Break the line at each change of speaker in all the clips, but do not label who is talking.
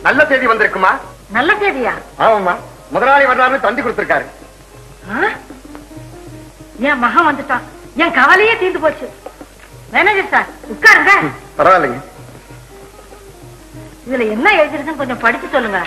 நல்ல செய்தி வந்திருக்குமா
நல்ல செய்தியா
ஆமாம்மா முதலாளி வர்றாருன்னு தந்தி கொடுத்திருக்காரு
ஆ? என் மகன் வந்துட்டான் என் கவலையே தீர்ந்து போச்சு மேனேஜர் சார் உட்காருங்க
பரவாயில்லைங்க
இதுல என்ன எழுதிருக்குன்னு கொஞ்சம் படிச்சு சொல்லுங்க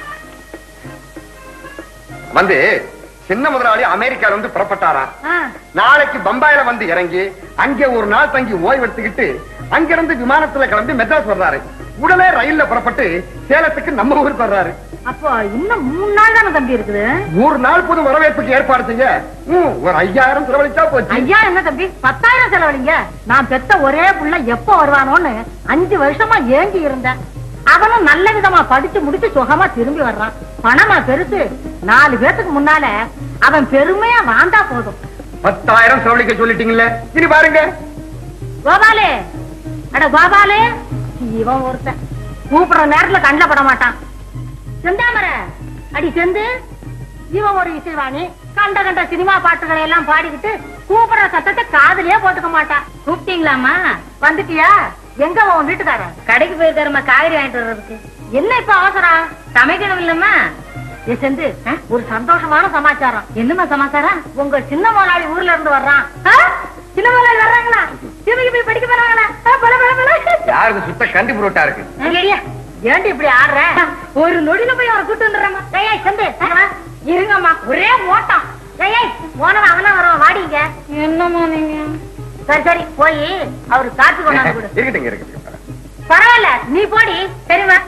வந்து சின்ன முதலாளி அமெரிக்கால இருந்து புறப்பட்டாராம்
ஆ,
நாளைக்கு பம்பாயில வந்து இறங்கி அங்கே ஒரு நாள் தங்கி ஓய்வு எடுத்துக்கிட்டு அங்கிருந்து விமானத்துல கிளம்பி மெட்ராஸ் வர்றாரு உடனே ரயில்ல புறப்பட்டு சேலத்துக்கு நம்ம ஊருக்கு வர்றாரு
அப்போ இன்னும் மூணு நாள் தானே தம்பி இருக்குது
ஒரு நாள் பொது வரவேற்புக்கு ஏற்பாடு செய்ய ம், ஒரு ஐயாயிரம் செலவழிச்சா போச்சு
ஐயா என்ன தம்பி பத்தாயிரம் செலவழிங்க நான் பெத்த ஒரே புள்ள எப்ப வருவானோன்னு அஞ்சு வருஷமா ஏங்கி இருந்தேன் அவனும் நல்ல விதமா படிச்சு முடிச்சு சுகமா திரும்பி வர்றான் பணமா பெருசு நாலு பேத்துக்கு முன்னால அவன் பெருமையா வாழ்ந்தா போதும்
பத்தாயிரம் செலவழிக்க சொல்லிட்டீங்களே இனி பாருங்க
கோபாலே அட கோபாலே இவன் ஒருத்தன் கூப்பிடுற நேரத்துல கண்ணில் பட மாட்டான் செந்தாமர அடி செந்து இவன் ஒரு இசைவாணி கண்ட கண்ட சினிமா பாட்டுகளை எல்லாம் பாடிக்கிட்டு கூப்பிடுற சத்தத்தை காதுலயே போட்டுக்க மாட்டான் கூப்பிட்டீங்களாமா வந்துட்டியா எங்க உன் வீட்டுக்காரன் கடைக்கு போயிருக்காருமா காய்கறி வாங்கிட்டு வர்றதுக்கு என்ன இப்ப அவசரம் சமைக்கணும் இல்லம்மா ஏ செந்து ஒரு சந்தோஷமான சமாச்சாரம் என்னமா சமாச்சாரம் உங்க சின்ன முதலாளி ஊர்ல இருந்து வர்றான் ஆ? சின்ன முதலாளி வர்றாங்களா சிவகி போய் படிக்க போறாங்களா ஆ, பல பல பல
யாருக்கு சுத்த கண்டி புரோட்டா இருக்கு
இல்லையா ஏன்டி இப்படி ஆடுற ஒரு நொடியில போய் அவரை கூட்டு வந்துடுறேம்மா ஏய் சந்து இருங்கம்மா ஒரே ஓட்டம் ஏய் போனவன் அவனா வருவான் வாடிங்க என்னம்மா நீங்க சரி சரி போய் அவரு காப்பி கொண்டாந்து கொடு
இருக்கட்டுங்க இருக்கட்டுங்க
பரவாயில்ல நீ போடி சரிம்மா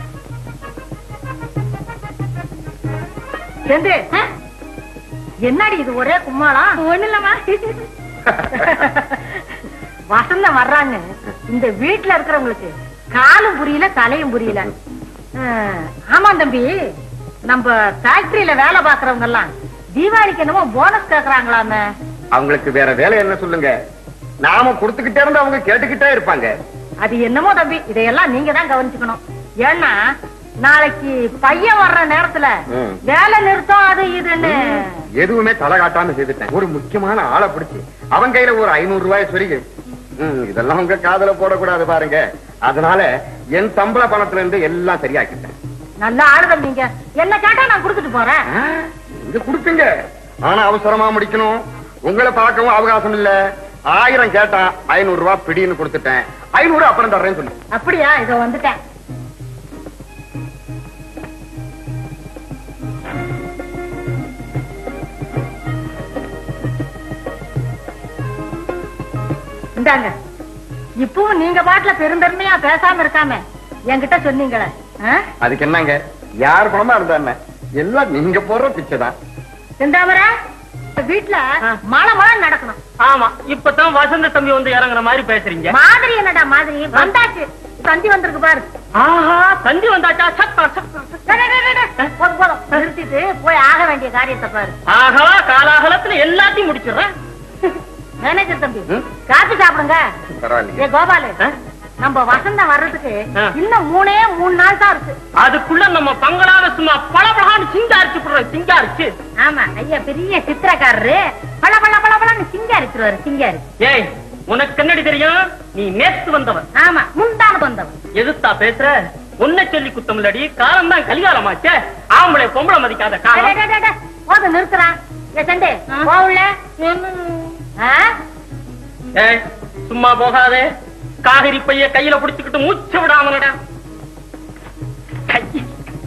செந்து என்னடி இது ஒரே கும்மாளம் ஒண்ணு இல்லம்மா வசந்தம் வர்றாங்க இந்த வீட்டுல இருக்கிறவங்களுக்கு காலும் புரியல தலையும் புரியல அஹ், ஆமா தம்பி நம்ம ஃபேக்டரியில வேலை பாக்குறவங்க எல்லாம் தீபாவளிக்கு என்னமோ போனஸ் கேக்குறாங்களாமே
அவங்களுக்கு வேற வேலை என்ன சொல்லுங்க நாம கொடுத்துக்கிட்டே இருந்து அவங்க கேட்டுக்கிட்டே இருப்பாங்க
அது என்னமோ தம்பி இதையெல்லாம் நீங்க தான் கவனிச்சுக்கணும் ஏன்னா நாளைக்கு பையன் வர்ற நேரத்துல
ம்.
வேலை நிறுத்தம் அது இதுன்னு
எதுவுமே தலை காட்டாம செய்துட்டேன் ஒரு முக்கியமான ஆளை பிடிச்சு அவன் கையில ஒரு ஐநூறு ரூபாய் சொருகி ம், இதெல்லாம் உங்க காதுல போடக்கூடாது பாருங்க அதனால என் சம்பள பணத்துல இருந்து எல்லாம் சரியாக்கிட்டேன்
நல்ல ஆளு தம்பிங்க என்ன கேட்டா நான் கொடுத்துட்டு போறேன்
ஆ, இங்க கொடுத்துங்க ஆனா அவசரமா முடிக்கணும் உங்களை பார்க்கவும் அவகாசம் இல்ல ஆயிரம் கேட்டா ஐநூறு ரூபாய் பிடின்னு கொடுத்துட்டேன் ஐநூறு அப்புறம் தர்றேன்னு சொல்லி
அப்படியா இதோ வந்துட்டேன் இந்தாங்க இப்பவும் நீங்க பாட்டுல பெருந்தன்மையா பேசாம இருக்காம என்கிட்ட சொன்னீங்களே ஆ?
அதுக்கு என்னங்க யார் பணமா இருந்தா என்ன எல்லாம் நீங்க போடுற பிச்சை தான்
செந்தாமரை வீட்டுல மழை மழை நடக்கணும்
ஆமா இப்பதான் வசந்த தம்பி வந்து இறங்குற மாதிரி பேசுறீங்க
மாதிரி என்னடா மாதிரி வந்தாச்சு தந்தி வந்திருக்கு பாரு
ஆஹா தந்தி வந்தாச்சா சத்தா சத்தா
டேய், டேய், டேய், டேய். போதும் போதும் நிறுத்திட்டு போய் ஆக வேண்டிய காரியத்தை பாரு
ஆஹா காலாகலத்துல எல்லாத்தையும் முடிச்சிடுறேன்
மேனேஜர் தம்பி
ம்?
காப்பி சாப்பிடுங்க
பரவாயில்லைங்க
ஏ கோபாலு
ஆ?
நம்ம வசந்தம் வர்றதுக்கு
ஆ.
இன்னும் மூணே மூணு நாள் தான் இருக்கு
அதுக்குள்ள நம்ம பங்களாவை சும்மா பளபளன்னு சிங்காரிச்சு போடுறோம் சிங்காரிச்சு
ஆமா ஐயா பெரிய சித்திரக்காரரு பல பல பல பலன்னு சிங்காரிச்சிருவாரு சிங்காரி
ஏய் உனக்கு என்னடி தெரியும் நீ நேத்து வந்தவன்
ஆமா முந்தான வந்தவன்
எதுத்தா பேசுற உன்னை சொல்லி குத்தம் இல்லடி காலம் தான் கலிகாலமாச்சே ஆம்பளை பொம்பளை மதிக்காத
டேய்,
காலம்
டேய், டேய், டேய். போதும் நிறுத்துறான் ஏ சண்டே போவுல ஆ?
ஏய் சும்மா போகாதே காவிரி பைய கையில புடிச்சுக்கிட்டு மூச்சு விடாமலடா கையை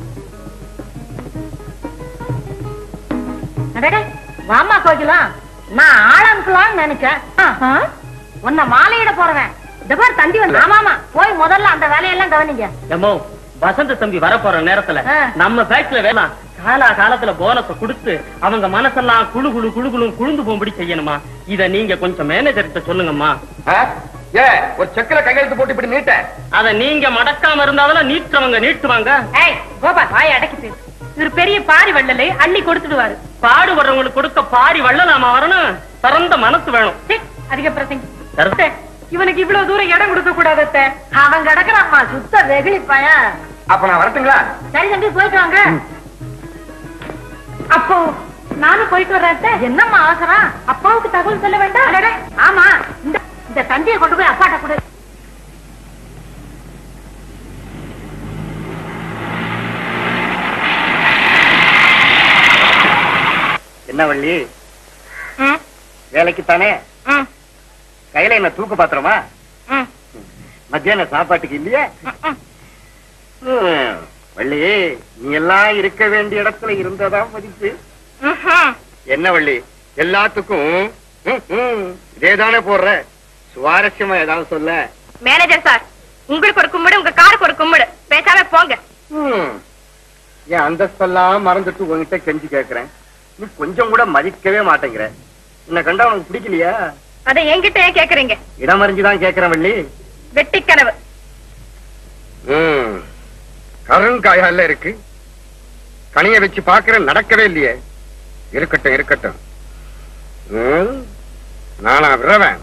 அடடே, வாம்மா கோகிலம் நான் ஆள் அனுப்பலாம்னு நினைச்சேன் ஆஹா. உன்னை மாலையிட போறவன் இந்த பேர் தந்தி வந்து ஆமாமா போய் முதல்ல அந்த வேலையெல்லாம் கவனிங்க
எம்மோ வசந்த தம்பி வரப்போற நேரத்துல
ஆ.
நம்ம ஃபேக்டரியில வேலை காலா காலத்துல போனஸ கொடுத்து அவங்க மனசெல்லாம் குழு குழு குழு குழு குழுந்து போகும்படி செய்யணுமா இத நீங்க கொஞ்சம் மேனேஜர் கிட்ட சொல்லுங்கம்மா
ஆ? ஏ ஒரு செக்கில கையெழுத்து போட்டு இப்படி நீட்ட
அத நீங்க மடக்காம இருந்தாலும் நீட்டுறவங்க நீட்டுவாங்க
ஏய் கோபால் வாய் அடக்கி பேசு ஒரு பெரிய பாரி வள்ளலை அள்ளி கொடுத்துடுவாரு
பாடுபடுறவங்களுக்கு கொடுக்க பாரி வள்ளலாமா வரணும் திறந்த மனசு வேணும்
சீ, அதிக பிரசங்க
கருத்து.
இவனுக்கு இவ்வளவு தூரம் இடம் கொடுக்க கூடாது அவன் கிடக்குறாம்மா சுத்த வெகுளி பையன்
அப்ப நான் வரட்டுங்களா
சரி தம்பி போயிட்டு வாங்க அப்போ நானும் போயிட்டு வர்றேன் என்னம்மா அவசரம் அப்பாவுக்கு தகவல் சொல்ல வேண்டாம் அடடே, ஆமா இந்த இந்த தந்தியை கொண்டு போய் அப்பாட்ட கொடு
என்ன வள்ளி
ம்,
வேலைக்கு தானே
ம்,
கையில என்ன தூக்கு பாத்திரமா
ம்,
மத்தியான சாப்பாட்டுக்கு இல்லையா
ம், ம்.
ம், வள்ளி நீ எல்லாம் இருக்க வேண்டிய இடத்துல இருந்ததா மதிப்பு
ம்ஹும்.
என்ன வள்ளி எல்லாத்துக்கும் ம், ம், இதேதானே போடுற சுவாரஸ்யமா ஏதாவது சொல்ல
மேனேஜர் சார் உங்களுக்கு ஒரு கும்பிடு உங்க காருக்கு ஒரு கும்பிடு பேசாம போங்க
ம், என் அந்தஸ்தெல்லாம் மறந்துட்டு உன்கிட்ட கெஞ்சி கேக்குறேன் நீ கொஞ்சம் கூட மதிக்கவே மாட்டேங்கிற உன்னை கண்டா உனக்கு பிடிக்கலையா
அதை என்கிட்ட ஏன் கேக்குறீங்க
இடம் அறிஞ்சுதான் கேக்குறேன் வள்ளி
வெட்டி கனவு
ம், கருங்காயால இருக்கு கனிய வச்சு பாக்குற நடக்கவே இல்லையே இருக்கட்டும் இருக்கட்டும் ம், நானா விரவேன்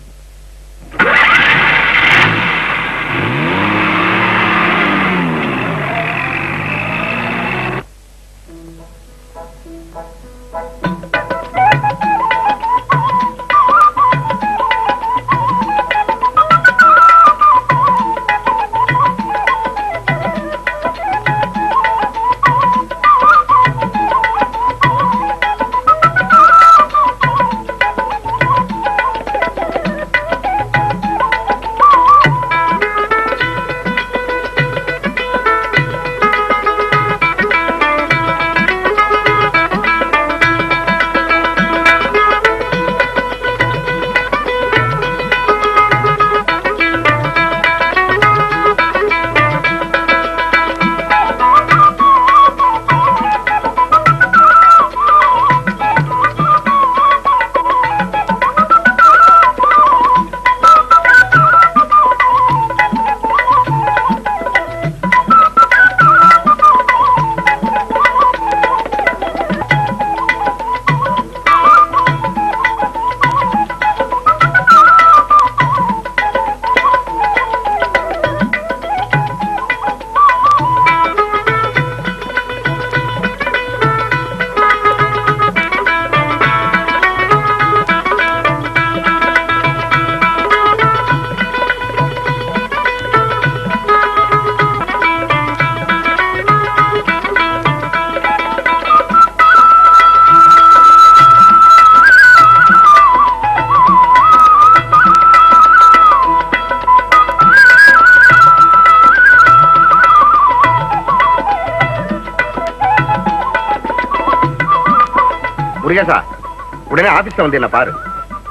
முருகேசா உடனே ஆபீஸ்ல வந்து என்ன பாரு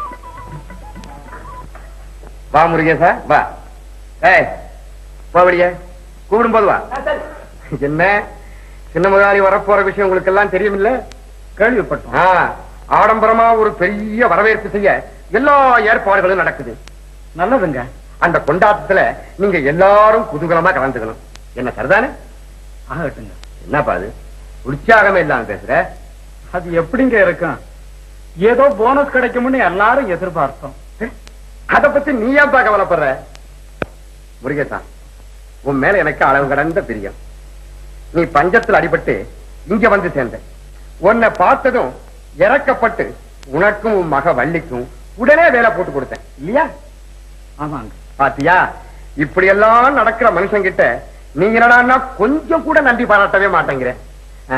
வா முருகேசா வா ஏய் வா வெளியே கூப்பிடும் போது வா என்ன சின்ன முதலாளி வரப்போற விஷயம் உங்களுக்கு எல்லாம் தெரியுமில்ல கேள்விப்பட்டோம் ஆ, ஆடம்பரமா ஒரு பெரிய வரவேற்பு செய்ய எல்லா ஏற்பாடுகளும் நடக்குது
நல்லதுங்க
அந்த கொண்டாட்டத்துல நீங்க எல்லாரும் குதூகலமா கலந்துக்கணும் என்ன சரிதானே
ஆகட்டுங்க
என்னப்பா அது உற்சாகமே இல்லாம பேசுற
அது எப்படிங்க இருக்கும் ஏதோ போனஸ் கிடைக்கும்னு எல்லாரும் எதிர்பார்த்தோம்
அத பத்தி நீ ஏன்பா கவலைப்படுற முருகேசா உன் மேல எனக்கு அளவு கடந்த பிரியம் நீ பஞ்சத்தில் அடிபட்டு இங்க வந்து சேர்ந்த உன்னை பார்த்ததும் இறக்கப்பட்டு உனக்கும் உன் மக வள்ளிக்கும் உடனே வேலை போட்டு கொடுத்தேன் இல்லையா
ஆமாங்க
பாத்தியா இப்படி எல்லாம் நடக்கிற மனுஷங்கிட்ட நீங்க என்னடான்னா கொஞ்சம் கூட நன்றி பாராட்டவே மாட்டேங்கிற ஆ,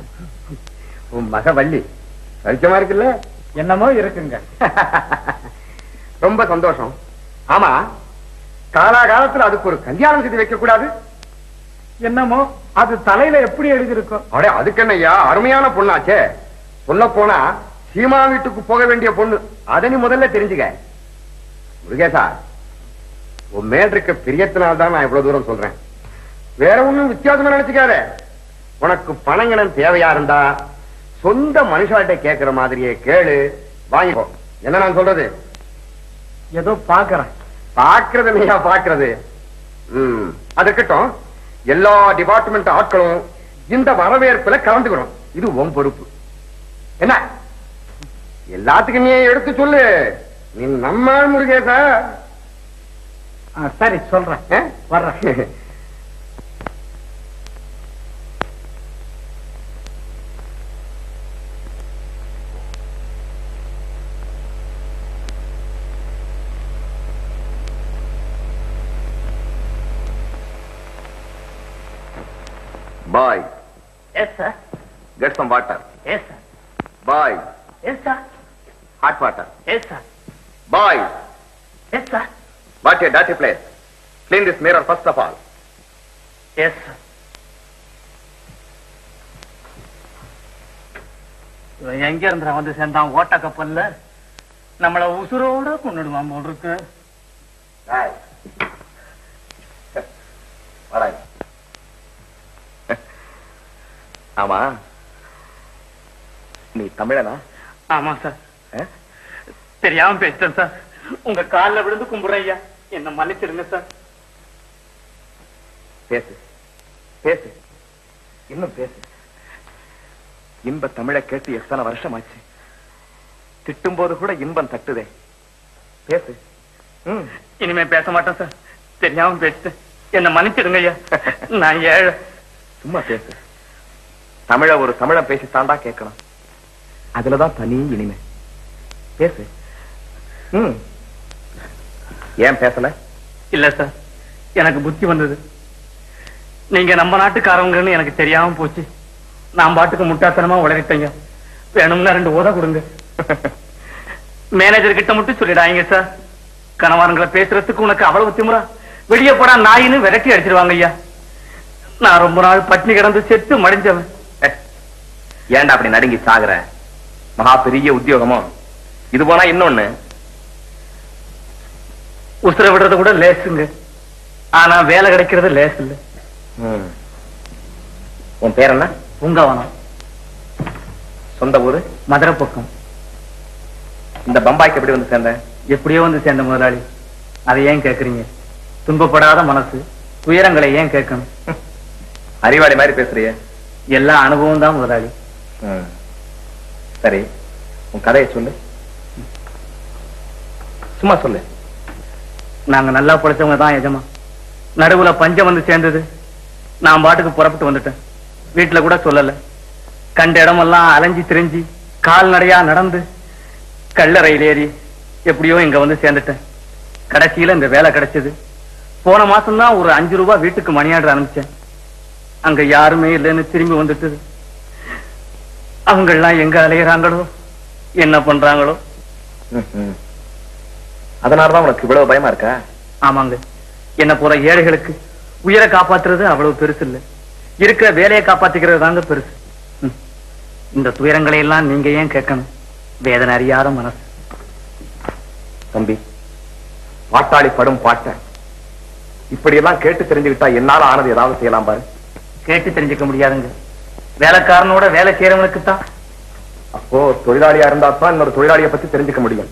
உன் மக வள்ளி சௌக்கியமா இருக்குல்ல
என்னமோ இருக்குங்க
ரொம்ப சந்தோஷம் ஆமா காலாகாலத்துல அதுக்கு ஒரு கல்யாணம் செய்து வைக்க கூடாது
என்னமோ அது தலையில எப்படி எழுதியிருக்கும்
அடே அதுக்கு என்னய்யா அருமையான பொண்ணாச்சே சொல்ல போனா சீமா வீட்டுக்கு போக வேண்டிய பொண்ணு அதை நீ முதல்ல தெரிஞ்சுக்க முருகேசா உன் மேல் இருக்க பிரியத்தினால தான் நான் இவ்வளவு தூரம் சொல்றேன் வேற ஒண்ணும் வித்தியாசமா நினைச்சுக்காத உனக்கு பணங்கணம் தேவையா இருந்தா சொந்த மனுஷாட்ட கேட்கிற மாதிரியே கேளு வாங்கிக்கோ என்ன நான் சொல்றது
ஏதோ பாக்குறேன்
பாக்குறது நீயா பாக்குறது ம் அது இருக்கட்டும் எல்லா டிபார்ட்மெண்ட் ஆட்களும் இந்த வரவேற்புல கலந்துக்கணும் இது உன் பொறுப்பு என்ன எல்லாத்துக்கும் நீ எடுத்து சொல்லு நீ நம்ம ஆள் முருகேசா
ஆ, சரி சொல்றேன்
ஆ?
வர்றேன்
boy
yes sir
get some water
yes sir
boy
yes sir
hot water
yes sir
boy
yes sir
what a டாட்டி place clean this mirror first of all
yes sir இவன் எங்க இருந்தா வந்து சேர்ந்தான் ஓட்ட கப்பல்ல நம்மள உசுரோட கொண்டுடுவான் போல் இருக்கு
பாய் வராங்க ஆமா நீ தமிழனா
ஆமா சார்
ஆ?
தெரியாம பேசிட்டேன் சார் உங்க கால்ல விழுந்து கும்பிடுறேன் ஐயா என்ன மன்னிச்சிடுங்க சார்
பேசு பேசு இன்னும் பேசு இன்ப தமிழை கேட்டு எத்தனை வருஷமாச்சு திட்டும் போது கூட இன்பம் தட்டுதே பேசு ம்
இனிமே பேச மாட்டேன் சார் தெரியாம பேசிட்டேன் என்ன மன்னிச்சிடுங்க ஐயா நான் ஏழை
சும்மா பேசு தமிழ ஒரு தமிழன் பேசி தாண்டா கேட்கணும் அதுலதான் தனி இனிமை பேசு ம் ஏன் பேசல
இல்ல சார் எனக்கு புத்தி வந்தது நீங்க நம்ம நாட்டுக்காரவங்கன்னு எனக்கு தெரியாம போச்சு நான் பாட்டுக்கு முட்டாத்தனமா உளறிட்டேங்க வேணும்னா ரெண்டு உத கொடுங்க மேனேஜர் கிட்ட மட்டும் சொல்லிடாங்க சார் கணவான்களை பேசுறதுக்கு உனக்கு அவ்வளவு திமுறா வெளியே போடா நாயின்னு விரட்டி அடிச்சிருவாங்க ஐயா நான் ரொம்ப நாள் பட்டினி கிடந்து செத்து மடிஞ்சவன்
ஏன்டா அப்படி நடுங்கி சாகுற மகா பெரிய உத்தியோகமோ இது போனா இன்னொன்னு
உசுர விடுறது கூட லேசுங்க ஆனா வேலை கிடைக்கிறது லேஸ் இல்ல
ம். உன் பேர் என்ன
பூங்காவனம்
சொந்த ஊரு
மதுரை பக்கம்
இந்த பம்பாய்க்கு எப்படி வந்து சேர்ந்த
எப்படியோ வந்து சேர்ந்த முதலாளி அதை ஏன் கேக்குறீங்க துன்பப்படாத மனசு துயரங்களை ஏன் கேட்கணும்
அறிவாளி மாதிரி பேசுறிய
எல்லா அனுபவம் தான் முதலாளி
சரி உன் கதையை சொல்லு சும்மா சொல்லு
நாங்க நல்லா பிடிச்சவங்க தான் எஜமா நடுவுல பஞ்சம் வந்து சேர்ந்தது நான் பாட்டுக்கு புறப்பட்டு வந்துட்டேன் வீட்டுல கூட சொல்லல கண்ட இடமெல்லாம் அலைஞ்சு திரிஞ்சு கால்நடையா நடந்து கல்லறையில் ஏறி எப்படியோ இங்க வந்து சேர்ந்துட்டேன் கடைசியில இந்த வேலை கிடைச்சது போன மாசம் தான் ஒரு அஞ்சு ரூபாய் வீட்டுக்கு மணியாடுற அனுப்பிச்சேன் அங்க யாருமே இல்லைன்னு திரும்பி வந்துட்டது அவங்க எல்லாம் எங்க அலையிறாங்களோ என்ன பண்றாங்களோ
ம்ஹும். அதனாலதான் உனக்கு இவ்வளவு பயமா இருக்கா
ஆமாங்க என்ன போல ஏழைகளுக்கு உயிரை காப்பாத்துறது அவ்வளவு பெருசு இல்ல இருக்கிற வேலையை காப்பாத்திக்கிறது தாங்க பெருசு ம். இந்த துயரங்களை எல்லாம் நீங்க ஏன் கேட்கணும் வேதனை அறியாத மனசு
தம்பி பாட்டாளி படும் பாட்ட இப்படி எல்லாம் கேட்டு தெரிஞ்சுக்கிட்டா என்னால ஆனது ஏதாவது செய்யலாம் பாரு
கேட்டு தெரிஞ்சுக்க முடியாதுங்க வேலைக்காரனோட வேலை செய்யறவனுக்கு தான்
அப்போ தொழிலாளியா இருந்தா தான் இன்னொரு தொழிலாளியை பத்தி தெரிஞ்சுக்க முடியும்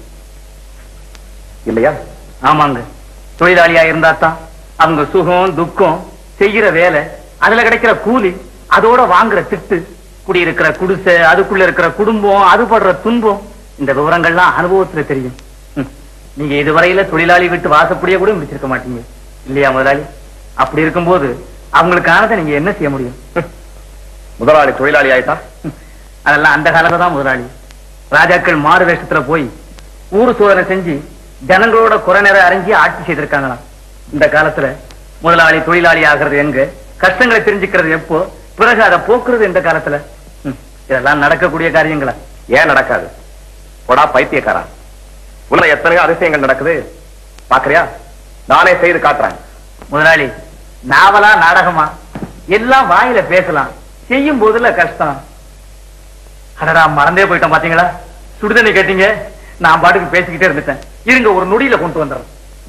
இல்லையா
ஆமாங்க தொழிலாளியா இருந்தா தான் அவங்க சுகம் துக்கம் செய்யற வேலை அதுல கிடைக்கிற கூலி அதோட வாங்குற திட்டு குடியிருக்கிற குடிசை அதுக்குள்ள இருக்கிற குடும்பம் அது படுற துன்பம் இந்த விவரங்கள்லாம் அனுபவத்துல தெரியும் ம். நீங்க இதுவரையில தொழிலாளி விட்டு வாசப்படியே கூட முடிச்சிருக்க மாட்டீங்க இல்லையா முதலாளி அப்படி இருக்கும்போது அவங்களுக்கானதை நீங்க என்ன செய்ய முடியும்
முதலாளி தொழிலாளி ஆயிட்டா
ம். அதெல்லாம் அந்த காலத்துல தான் முதலாளி ராஜாக்கள் மாறு வேஷத்துல போய் ஊரு சோதனை செஞ்சு ஜனங்களோட குறை நேர அறிஞ்சு ஆட்சி செய்திருக்காங்களாம் இந்த காலத்துல முதலாளி தொழிலாளி ஆகிறது எங்க கஷ்டங்களை தெரிஞ்சுக்கிறது எப்போ பிறகு அதை போக்குறது இந்த காலத்துல ம். இதெல்லாம் நடக்கக்கூடிய காரியங்களா
ஏன் நடக்காது போடா பைத்தியக்காரா உள்ள எத்தனையோ அதிசயங்கள் நடக்குது பாக்குறியா நானே செய்து காட்டுறேன்
முதலாளி நாவலா நாடகமா எல்லாம் வாயில பேசலாம் செய்யும் போதுல கஷ்டம் அடடா மறந்தே போயிட்டோம் பாத்தீங்களா சுடுதண்ணி கேட்டீங்க நான் பாட்டுக்கு பேசிக்கிட்டே இருந்துட்டேன் இருங்க ஒரு நொடியில கொண்டு வந்துடுறேன்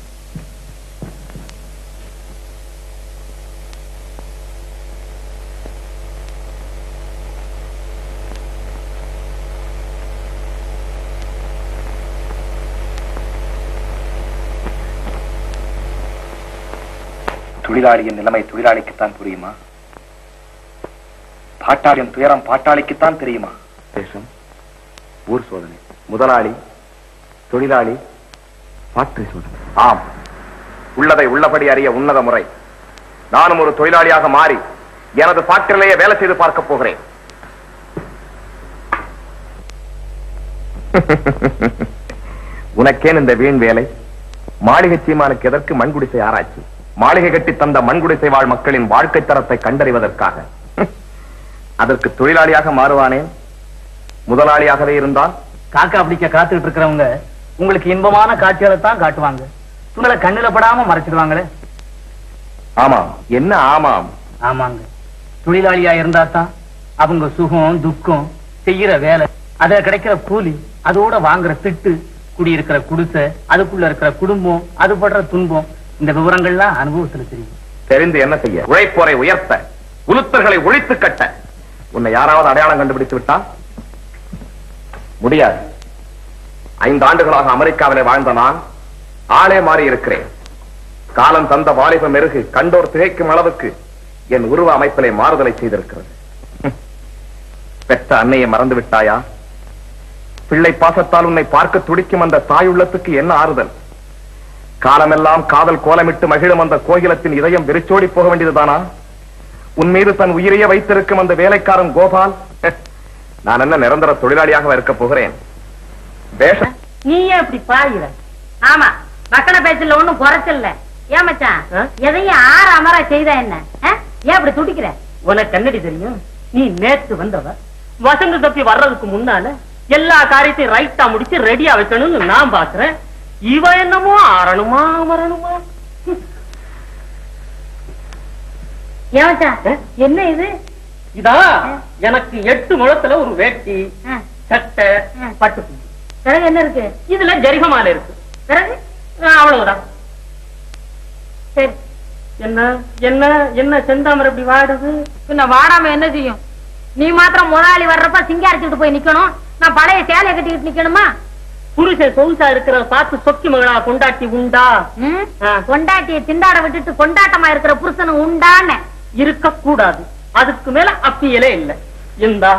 தொழிலாளியின் நிலைமை தொழிலாளிக்குத்தான் புரியுமா பாட்டாளியின் துயரம் பாட்டாளிக்குத்தான் தெரியுமா தேசம் ஊர் சோதனை முதலாளி தொழிலாளி பாட்டு சோதனை ஆம் உள்ளதை உள்ளபடி அறிய உன்னத முறை நானும் ஒரு தொழிலாளியாக மாறி எனது பாட்டிலேயே வேலை செய்து பார்க்க போகிறேன் உனக்கேன் இந்த வீண் வேலை மாளிகை சீமானுக்கு எதற்கு மண்குடிசை ஆராய்ச்சி மாளிகை கட்டி தந்த மண்குடிசை வாழ் மக்களின் வாழ்க்கை தரத்தை கண்டறிவதற்காக அதற்கு தொழிலாளியாக மாறுவானேன் முதலாளியாகவே இருந்தால்
காக்கா பிடிக்க காத்துக்கிட்டு இருக்கிறவங்க உங்களுக்கு இன்பமான காட்சிகளை தான் காட்டுவாங்க உங்களை கண்ணுல படாம மறைச்சிடுவாங்களே
ஆமாம் என்ன ஆமாம்
ஆமாங்க தொழிலாளியா இருந்தா தான் அவங்க சுகம் துக்கம் செய்யற வேலை அதுல கிடைக்கிற கூலி அதோட வாங்குற திட்டு குடியிருக்கிற குடிசை அதுக்குள்ள இருக்கிற குடும்பம் அது படுற துன்பம் இந்த விவரங்கள்லாம் அனுபவத்துல தெரியும்
தெரிந்து என்ன செய்ய உழைப்போரை உயர்த்த உளுத்தர்களை ஒழித்து கட்ட உன்னை யாராவது அடையாளம் கண்டுபிடித்து விட்டால் முடியாது ஐந்து ஆண்டுகளாக அமெரிக்காவிலே வாழ்ந்த நான் ஆளே மாறி இருக்கிறேன் காலம் தந்த வாலிப மெருகு கண்டோர் திகைக்கும் அளவுக்கு என் உருவ அமைப்பிலே மாறுதலை செய்திருக்கிறது ஹம். பெற்ற அன்னையை மறந்து விட்டாயா பிள்ளை பாசத்தால் உன்னை பார்க்க துடிக்கும் அந்த தாயுள்ளத்துக்கு என்ன ஆறுதல் காலமெல்லாம் காதல் கோலமிட்டு மகிழும் அந்த கோகிலத்தின் இதயம் வெறிச்சோடி போக வேண்டியதுதானா உன் மீது தன் உயிரையே வைத்திருக்கும் அந்த வேலைக்காரன் கோபால் நான் என்ன நிரந்தர தொழிலாளியாக இருக்க போகிறேன் வேஷம்
நீ ஏன் இப்படி பாயுற ஆமா மக்கள பேச்சுல ஒண்ணும் குறைச்சல்ல ஏன் மச்சான்
ஆ?
எதையும் ஆற அமரா செய்தா என்ன ஆ? ஏன் இப்படி துடிக்கிற
உனக்கு கண்ணடி தெரியும் நீ நேத்து வந்தவ வசந்த தப்பி வர்றதுக்கு முன்னால எல்லா காரியத்தையும் ரைட்டா முடிச்சு ரெடியா வைக்கணும்னு நான் பாக்குறேன் இவ என்னமோ ஆறணுமா வரணுமா
ஏன் மச்சான் என்ன இது
இதா எனக்கு எட்டு முழத்துல ஒரு வேட்டி
ஆ,
சட்டை
ஆ.
பட்டு துணி.
பிறகு என்ன இருக்கு
இதுல ஜரிகமால இருக்கு
பிறகு
ஆ, அவ்வளவுதான்
சரி
என்ன என்ன என்ன செந்தாமரை இப்படி வாடுது
பின்ன வாடாம என்ன செய்யும் நீ மாத்திரம் முதலாளி வர்றப்ப சிங்காரிச்சுட்டு போய் நிக்கணும் நான் பழைய சேலையை கட்டிக்கிட்டு நிக்கணுமா
புருஷன் சொகுசா இருக்கிற பார்த்து சொக்கி மகளா கொண்டாட்டி உண்டா
ம்?
ஆ.
கொண்டாட்டிய திண்டாட விட்டுட்டு கொண்டாட்டமா இருக்கிற புருஷனு உண்டான்னு
இருக்க கூடாது அதுக்கு மேல அப்பியலே இல்ல இந்தா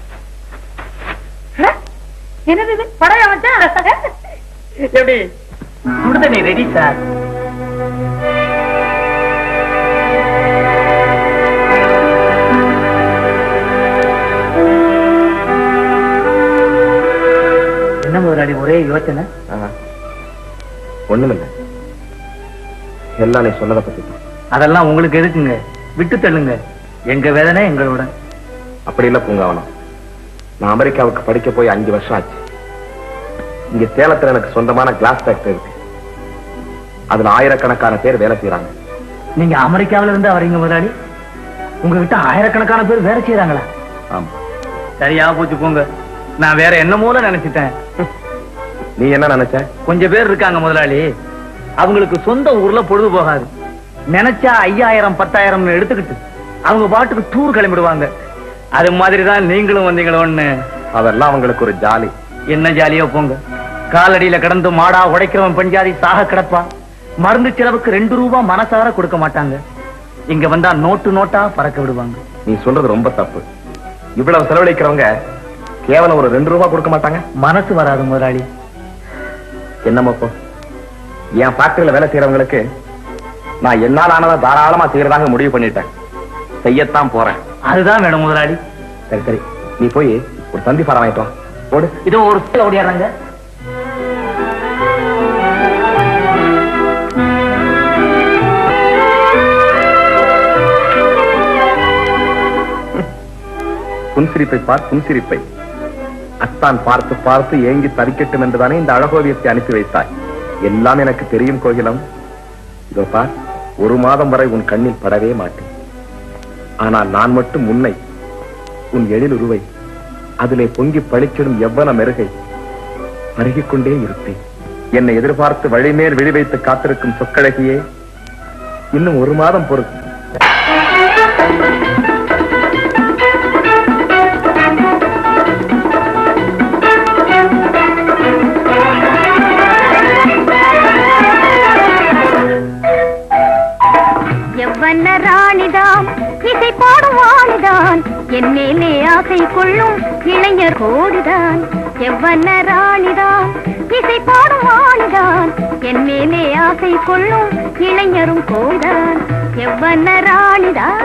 ஹ? என்னது இது பழைய மச்சான்
எப்படி சுடுதண்ணி ரெடி சார் என்ன முதலாளி ஒரே யோசனை
ஒண்ணுமில்லை எல்லாம் நீ சொன்னதை பத்தி தான்.
அதெல்லாம் உங்களுக்கு எதுக்குங்க விட்டு தள்ளுங்க எங்க வேதனை எங்களோட
அப்படி இல்ல பூங்காவனம் நான் அமெரிக்காவுக்கு படிக்க போய் அஞ்சு வருஷம் ஆச்சு இங்க சேலத்துல எனக்கு சொந்தமான கிளாஸ் ஃபேக்டரி இருக்கு அதுல ஆயிரக்கணக்கான பேர் வேலை செய்யறாங்க
நீங்க அமெரிக்காவில இருந்து வரீங்க முதலாளி உங்ககிட்ட ஆயிரக்கணக்கான பேர் வேலை செய்யறாங்களா
ஆமா
சரியா போச்சு போங்க நான் வேற என்ன மூலம் நினைச்சிட்டேன்
நீ என்ன நினைச்ச
கொஞ்சம் பேர் இருக்காங்க முதலாளி அவங்களுக்கு சொந்த ஊர்ல பொழுது போகாது நினைச்சா ஐயாயிரம் பத்தாயிரம்னு எடுத்துக்கிட்டு அவங்க பாட்டுக்கு டூர் கிளம்பிடுவாங்க அது மாதிரி தான் நீங்களும் வந்தீங்களோன்னு
அதெல்லாம் அவங்களுக்கு ஒரு ஜாலி
என்ன ஜாலியோ போங்க காலடியில கிடந்து மாடா உடைக்கிறவன் பஞ்சாதி சாக கிடப்பா மருந்து செலவுக்கு ரெண்டு ரூபா மனசார கொடுக்க மாட்டாங்க இங்க வந்தா நோட்டு நோட்டா பறக்க விடுவாங்க
நீ சொல்றது ரொம்ப தப்பு இவ்வளவு செலவழிக்கிறவங்க கேவலம் ஒரு ரெண்டு ரூபாய் கொடுக்க மாட்டாங்க
மனசு வராது முதலாளி
என்னமோ இப்போ என் ஃபேக்டரியில வேலை செய்யறவங்களுக்கு நான் என்னால் ஆனதை தாராளமா செய்யறதாக முடிவு பண்ணிட்டேன் செய்யத்தான் போறேன்
அதுதான் வேணும் முதலாளி
சரி சரி நீ போய் ஒரு தந்தி பாரம் வாங்கிட்டு வா ஓடு
இதோ ஒரு ஸ்டைல் ஓடியாடுறாங்க
புன்சிரிப்பை பார் புன்சிரிப்பை அத்தான் பார்த்து பார்த்து ஏங்கி தவிக்கட்டும் என்றுதானே இந்த அழகோவியத்தை அனுப்பி வைத்தாய் எல்லாம் எனக்கு தெரியும் கோகிலம் இதோ பார் ஒரு மாதம் வரை உன் கண்ணில் படவே மாட்டேன் ஆனால் நான் மட்டும் உன்னை உன் எழில் உருவை அதிலே பொங்கி பளிச்சிடும் எவ்வன மெருகை பருகிக் கொண்டே இருப்பேன் என்னை எதிர்பார்த்து வழிமேல் விழி வைத்து காத்திருக்கும் சொக்கழகியே இன்னும் ஒரு மாதம் பொறுத்து
எவ்வண்ண ராணிதான் இசை பாடும் வாணிதான் என் மேலே ஆசை கொள்ளும் இளைஞர் கோடிதான் எவ்வண்ண ராணிதான் இசை பாடும் வாணிதான் என் மேலே ஆசை கொள்ளும் இளைஞரும் கோடிதான் எவ்வண்ண ராணிதான்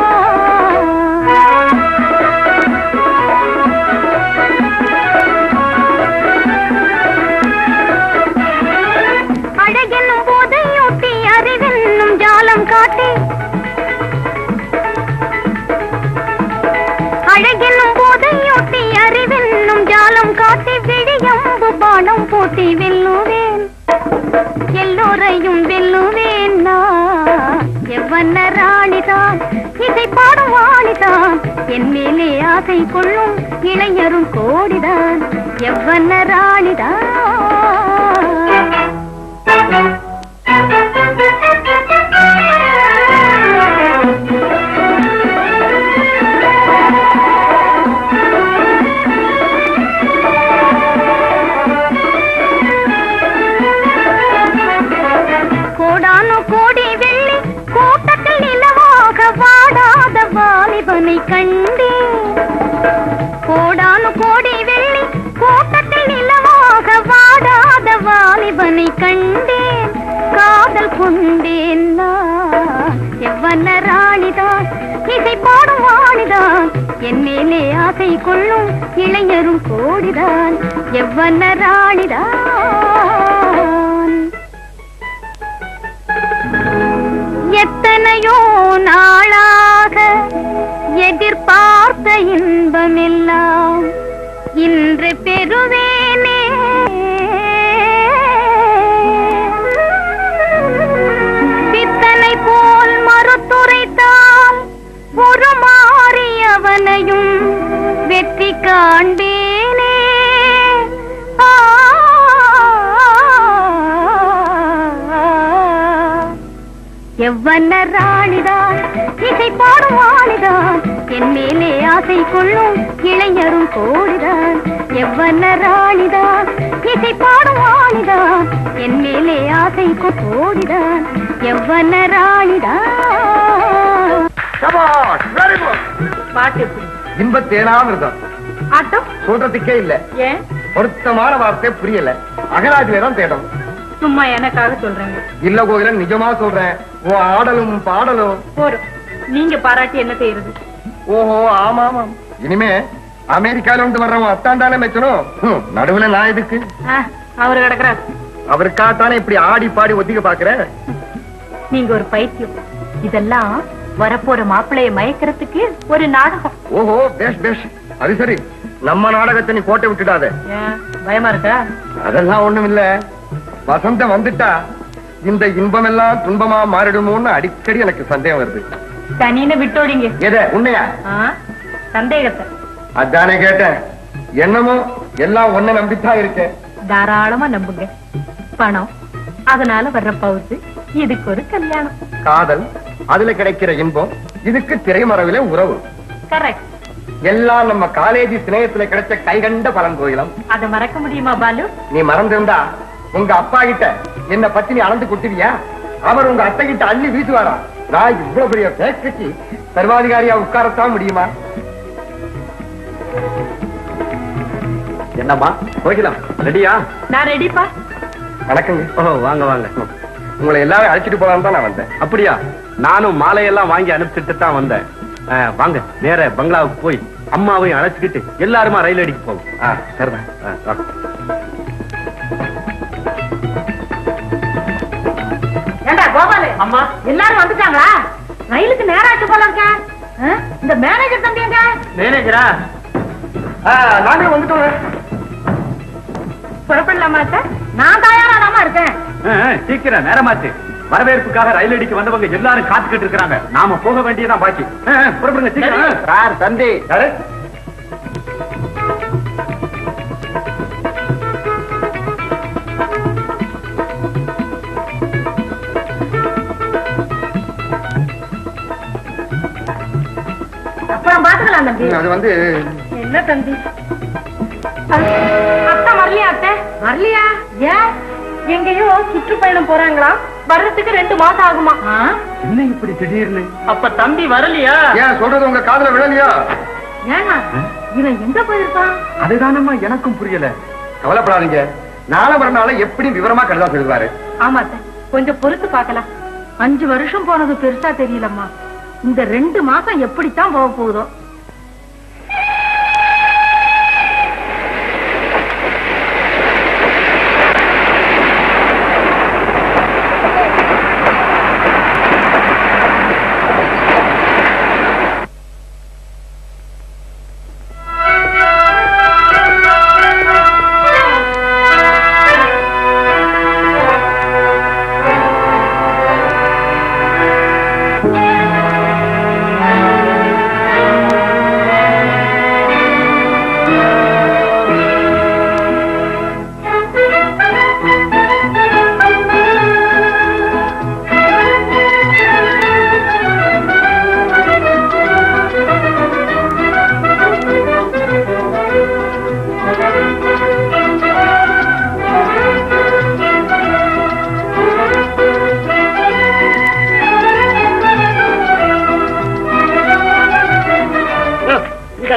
அழகென்னும் போதையூட்டி அறிவென்னும் ஜாலம் காட்டி அழகென்னும் போதையூட்டி அறிவென்னும் என் மேலே ஆசை கொள்ளும் இளைஞரும் கோடிதான் எவ்வண்ண ராணிதான் கோடானு கோடி வெள்ளி கூட்டத்தில் நிலவாக வாடாத வாலிபனை கண்டேன் கோடானு கோடி வெள்ளி கூட்டத்தில் நிலவாக வாடாத வாலிபனை கண்டேன் காதல் கொண்டேன் நான் எவ்வண்ண ராணிதான் இசை பாடும் வாணிதான் என் மேலே ஆசை கொள்ளும் இளைஞரும் கோடிதான் எவ்வண்ண ராணிதான் எத்தனையோ நாளாக எதிர்பார்த்த இன்பமெல்லாம் இன்று பெறுவேனே பித்தனை போல் மறுத்துரைத்தால் ஒரு மாறியவனையும் வெற்றி காண்பேனே ஆ எவ்வண்ண ராணிதான் இசை பாடும் வாணிதான் என் மேலே ஆசை கொள்ளும் இளைஞரும் கோடிதான் எவ்வண்ண ராணிதான் இசை பாடும் வாணிதான் என் மேலே ஆசை கொ- கோடிதான் எவ்வண்ண ராணிதான்
வெரி குட்
பாட்டு எப்படி
இன்பத்தேனாமிருதம்
ஆட்டம்
சொல்றதுக்கே இல்ல
ஏன்
பொருத்தமான வார்த்தை புரியல அகராஜில தான் தேடும்
சும்மா எனக்காக சொல்றேங்க
இல்ல கோயிலன் நிஜமா சொல்றேன் உன் ஆடலும் பாடலும்
போறோம் நீங்க பாராட்டி என்ன செய்யறது
ஓஹோ ஆமா ஆமா இனிமே அமெரிக்கால இருந்து வர்றவன் அத்தாண்டானே மெச்சனும் ஹம், நடுவுல நான் எதுக்கு
அவரு கிடக்குறாரு
அவருக்காகத்தானே இப்படி ஆடி பாடி ஒத்திக்க பாக்குற
நீங்க ஒரு பைத்தியம் இதெல்லாம் வரப்போற மாப்பிள்ளைய மயக்கிறதுக்கு ஒரு நாடகம்
ஓஹோ பேஷ் பேஷ் அது சரி நம்ம நாடகத்தை நீ கோட்டை விட்டுடாத
ஏன் பயமா இருக்கா
அதெல்லாம் ஒண்ணும் இல்ல வசந்தம் வந்துட்டா இந்த இன்பம் எல்லாம் துன்பமா மாறிடுமோன்னு அடிக்கடி எனக்கு சந்தேகம் வருது
தனின்னு விட்டோடிங்க
எத உண்மையா
ஆ, சந்தேகத்தை
அதானே கேட்டேன் என்னமோ எல்லாம் ஒன்ன நம்பித்தான் இருக்கேன்
தாராளமா நம்புங்க பணம் அதனால வர்ற பவுசு இதுக்கு ஒரு கல்யாணம்
காதல் அதுல கிடைக்கிற இன்பம் இதுக்கு திரைமறைவில உறவு
கரெக்ட்
எல்லாம் நம்ம காலேஜ் சிநேகத்துல கிடைச்ச கைகண்ட பழங்கோயிலம்
அதை மறக்க முடியுமா பாலு
நீ மறந்திருந்தா உங்க அப்பா கிட்ட என்ன பத்தி நீ அளந்து குட்டுவியா அவர் உங்க அத்தை கிட்ட அள்ளி வீசுவாரா நான் இவ்வளவு பெரிய ஃபேக்டரிக்கு சர்வாதிகாரியா உட்காரத்தான் முடியுமா
என்னம்மா கோகிலம் ரெடியா
நான் ரெடிப்பா
வணக்கங்க
ஓ வாங்க வாங்க
உங்களை எல்லாரும் அழைச்சிட்டு போலான்னு தான் நான் வந்தேன்
அப்படியா நானும் மாலையெல்லாம் வாங்கி அனுப்பிச்சிட்டு தான் வந்தேன் ஆ, வாங்க நேர பங்களாவுக்கு போய் அம்மாவையும் அழைச்சிக்கிட்டு எல்லாருமா ரயில் அடிக்கு போவோம்
ஆ சரிதான்
ஆ, வா.
ஏண்டா கோபாலு அம்மா எல்லாரும் வந்துட்டாங்களா ரயிலுக்கு நேரம் ஆச்சு போல இருக்க ஆ? இந்த மேனேஜர் தம்பி எங்க
மேனேஜரா
ஆ, நாங்களும் வந்துட்டோம்
புறப்படலாமா அத்தை? நான் தயாராதாமா இருக்கேன்
ஆ, ஆ, சீக்கிரம் நேரமாச்சு வரவேற்புக்காக ரயில் அடிக்கு வந்தவங்க எல்லாரும் காத்துக்கிட்டு இருக்காங்க நாம போக வேண்டியதான் பாக்கி ஆ, ஆ, புறப்படுங்க சீக்கிரம் ஆ.
சார் தந்தி யாரு
அப்புறம் பாத்துக்கலாம் தம்பி
அது வந்து
என்ன தம்பி அது- அத்தை வரலையா அத்தை வரலையா ஏன் எங்கேயோ சுற்றுப்பயணம் போறாங்களா வர்றதுக்கு ரெண்டு மாசம் ஆகுமா
என்ன இப்படி திடீர்னு அப்ப தம்பி வரலையா
ஏன் சொல்றது உங்க காதுல விழலையா
ஏன்னா இவன் எங்க போயிருக்கான்
அதுதானம்மா எனக்கும் புரியல
கவலைப்படாதீங்க நாளை மறுநாள எப்படி விவரமா கடிதம் எழுதுவாரு
ஆமா அத்தை கொஞ்சம் பொறுத்து பார்க்கலாம் அஞ்சு வருஷம் போனது பெருசா தெரியலம்மா இந்த ரெண்டு மாசம் எப்படித்தான் போக போகுதோ
ஆ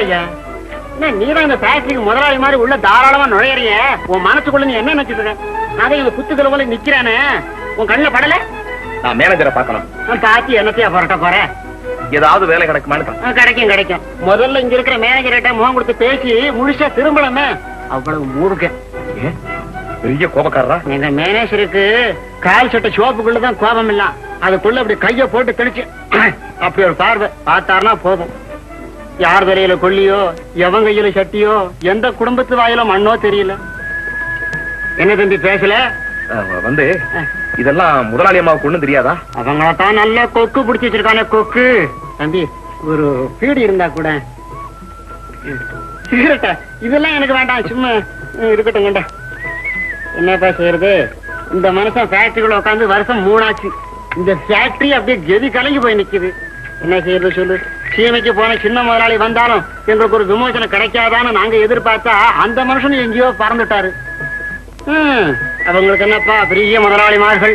ஐயா என்ன நீதான் இந்த ஃபேக்டரிக்கு முதலாளி மாதிரி உள்ள தாராளமா நுழையறிய உன் மனசுக்குள்ள நீ என்ன நினைச்சிட்டு அதை இந்த குத்துக்களை போல நிக்கிறானே உன் கண்ணுல படல
நான் மேனேஜரை பார்க்கணும்
நான் பாத்தி என்னத்தையா புரட்ட போறேன்
ஏதாவது வேலை கிடைக்குமான்னு
ஆ, கிடைக்கும் கிடைக்கும் முதல்ல இங்க இருக்கிற மேனேஜர்கிட்ட முகம் கொடுத்து பேசி முழுசா திரும்பணுமே அவ்வளவு மூர்க்க
ஏன்? பெரிய கோபக்காரரா
எங்க மேனேஜருக்கு கால் சட்டை சோப்புக்குள்ளதான் கோபம் இல்ல அதுக்குள்ள அப்படி கைய போட்டு தெளிச்சு அப்படி ஒரு பார்வை பார்த்தாருன்னா போதும் யார் தலையில கொல்லியோ எவன் கையில சட்டியோ எந்த குடும்பத்து வாயில மண்ணோ தெரியல என்ன தம்பி பேசல
அஹ், வந்து இதெல்லாம் முதலாளி அம்மாவுக்கு ஒண்ணும் தெரியாதா
அவங்களத்தான் நல்லா கொக்கு பிடிச்சி வச்சிருக்கானே கொக்கு தம்பி ஒரு பீடி இருந்தா கூட சிகரெட்டா இதெல்லாம் எனக்கு வேண்டாம் சும்மா ம், இருக்கட்டும் கண்டா என்னப்பா செய்யறது இந்த மனுஷன் ஃபேக்டரிக்குள்ள உட்காந்து வருஷம் மூணாச்சு இந்த ஃபேக்டரி அப்படியே கெதி கலங்கி போய் நிக்குது என்ன செய்யறது சொல்லு சீமைக்கு போன சின்ன முதலாளி வந்தாலும் எங்களுக்கு ஒரு விமோசனம் கிடைக்காதான்னு நாங்க எதிர்பார்த்தா அந்த மனுஷன் எங்கேயோ பறந்துட்டாரு ம், அவங்களுக்கு என்னப்பா பெரிய முதலாளிமார்கள்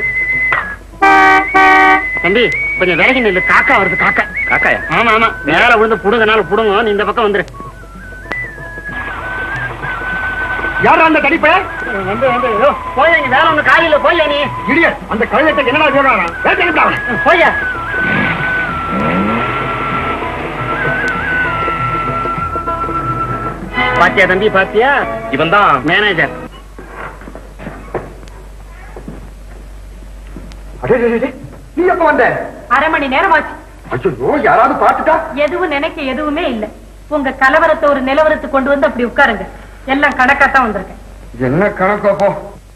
தம்பி கொஞ்சம் விலகி நில்லு காக்கா வருது காக்கா
காக்காயா
ஆமா ஆமா மேல விழுந்து புடுங்கனால புடுங்க நீ இந்த பக்கம் வந்துரு
யார் அந்த தடிப்ப
வந்து வந்து ஏதோ போய் நீ வேலை ஒண்ணு காலையில போய் நீ
இடியட் அந்த கழுத்தை என்னடா சொல்றான்
போய் பாத்தியா தம்பி பாத்தியா
இவன் தான்
மேனேஜர்
நீ எப்ப வந்த
அரை மணி நேரம் ஆச்சு
ஐயோ யாராவது பார்த்துட்டா
எதுவும் நினைக்க எதுவுமே இல்ல உங்க கலவரத்தை ஒரு நிலவரத்துக்கு கொண்டு வந்து அப்படி உட்காருங்க எல்லாம் கணக்காத்தான் வந்திருக்கேன்
என்ன கணக்கு அப்போ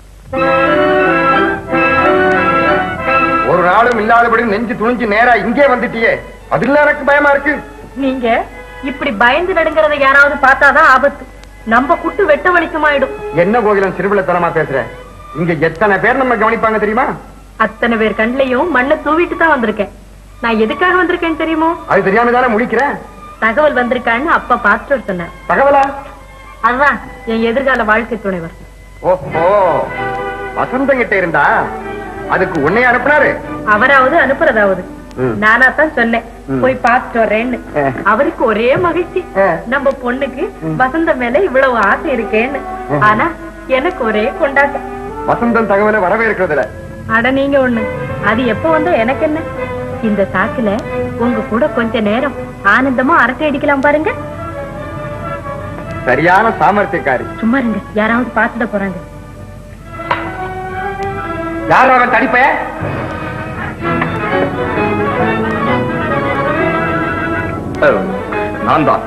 ஒரு நாளும் இல்லாதபடி நெஞ்சு துணிஞ்சு நேரா இங்கே வந்துட்டியே அதுல எனக்கு பயமா இருக்கு
நீங்க இப்படி பயந்து நடுங்கிறத யாராவது பார்த்தாதான் ஆபத்து நம்ம குட்டு வெட்ட வலிக்குமாயிடும்
என்ன கோகிலம் சிறுபிள்ளைத்தனமா பேசுற இங்க எத்தனை பேர் நம்ம கவனிப்பாங்க தெரியுமா
அத்தனை பேர் கண்ணிலையும் மண்ணை தூவிட்டு தான் வந்திருக்கேன் நான் எதுக்காக வந்திருக்கேன்னு தெரியுமோ
அது தெரியாம தானே முழிக்கிறேன்
தகவல் வந்திருக்கான்னு அப்பா பாஸ்டர் சொன்னார்
தகவலா
அதுதான் என் எதிர்கால வாழ்க்கை துணைவர்
ஓஹோ வசந்தம் கிட்ட இருந்தா அதுக்கு உன்னை அனுப்புனாரு
அவராவது அனுப்புறதாவது
ம்.
நானா தான் சொன்னேன்
ம்.
போய் பார்த்துட்டு வரேன்னு
ஆ.
அவருக்கு ஒரே மகிழ்ச்சி
ஆ.
நம்ம பொண்ணுக்கு வசந்த மேல இவ்வளவு ஆசை இருக்கேன்னு
ம்.
ஆனா எனக்கு ஒரே கொண்டாட்டம்
வசந்தம் தகவலை வரவேற்கிறதுல
அட நீங்க ஒண்ணு அது எப்ப வந்தோ எனக்கு என்ன இந்த சாக்குல உங்க கூட கொஞ்ச நேரம் ஆனந்தமா அரட்டை அடிக்கலாம் பாருங்க
சரியான சாமர்த்தியக்காரி
சும்மா இருங்க யாராவது பார்த்துட போறாங்க
யார் அவன் தடிப்ப நான் தான்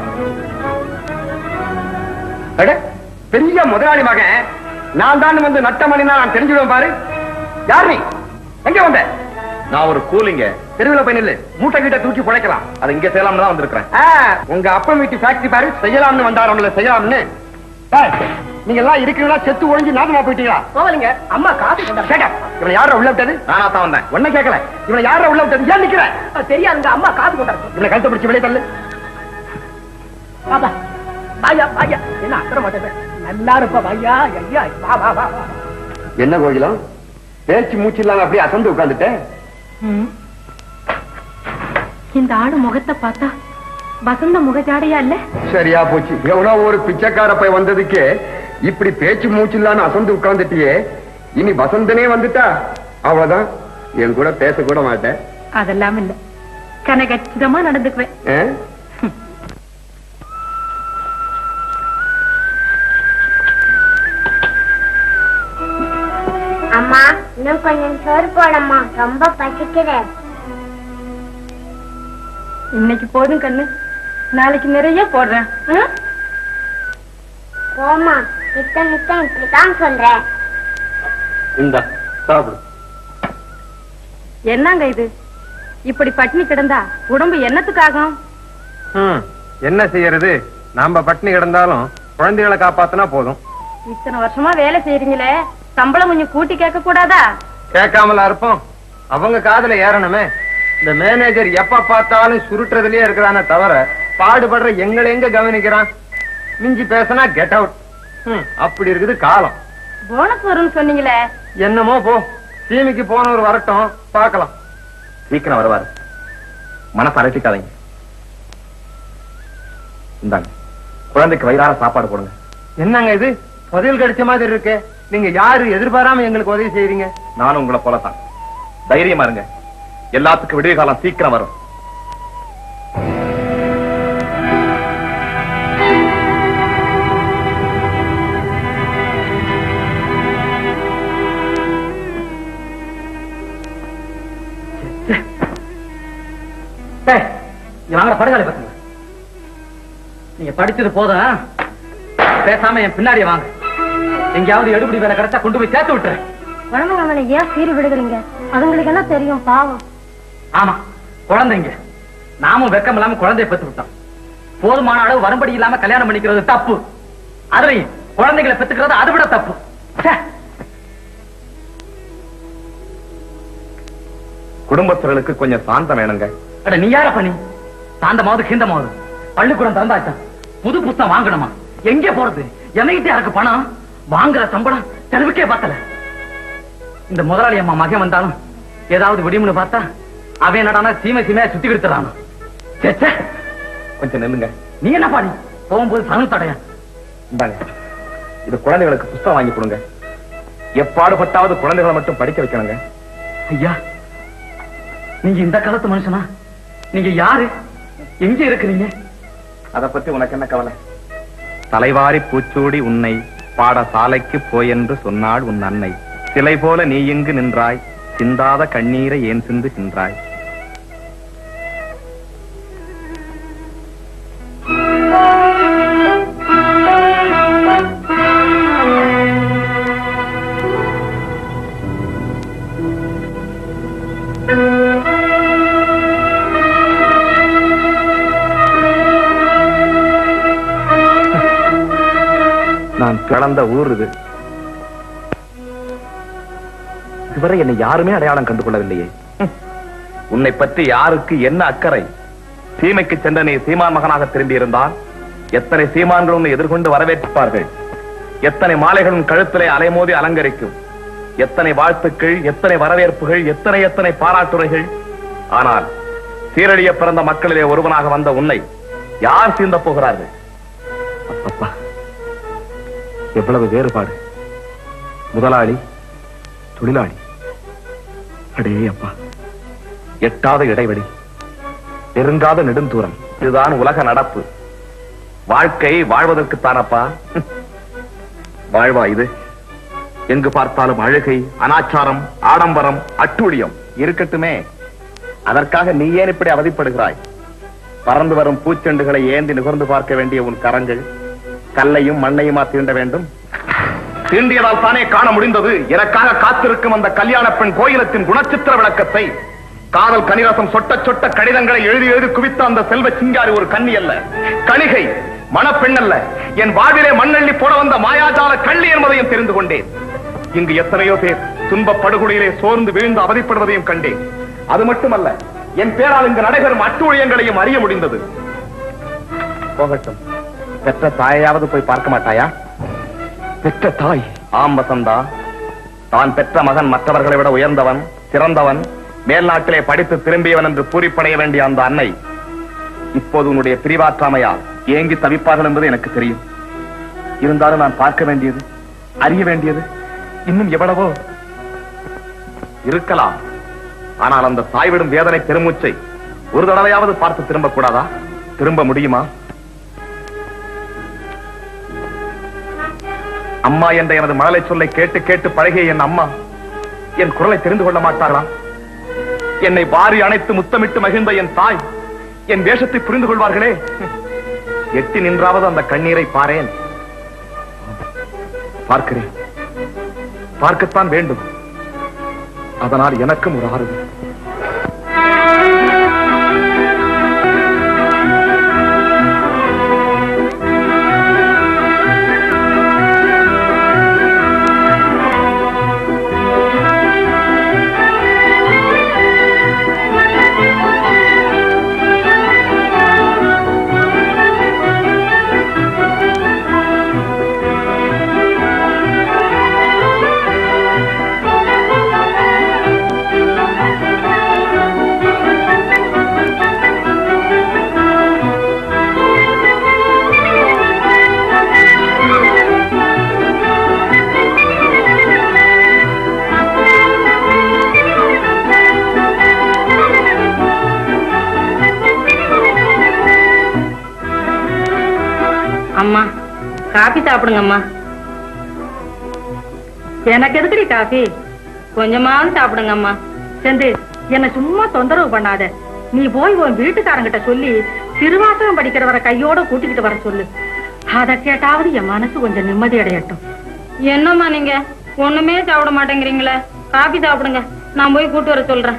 அட, பெரிய முதலாளி மகன் நான் தான் வந்து நட்டமணினா நான் தெரிஞ்சுடுவேன் பாரு யார் நீ எங்க வந்த நான் ஒரு கூலிங்க தெருவில் போய் நில்லு மூட்டை கிட்ட தூக்கி பிழைக்கலாம் அது இங்க செய்யலாம்னு தான் வந்திருக்கிறேன் உங்க அப்பா வீட்டு ஃபேக்டரி பாரு செய்யலாம்னு வந்தாரோம்ல செய்யலாம்னு ஏய், நீங்க எல்லாம் இருக்கிறீங்களா செத்து ஒழிஞ்சு நாதமா போயிட்டீங்களா
போவலிங்க அம்மா காசு
கேட்ட இவனை யார உள்ள விட்டது நானா தான் வந்தேன் ஒன்ன கேட்கல இவனை யார உள்ள விட்டது ஏன் நிக்கிற
தெரியாதுங்க அம்மா காசு கொண்டாரு
இவனை கழுத்தை பிடிச்சு வெளியே தள்ளு
பாபா பாயா பாயா என்ன அக்கற மாட்டேன் நல்லா இருப்பா பாயா ஐயா வா வா வா வா.
என்ன கோகிலம் பேச்சு மூச்சு இல்லாம அப்படியே அசந்து உட்கார்ந்துட்டேன்
ம். இந்த ஆடு முகத்தை பார்த்தா வசந்த முகஜாடையா இல்ல
சரியா போச்சு எவ்வளோ ஒரு பிச்சைக்கார போய் வந்ததுக்கு இப்படி பேச்சு மூச்சு இல்லாம அசந்து உட்கார்ந்துட்டியே இனி வசந்தனே வந்துட்டா அவ்வளவுதான் என் கூட பேச கூட மாட்டேன்
அதெல்லாம் இல்ல கனகச்சிதமா நடந்துக்குவேன்
ஆ?
அம்மா இன்னும் கொஞ்சம் சோறு போடம்மா ரொம்ப பசிக்குது
இன்னைக்கு போதும் கண்ணு நாளைக்கு நிறைய போடுறேன் ம்?
போமா நித்தம் நித்தம் இப்படித்தான் சொல்றேன்
இந்தா சாப்பிடு
என்னங்க இது இப்படி பட்டினி கிடந்தா உடம்பு என்னத்துக்காகும்
ம், என்ன செய்யறது நாம பட்டினி கிடந்தாலும் குழந்தைகளை காப்பாத்தினா போதும்
இத்தனை வருஷமா வேலை செய்யறீங்களே சம்பளம் கொஞ்சம் கூட்டி கேட்க கூடாதா
கேட்காமலா இருப்போம் அவங்க காதுல ஏறணுமே இந்த மேனேஜர் எப்ப பார்த்தாலும் சுருட்டுறதுலயே இருக்கிறானே தவிர பாடுபடுற எங்களை எங்க கவனிக்கிறான் மிஞ்சி பேசினா கெட் அவுட் அப்படி இருக்குது காலம்
போனஸ் வரும்னு சொன்னீங்களே
என்னமோ போ சீமைக்கு போனவர் வரட்டும் பார்க்கலாம் சீக்கிரம் வருவாரு மனசு அலட்டிக்காதீங்க இந்தாங்க குழந்தைக்கு வயிறார சாப்பாடு போடுங்க
என்னங்க இது பதில் கிடைச்ச மாதிரி இருக்கு நீங்க யாரு எதிர்பாராம எங்களுக்கு உதவி செய்றீங்க
நானும் உங்களை போலதான் தைரியமா இருங்க எல்லாத்துக்கும் விடிய காலம் சீக்கிரம் வரும்
டேய், இங்க வாங்க படுகாலை பசங்க நீங்க படிச்சது போதும் பேசாம என் பின்னாடியே வாங்க எங்கேயாவது எடுபடி வேலை கிடைச்சா கொண்டு போய் சேர்த்து விட்டுறேன்
குழந்தைங்க அவனை ஏன் சீறி விடுகிறீங்க அதுங்களுக்கு என்ன தெரியும் பாவம்
ஆமா குழந்தைங்க நாமும் வெக்கம் இல்லாம குழந்தைய பெத்து விட்டோம் போதுமான அளவு வரும்படி இல்லாம கல்யாணம் பண்ணிக்கிறது தப்பு அதுலயும் குழந்தைகளை பெத்துக்கிறது அதை விட தப்பு ச்சே.
குடும்பத்தினருக்கு கொஞ்சம் சாந்தம் வேணுங்க
அட நீ யார பண்ணி சாந்தமாவது கீந்தமாவது பள்ளிக்கூடம் திறந்தாச்சா புது புத்தகம் வாங்கணுமா எங்கே போறது என்னகிட்ட யாருக்கு பணம் வாங்குற சம்பளம் செலவுக்கே பத்தல இந்த முதலாளி அம்மா மகன் வந்தாலும் ஏதாவது விடியும்னு பார்த்தா அவன் என்னடானா சீமை சீமையா சுத்தி விடுத்துறான்
கொஞ்சம் நில்லுங்க
நீ என்ன பாடி போகும்போது சனு தடையா
இந்தாங்க இது குழந்தைகளுக்கு புஸ்தகம் வாங்கி கொடுங்க எப்பாடுபட்டாவது குழந்தைகளை மட்டும் படிக்க வைக்கணுங்க
ஐயா நீங்க இந்த காலத்து மனுஷனா நீங்க யாரு எங்க இருக்கிறீங்க
அத பத்தி உனக்கு என்ன கவலை தலைவாரி பூச்சூடி உன்னை பாடசாலைக்கு போயென்று சொன்னாள் உன் அன்னை சிலை போல நீ இங்கு நின்றாய் சிந்தாத கண்ணீரை ஏன் சிந்து சின்றாய் நான் பிறந்த ஊர் இது இதுவரை என்னை யாருமே அடையாளம் கண்டு கொள்ளவில்லையே ஹம். உன்னை பற்றி யாருக்கு என்ன அக்கறை சீமைக்கு சென்ற நீ சீமான் மகனாக திரும்பி இருந்தால் எத்தனை சீமான்கள் உன்னை எதிர்கொண்டு வரவேற்பார்கள் எத்தனை மாலைகளும் கழுத்திலே அலைமோதி அலங்கரிக்கும் எத்தனை வாழ்த்துக்கள் எத்தனை வரவேற்புகள் எத்தனை எத்தனை பாராட்டுரைகள் ஆனால் சீரழிய பிறந்த மக்களிலே ஒருவனாக வந்த உன்னை யார் சீந்த போகிறார்கள் அப்பப்பா எவ்வளவு வேறுபாடு முதலாளி தொழிலாளி அடே அப்பா எட்டாத இடைவெளி நெருங்காத நெடுந்தூரம் இதுதான் உலக நடப்பு வாழ்க்கை வாழ்வதற்குத்தானப்பா வாழ்வா இது எங்கு பார்த்தாலும் அழுகை அனாச்சாரம் ஆடம்பரம் அட்டூழியம் இருக்கட்டுமே அதற்காக நீ ஏன் இப்படி அவதிப்படுகிறாய் பறந்து வரும் பூச்செண்டுகளை ஏந்தி நுகர்ந்து பார்க்க வேண்டிய உன் கரங்கள் கல்லையும் மண்ணையுமா தீண்ட வேண்டும் தீண்டியதால் தானே காண முடிந்தது எனக்காக காத்திருக்கும் அந்த கல்யாண பெண் கோயிலத்தின் குணச்சித்திர விளக்கத்தை காதல் கனிரசம் சொட்ட சொட்ட கடிதங்களை எழுதி எழுதி குவித்த அந்த செல்வ சிங்காரி ஒரு கன்னி அல்ல கணிகை மணப்பெண் அல்ல என் வாழ்விலே மண்ணள்ளி போட வந்த மாயாஜால கள்ளி என்பதையும் தெரிந்து கொண்டேன் இங்கு எத்தனையோ பேர் துன்பப் படுகொலையிலே சோர்ந்து வீழ்ந்து அவதிப்படுவதையும் கண்டேன் அது மட்டுமல்ல என் பேரால் இங்கு நடைபெறும் அட்டூழியங்களையும் அறிய முடிந்தது போகட்டும் பெற்ற தாயாவது போய் பார்க்க மாட்டாயா பெற்ற தாய் ஆம் வசந்தா தான் பெற்ற மகன் மற்றவர்களை விட உயர்ந்தவன் சிறந்தவன் மேல்நாட்டிலே படித்து திரும்பியவன் என்று பூரிப்படைய வேண்டிய அந்த அன்னை இப்போது உன்னுடைய பிரிவாற்றாமையால் ஏங்கி தவிப்பார்கள் என்பது எனக்கு தெரியும் இருந்தாலும் நான் பார்க்க வேண்டியது அறிய வேண்டியது இன்னும் எவ்வளவோ இருக்கலாம் ஆனால் அந்த தாய்விடும் வேதனை பெருமூச்சை ஒரு தடவையாவது பார்த்து திரும்ப கூடாதா திரும்ப முடியுமா அம்மா என்ற எனது மழலை சொல்லை கேட்டு கேட்டு பழகிய என் அம்மா என் குரலை தெரிந்து கொள்ள மாட்டார்களா என்னை வாரி அணைத்து முத்தமிட்டு மகிழ்ந்த என் தாய் என் வேஷத்தை புரிந்து கொள்வார்களே எட்டி நின்றாவது அந்த கண்ணீரை பாரேன் பார்க்கிறேன் பார்க்கத்தான் வேண்டும் அதனால் எனக்கும் ஒரு ஆறுதல்
காபி சாப்பிடுங்கம்மா எனக்கு எதுக்குடி காபி கொஞ்சமாவது சாப்பிடுங்கம்மா செந்து என்ன சும்மா தொந்தரவு பண்ணாத நீ போய் உன் வீட்டுக்காரங்கிட்ட சொல்லி திருவாசகம் படிக்கிறவரை கையோட கூட்டிக்கிட்டு வர சொல்லு அத கேட்டாவது என் மனசு கொஞ்சம் நிம்மதி அடையட்டும் என்னம்மா நீங்க ஒண்ணுமே சாப்பிட மாட்டேங்கிறீங்களே காபி சாப்பிடுங்க நான் போய் கூட்டு வர சொல்றேன்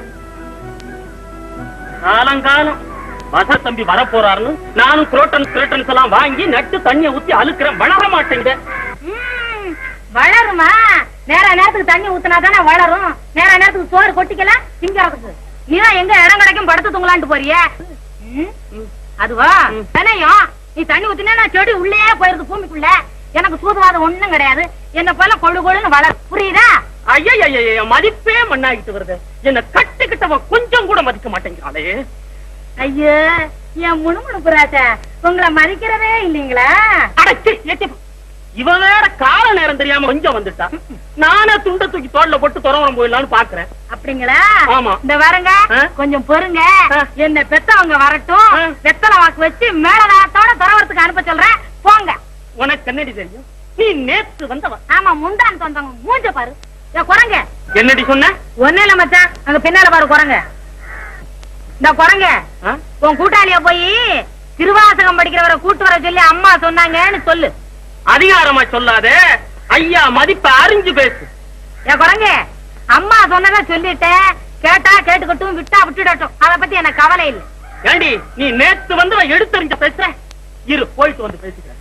காலங்காலம் வச தம்பி வர போறாருன்னு நானும் குரோட்டன் கிரோட்டன்ஸ் எல்லாம் வாங்கி நட்டு தண்ணிய ஊத்தி அழுக்கிறேன் வளர மாட்டேங்குது
ம், வளருமா நேர நேரத்துக்கு தண்ணி ஊத்துனா தானே வளரும் நேர நேரத்துக்கு சோறு கொட்டிக்கலாம் திங்காவுக்கு நீதான் எங்க இடம் கிடைக்கும் படுத்து தூங்கலான்ட்டு போறியே ம், அதுவா தனையும் நீ தண்ணி ஊத்தினா நான் செடி உள்ளே போயிருது பூமிக்குள்ள எனக்கு சூதுவாதம் ஒண்ணும் கிடையாது என்ன போல கொழு கொழுன்னு வளர் புரியுதா
ஐயா மதிப்பே மண்ணாகிட்டு வருது என்ன கட்டுக்கிட்டவன் கொஞ்சம் கூட மதிக்க மாட்டேங்கிறாளே
ஐயோ என் முணுமுணுப்பு ராஜா உங்களை மதிக்கிறதே இல்லீங்களா
அடச்சி ஏத்தி இவ வேற கால நேரம் தெரியாம கொஞ்சம் வந்துட்டா நானே துண்ட தூக்கி தோல்ல போட்டு துறவரம் போயிடலாம்னு பாக்குறேன்
அப்படிங்களா
ஆமா.
இந்த வரங்க
ஆ?
கொஞ்சம் பொறுங்க
ஆ.
என்ன பெத்தவங்க வரட்டும்
ஆ.
வெத்தலை வாக்கு வச்சு மேலதாரத்தோட துறவரத்துக்கு அனுப்ப சொல்றேன் போங்க
உனக்கு என்னடி தெரியும் நீ நேத்து வந்தவன்
ஆமா முந்தான்னு சொந்தவங்க மூஞ்ச பாரு ஏ குரங்க
என்னடி சொன்ன
ஒண்ணு இல்ல மச்சான் அங்க பின்னால பாரு குரங்க இந்த குரங்க
ஆ?
உன் கூட்டாளிய போய் திருவாசகம் படிக்கிறவரை கூட்டு வர சொல்லி அம்மா சொன்னாங்கன்னு சொல்லு
அதிகாரமா சொல்லாத ஐயா மதிப்ப அறிஞ்சு பேசு
ஏ குரங்க அம்மா சொன்னதை சொல்லிட்டேன் கேட்டா கேட்டுக்கட்டும் விட்டா விட்டுடட்டும் அத பத்தி எனக்கு கவலை இல்லை
ஏண்டி நீ நேத்து வந்தவன் எடுத்தறிஞ்ச பேசுற இரு போயிட்டு வந்து பேசிக்கிறேன்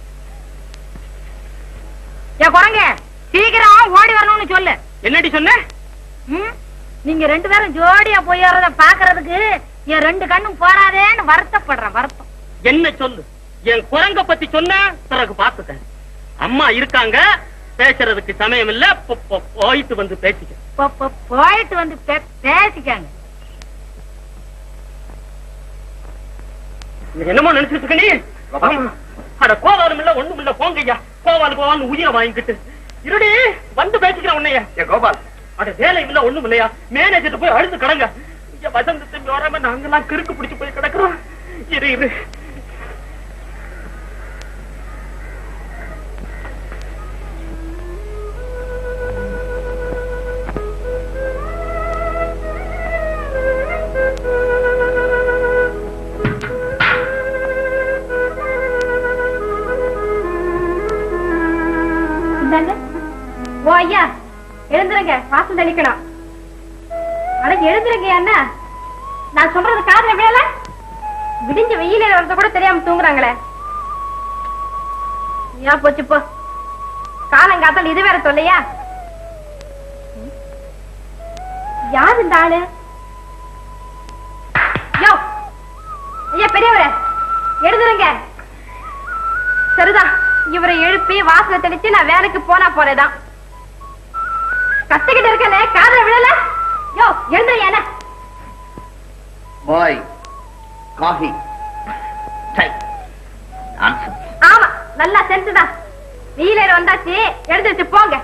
ஏ குரங்க சீக்கிரம் ஓடி வரணும்னு சொல்லு
என்னடி சொன்ன
ம்? நீங்க ரெண்டு பேரும் ஜோடியா போய் வர்றத பாக்குறதுக்கு என் ரெண்டு கண்ணும் போறாதேன்னு வருத்தப்படுறேன் வருத்தம்
என்ன சொல்லு என் குரங்க பத்தி சொன்ன பிறகு பார்த்துட்டேன் அம்மா இருக்காங்க பேசுறதுக்கு சமயம் இல்ல போ- போ- போயிட்டு வந்து பேசிக்க
போ- போ- போயிட்டு வந்து பே- பேசிக்காங்க
நீ என்னமோ நினைச்சிட்டு இருக்க நீ ஆமா. அட கோவாலும் இல்ல ஒண்ணும் இல்ல போங்க ஐயா கோவால் கோவால் உயிரை வாங்கிக்கிட்டு இருடி வந்து பேசிக்கிறேன் உன்னைய
ஏ கோபால்
அட வேலை இல்ல ஒண்ணும் இல்லையா மேனேஜர் போய் அழுது கடங்க இங்க வசந்த திரும்பி வராம நாங்கெல்லாம் கிறுக்கு பிடிச்சு போய் கிடக்குறோம் இரு இரு
இந்தாங்க. ஓ ஐயா எழுந்துருங்க வாசல் தெளிக்கணும் அட எழுந்துருங்க அண்ணா நான் சொல்றது காதுல விழல விடிஞ்ச வெயில வரத கூட தெரியாம தூங்குறாங்களே ஏன் போச்சு போ காலங்காத்தால் இது வேற சொல்லையா யார் இந்த ஆளு யோ ஐயா பெரியவரே எழுதுருங்க சரிதான் இவரை எழுப்பி வாசல தெளிச்சு நான் வேலைக்கு போனா போறேதான் கத்துக்கிட்டு இருக்கனே காதல விழல யோ எழுந்துரு என்ன
பாய் காஃபி
ஆமா நல்லா சென்சுதான் நீலர் வந்தாச்சு எழுந்துருச்சு போங்க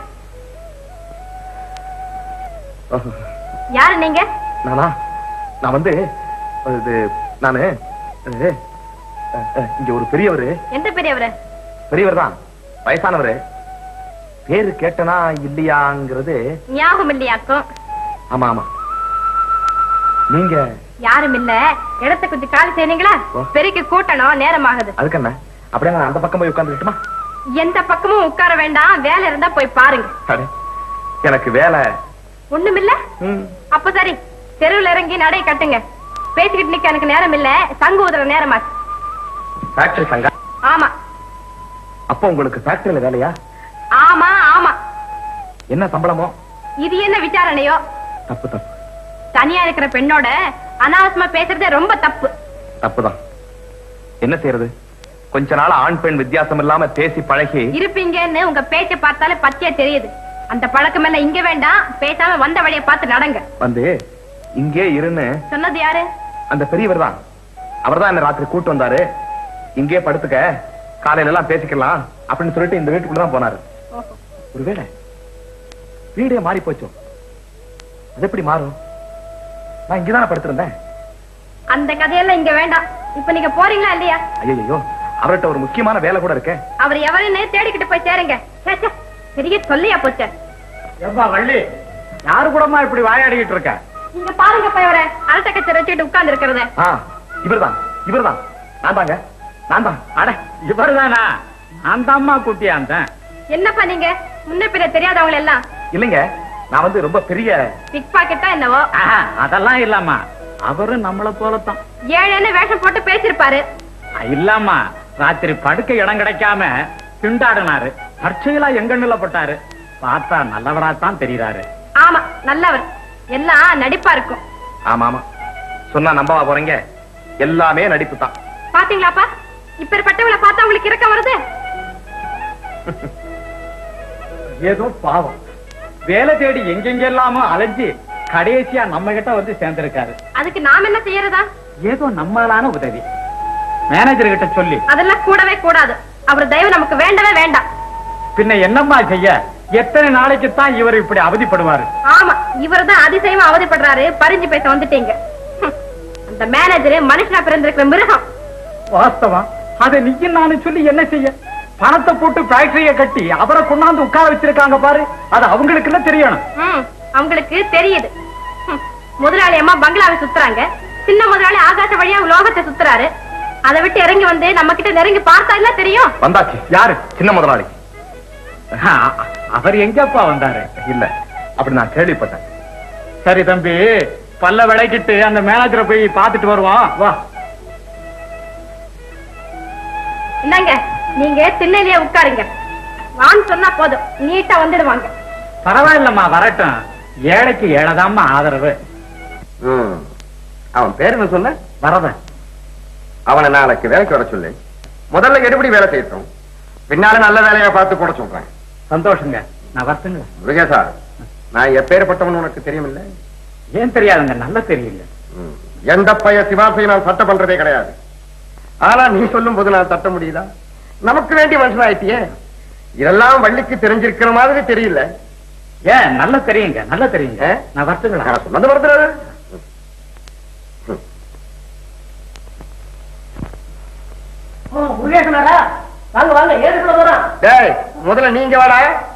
யாரு நீங்க
நானா நான் வந்து இது நானு இது, அஹ், அஹ், இங்க ஒரு பெரியவரு
எந்த பெரியவரு
பெரியவர் தான் வயசானவரு பேரு கேட்டனா இல்லையாங்கிறது
ஞாபகம் இல்லையாக்கும்
ஆமா ஆமா நீங்க
யாரும் இல்ல இடத்த கொஞ்சம் காலி செய்றீங்களா
ஓ.
பெருக்கி கூட்டணும் நேரம் ஆகுது
அதுக்கு என்ன அப்படியே நான் அந்த பக்கம் போய் உட்காந்துக்கிட்டுமா
எந்த பக்கமும் உட்கார வேண்டாம் வேலை இருந்தா போய் பாருங்க
அடே, எனக்கு வேலை
ஒண்ணுமில்ல
ம்,
அப்ப சரி தெருவுல இறங்கி நடை கட்டுங்க பேசிக்கிட்டு நிக்க எனக்கு நேரம் இல்ல சங்கு ஊதுற நேரமாச்சு
ஃபேக்டரி சங்கா
ஆமா
அப்போ உங்களுக்கு ஃபேக்டரியில வேலையா
ஆமா ஆமா
என்ன சம்பளமோ
இது என்ன விசாரணையோ
தப்பு தப்பு
தனியா இருக்கிற பெண்ணோட அனாவசியமா பேசுறதே ரொம்ப தப்பு
தப்புதான் என்ன செய்யறது கொஞ்ச நாள் ஆண் பெண் வித்தியாசம் இல்லாம பேசி பழகி
இருப்பீங்கன்னு உங்க பேச்ச பார்த்தாலே பச்சையா தெரியுது அந்த பழக்கம் எல்லாம் இங்க வேண்டாம் பேசாம வந்த வழியை பார்த்து நடங்க
வந்து இங்கே இருன்னு
சொன்னது யாரு
அந்த பெரியவர் தான் அவர் தான் என்ன ராத்திரி கூட்டு வந்தாரு இங்கே படுத்துக்க காலையில எல்லாம் பேசிக்கலாம் அப்படின்னு சொல்லிட்டு இந்த வீட்டுக்குள்ள தான் போனாரு
ஓஹோ.
ஒருவேளை வீடே மாறி போச்சோ அது எப்படி மாறும் நான் இங்கதானே படுத்திருந்தேன்
அந்த கதையெல்லாம் இங்க வேண்டாம் இப்ப நீங்க போறீங்களா இல்லையா
ஐயோ அவர்கிட்ட ஒரு முக்கியமான வேலை கூட இருக்கு
அவர் எவருன்னு தேடிக்கிட்டு போய் சேருங்க ச்சே, ச்சே, பெரிய சொல்லியா போச்சு
எப்பா வள்ளி யாரு கூடமா இப்படி வாயாடிக்கிட்டு இருக்க
நீங்க பாருங்க போய் அலட்ட கச்சை வச்சுட்டு உட்கார்ந்து இருக்கிறத
ஆ இவர்தான் இவர்தான் நான் தாங்க நான் தான்
அட இவர்தானா அந்த அம்மா குட்டியா அந்த
என்னப்பா நீங்க முன்ன பின்ன தெரியாதவங்க எல்லாம்
இல்லைங்க நான் வந்து ரொம்ப பெரிய
பிக் பாக்கெட்டா என்னவோ
ஆஹா, அதெல்லாம் இல்லம்மா அவரும் நம்மள போலத்தான்
ஏழேன்னு வேஷம் போட்டு பேசிருப்பாரு
இல்லம்மா ராத்திரி படுக்க இடம் கிடைக்காம திண்டாடினாரு தற்செயலா எங்க நிலப்பட்டாரு பார்த்தா நல்லவராத்தான் தெரியுறாரு
ஆமா நல்லவர் எல்லாம் நடிப்பா இருக்கும்
ஆமா ஆமா சொன்னா நம்பவா போறீங்க எல்லாமே நடிப்பு தான்
பாத்தீங்களாப்பா இப்பேற்பட்டவளை பார்த்தா உங்களுக்கு இறக்கம் வருது
ஏதோ பாவம் வேலை தேடி எங்கெங்கெல்லாமோ அலைஞ்சு கடைசியா நம்ம கிட்ட வந்து சேர்ந்திருக்காரு
அதுக்கு நாம் என்ன செய்யறதா
ஏதோ நம்மளான உதவி மேனேஜர் கிட்ட சொல்லி
அதெல்லாம் கூடவே கூடாது அவர் தயவு நமக்கு வேண்டவே வேண்டாம்
பின்ன என்னம்மா செய்ய எத்தனை நாளைக்கு தான் இவர் இப்படி அவதிப்படுவாரு
ஆமா இவர்தான் அதிசயமா அவதிப்படுறாரு பறிஞ்சு பேச வந்துட்டீங்க ஹம். அந்த மேனேஜர் மனுஷனா பிறந்திருக்கிற மிருகம்
வாஸ்தவம் அதை நீயும் நானும் சொல்லி என்ன செய்ய பணத்தை போட்டு ஃபேக்டரிய கட்டி அவரை கொண்டாந்து உட்கார வச்சிருக்காங்க பாரு அது அவங்களுக்கு எல்லாம் தெரியணும்
ம், அவங்களுக்கு தெரியுது ஹம். முதலாளி அம்மா பங்களாவை சுத்துறாங்க சின்ன முதலாளி ஆகாச வழியா லோகத்தை சுத்துறாரு அதை விட்டு இறங்கி வந்து நம்ம கிட்ட நெருங்கி பார்த்தா என்ன தெரியும்
வந்தாச்சு யாரு சின்ன முதலாளி
ஆ, அவர் எங்கப்பா வந்தாரு
இல்ல அப்படி நான் கேள்விப்பட்டேன்
சரி தம்பி பல்ல விளக்கிட்டு அந்த மேனேஜரை போய் பார்த்துட்டு வருவோம் வா
என்னங்க நீங்க திண்ணையிலேயே உட்காருங்க வான்னு சொன்னா போதும் நீட்டா வந்துடுவாங்க
பரவாயில்லம்மா வரட்டும் ஏழைக்கு ஏழைதாம்மா ஆதரவு
ம். அவன் பேர் என்ன சொன்ன
வரதன்
அவனை நாளைக்கு வேலைக்கு வர சொல்லு முதல்ல எடுபடி வேலை செய்யட்டும் பின்னால நல்ல வேலையா பார்த்து கூட சொல்றேன்
சந்தோஷங்க நான் வரட்டுங்க
முருகேசா நான் எப்பேற்பட்டவன் உனக்கு தெரியுமில்ல
ஏன் தெரியாதுங்க நல்லா தெரியல
ம். எந்த பைய சிவாசையை நான் சட்டை பண்றதே கிடையாது ஆனா நீ சொல்லும் போது நான் தட்ட முடியுதா நமக்கு வேண்டிய மனுஷன் ஆயிட்டியே இதெல்லாம் வள்ளிக்கு தெரிஞ்சிருக்கிற மாதிரி தெரியல
ஏன் நல்லா தெரியுங்க நல்லா தெரியுங்க
ஆ?
நான் வரட்டுங்களா
நான் சொன்னது வருதுறாரு
வாங்க வாங்க ஏதுக்குள்ள போறோம்
டேய் முதல்ல நீங்க வாடா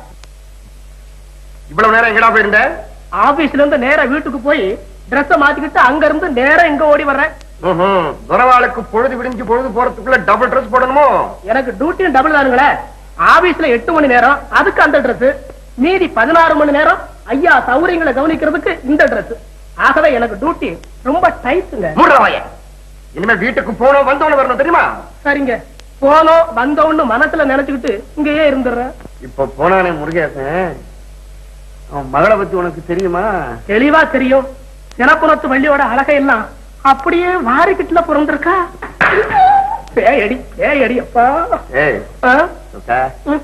இவ்வளவு நேரம் எங்கடா போயிருந்த
ஆபீஸ்ல இருந்து நேரா வீட்டுக்கு போய் Dress மாத்திக்கிட்டு அங்க இருந்து நேரா இங்க ஓடி வர்றேன்
ம்ஹும். துறவாளுக்கு பொழுது விடிஞ்சு பொழுது போறதுக்குள்ள டபுள் ட்ரெஸ் போடணுமோ
எனக்கு டியூட்டியும் டபுள் தானுங்களே ஆபீஸ்ல எட்டு மணி நேரம் அதுக்கு அந்த Dress மீதி பதினாறு மணி நேரம் ஐயா சௌரியங்களை கவனிக்கிறதுக்கு இந்த Dress ஆகவே எனக்கு டியூட்டி ரொம்ப டைட்டுங்க
மூடுறவாய இனிமே வீட்டுக்கு போனோம் வந்தோன்னு வரணும் தெரியுமா
சரிங்க போனோம் வந்தோம்னு மனசுல நினைச்சுக்கிட்டு இங்கேயே இருந்துடுறேன்
இப்ப போனானே முருகேசன் அவன் மகளை பத்தி உனக்கு தெரியுமா
தெளிவா தெரியும் சினப்புறத்து வள்ளியோட அழகை எல்லாம் அப்படியே வாரிக்கிட்டுல பிறந்திருக்கா பேயடி பேயடி அப்பா
ஏய்
ஆ?
சுத்தா.
ம்.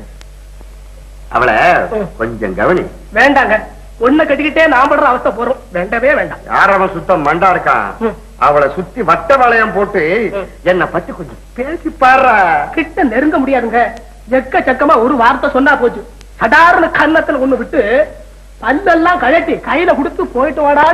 அவளை கொஞ்சம் கவனி
வேண்டாங்க ஒண்ணு கட்டிக்கிட்டே நான் படுற அவஸ்தை போறோம் வேண்டவே வேண்டாம்
யார் அவன் சுத்தம் மண்டா இருக்கான்
ம்.
அவளை சுத்தி வட்ட வளையம் போட்டு என்னை பத்தி கொஞ்சம் பேசி பாடுறா
கிட்ட நெருங்க முடியாதுங்க எக்கச்சக்கமா ஒரு வார்த்தை சொன்னா போச்சு சடார்னு கன்னத்துல ஒண்ணு விட்டு பல்லெல்லாம் கழட்டி கையில கொடுத்து போயிட்டு வாடா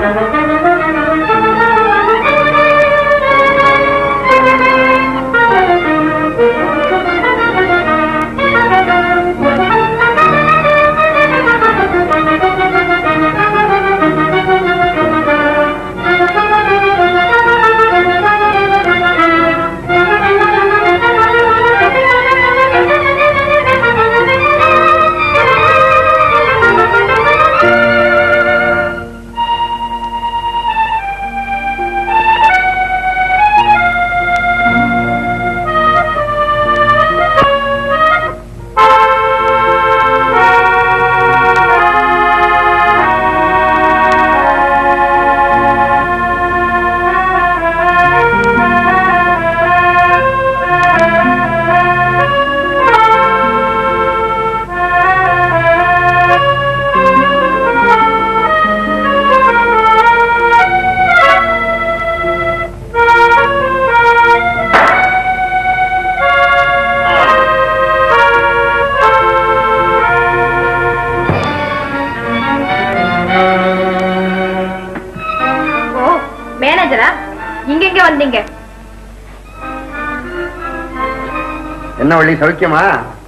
ஓ மேனேஜரா இங்க எங்க வந்தீங்க
என்ன வள்ளி சௌக்கியமா